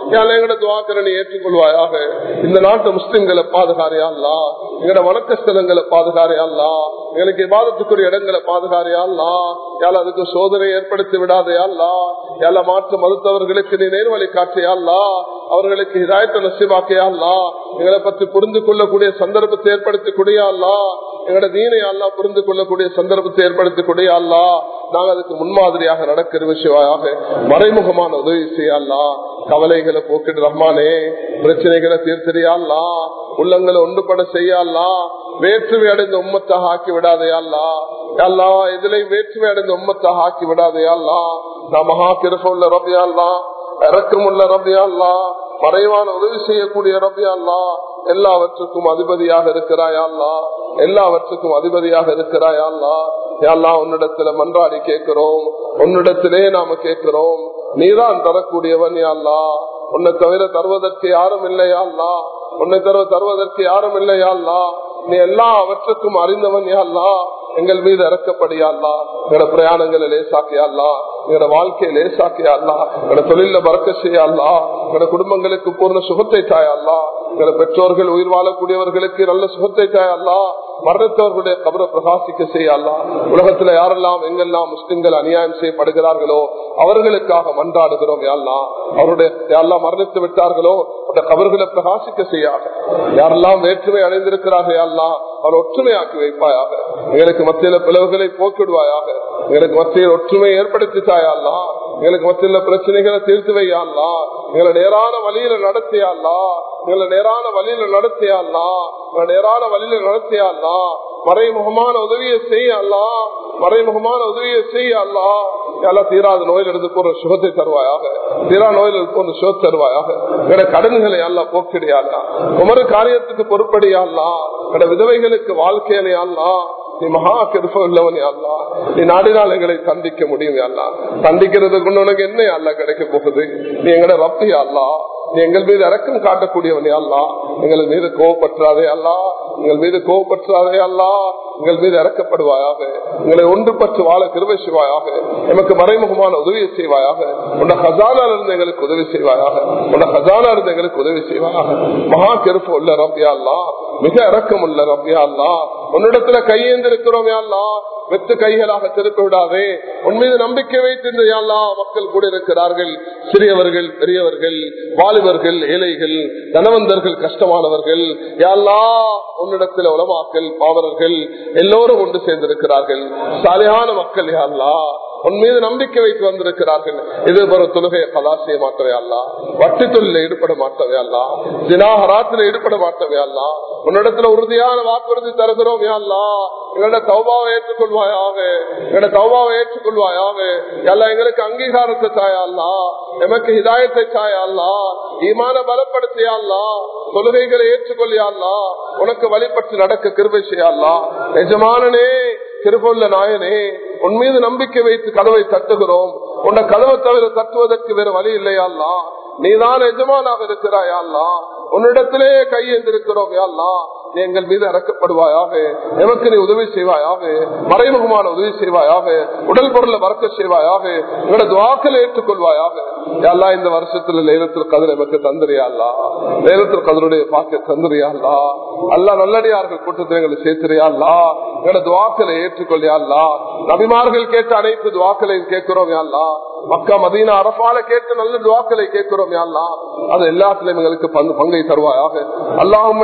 யாழ் எங்கட துவாக்கரனை ஏற்றுக்கொள்வாயாக இந்த நாட்டு முஸ்லிம்களை பாதுகாரியா அல்லா எங்கட வணக்க ஸ்தலங்களை பாதுகாரியா அல்லா எங்களுக்கு விவாதத்துக்குரிய இடங்களை பாதுகாரியா அல்லா யாழ் அதுக்கு சோதனை ஏற்படுத்தி விடாதையா அல்லா யாழ மாற்று மருத்துவர்களுக்கு நீ நேர்வழி காட்டியா அல்லா அவர்களுக்கு இதாயத்தை நசிவாக்கியா அல்லா எங்களை பற்றி புரிந்து கொள்ளக்கூடிய சந்தர்ப்பத்தை ஏற்படுத்தி கொடியா அல்லா எங்களோட தீனை அல்லா புரிந்து கொள்ளக்கூடிய சந்தர்ப்பத்தை ஏற்படுத்தி கொடியா அல்லா நாங்கள் அதுக்கு முன்மாதிரியாக நடக்கிற விஷயமாக மறைமுகமான உதவி செய்யல்லா கவலைகளை போக்கிட்டு ரஹ்மானே பிரச்சனைகளை தீர்த்தறியாள்லா உள்ளங்களை ஒன்றுபட செய்யல்லா வேற்றுமை அடைந்த உம்மத்தாக ஆக்கி விடாதையல்லா அல்லா இதுலயும் வேற்றுமை அடைந்த உம்மத்தாக ஆக்கி விடாதையல்லா நான் மகா கிருஃபுள்ள ரபியால்லா இறக்கமுள்ள ரபியால்லா மறைவான உதவி செய்யக்கூடிய ரபியால்லா எல்லாவற்றுக்கும் அதிபதியாக இருக்கிறாயல்லா எல்லாவற்றுக்கும் அதிபதியாக இருக்கிறாயல்லா யாழ்லா உன்னிடத்துல மன்றாடி கேட்கிறோம் உன்னிடத்திலே நாம கேட்கிறோம் நீதான் தரக்கூடியவன் யாழ்லா உன்னை தவிர தருவதற்கு யாரும் இல்லையாள்லா உன்னை தவிர தருவதற்கு யாரும் இல்லையாள்லா நீ எல்லாவற்றுக்கும் அறிந்தவன் யாழ்லா எங்கள் மீது இறக்கப்படியாள்லா எங்களோட பிரயாணங்களை லேசாக்கியாள்லா எங்களோட வாழ்க்கையை லேசாக்கியாள்லா எங்களோட தொழில பறக்க செய்யாள்லா எங்களோட குடும்பங்களுக்கு பூர்ண சுகத்தை தாயல்லா எங்களோட பெற்றோர்கள் உயிர் வாழக்கூடியவர்களுக்கு நல்ல சுகத்தை தாயல்லா மரணத்தவர்களுடைய கபரை பிரகாசிக்க செய்யல்லா உலகத்துல யாரெல்லாம் எங்கெல்லாம் முஸ்லிம்கள் அநியாயம் செய்யப்படுகிறார்களோ அவர்களுக்காக மன்றாடுகிறோம் யாழ்லா அவருடைய யாரெல்லாம் மரணித்து விட்டார்களோ அந்த கபர்களை பிரகாசிக்க செய்யாக யாரெல்லாம் வேற்றுமை அடைந்திருக்கிறார்கள் யாழ்லா அவர் ஒற்றுமையாக்கி வைப்பாயாக எங்களுக்கு மத்தியில பிளவுகளை போக்கிடுவாயாக எங்களுக்கு மத்தியில் ஒற்றுமை ஏற்படுத்தி தாயல்லா எங்களுக்கு மத்தியில பிரச்சனைகளை தீர்த்து வையாள்லா எங்களை நேரான வழியில நடத்தியாள்லா எங்களை நேரான வழியில நடத்தியாள்லா எங்களை நேரான வழியில நடத்தியாள்லா மறைமுகமான உதவியை செய்யல்லா மறைமுகமான உதவியை செய்யல்லா எல்லாம் தீராத நோயில் இருந்து போற சுகத்தை தருவாயாக தீரா நோயில் போன்ற சுகம் தருவாயாக எங்களோட கடன்களை எல்லாம் போக்கிடையாள்லா உமரு காரியத்துக்கு பொறுப்படியாள்லா எங்களோட விதவைகளுக்கு வாழ்க்கையிலையாள்லா நீ மகா கிருப்பம் உள்ளவனே அல்லா நீ நாடினால் எங்களை சந்திக்க முடியும் அல்லா சந்திக்கிறதுக்கு உனக்கு என்ன அல்ல கிடைக்க போகுது நீ எங்கட ரப்பி அல்லா நீ எங்கள் மீது இறக்கம் காட்டக்கூடியவனே அல்லா எங்கள் மீது கோவப்பற்றாதே அல்லா எங்கள் மீது கோவப்பற்றாதே அல்லா எங்கள் மீது இறக்கப்படுவாயாக எங்களை ஒன்று பற்று வாழ கிருவை செய்வாயாக எமக்கு மறைமுகமான உதவியை செய்வாயாக உன்ன ஹசானா இருந்து எங்களுக்கு உதவி செய்வாயாக உன்ன ஹசானா இருந்து எங்களுக்கு உதவி செய்வாயாக மகா கருப்பு உள்ள ரப்பியா அல்லா மிக இறக்கம் உள்ள ரப்பியா அல்லா உன்னிடத்துல கையேந்திருக்கிறோம் அல்லா வெத்து கைகளாக திருப்பி விடாதே உன் மீது நம்பிக்கை வைத்திருந்த எல்லா மக்கள் கூட இருக்கிறார்கள் சிறியவர்கள் பெரியவர்கள் வாலிபர்கள் ஏழைகள் தனவந்தர்கள் கஷ்டமானவர்கள் யாழ்லா உன்னிடத்தில் உலமாக்கல் பாவர்கள் எல்லோரும் ஒன்று சேர்ந்திருக்கிறார்கள் சாலையான மக்கள் யாழ்லா உன் மீது நம்பிக்கை வைத்து வந்திருக்கிறார்கள் இது ஒரு தொழுகையை கலா செய்ய மாட்டவே அல்லா வட்டி தொழில ஈடுபட மாட்டவே அல்லா தினாகராத்துல ஈடுபட மாட்டவே அல்லா உன்னிடத்துல உறுதியான வாக்குறுதி தருகிறோம் அல்லா எங்களோட தௌபாவை ஏற்றுக்கொள்வாயாக எங்களோட தௌபாவை ஏற்றுக்கொள்வாயாக எல்லாம் எங்களுக்கு அங்கீகாரத்தை தாயல்லா எமக்கு ஹிதாயத்தை தாயல்லா ஈமான பலப்படுத்தியாள்லா தொழுகைகளை ஏற்றுக்கொள்ளியாள்லா உனக்கு வழிபட்டு நடக்க கிருபை செய்யல்லா எஜமானனே திருப்பொல்ல நாயனே உன் மீது நம்பிக்கை வைத்து கதவை தட்டுகிறோம் உன்னை கதவை தவிர தட்டுவதற்கு வேற வழி இல்லையாள்லா நீதான் எஜமானாக இருக்கிறாயாள்லா உன்னிடத்திலே கையேந்திருக்கிறோம் யாழ்லா நீ எங்கள் மீது இறக்கப்படுவாயாக எமக்கு நீ உதவி செய்வாயாக மறைமுகமான உதவி செய்வாயாக உடல் பொருளை மறக்க செய்வாயாக எங்களோட துவாக்களை ஏற்றுக்கொள்வாயாக யாழ்லா இந்த வருஷத்துல நேரத்தில் கதிர எமக்கு தந்திரியாள்லா நேரத்தில் கதிருடைய பாக்க தந்திரியாள்லா அல்லா நல்லடியார்கள் கூட்டத்தில் எங்களை சேர்த்திரியாள்லா எங்களோட துவாக்களை ஏற்றுக்கொள்ளியாள்லா நபிமார்கள் கேட்ட அனைத்து துவாக்களையும் கேட்கிறோம் யாழ்லா மக்கா மதீனா அரபால கேட்டு நல்ல துவாக்களை கேட்கிறோம் யாழ்லா அது எல்லாத்திலையும் எங்களுக்கு பங்கை தருவாயாக அல்லாஹும்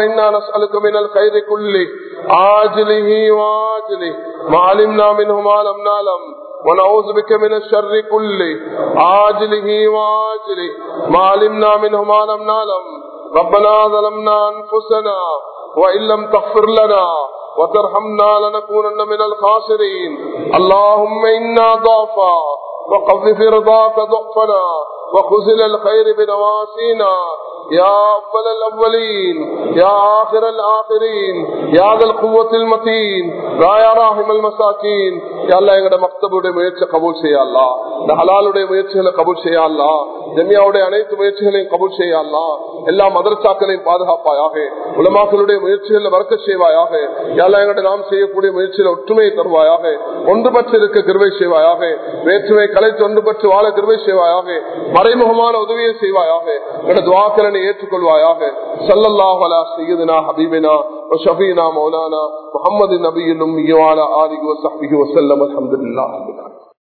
من الخير كله عاجله واجله ما علمنا منه ما لم نعلم ونعوذ بك من الشر كله عاجله واجله ما علمنا منه ما لم نعلم ربنا ظلمنا انفسنا وان لم تغفر لنا وترحمنا لنكونن من الخاسرين اللهم انا ضعفا وقف في رضاك ضعفنا وخزل الخير بنواسينا يا أول الأولين يا آخر الآخرين يا ذا القوة المتين يا راحم المساكين يا الله எங்கட மக்தபுடைய முயற்சி கபூல் செய்ய அல்லா இந்த ஹலாலுடைய முயற்சிகளை கபூல் செய்ய அல்லா ஜெமியாவுடைய அனைத்து முயற்சிகளையும் கபூல் செய்ய அல்லா எல்லா மதரசாக்களையும் பாதுகாப்பாயாக உலமாக்களுடைய முயற்சிகளை வர்க்க செய்வாயாக எல்லா எங்கட நாம் செய்யக்கூடிய முயற்சியில ஒற்றுமையை தருவாயாக ஒன்றுபட்டு இருக்க கிருவை செய்வாயாக வேற்றுமை கலைத்து ஒன்றுபட்டு வாழ கிருவை செய்வாயாக மறைமுகமான உதவியை செய்வாயாக எங்கட துவாக்கலனை ஏற்றுக்கொள்வாயாக சல்லல்லாஹ் அலா சையதுனா ஹபீபினா وشفينا مولانا محمد النبي الأمي وعلى آله وصحبه وسلم الحمد لله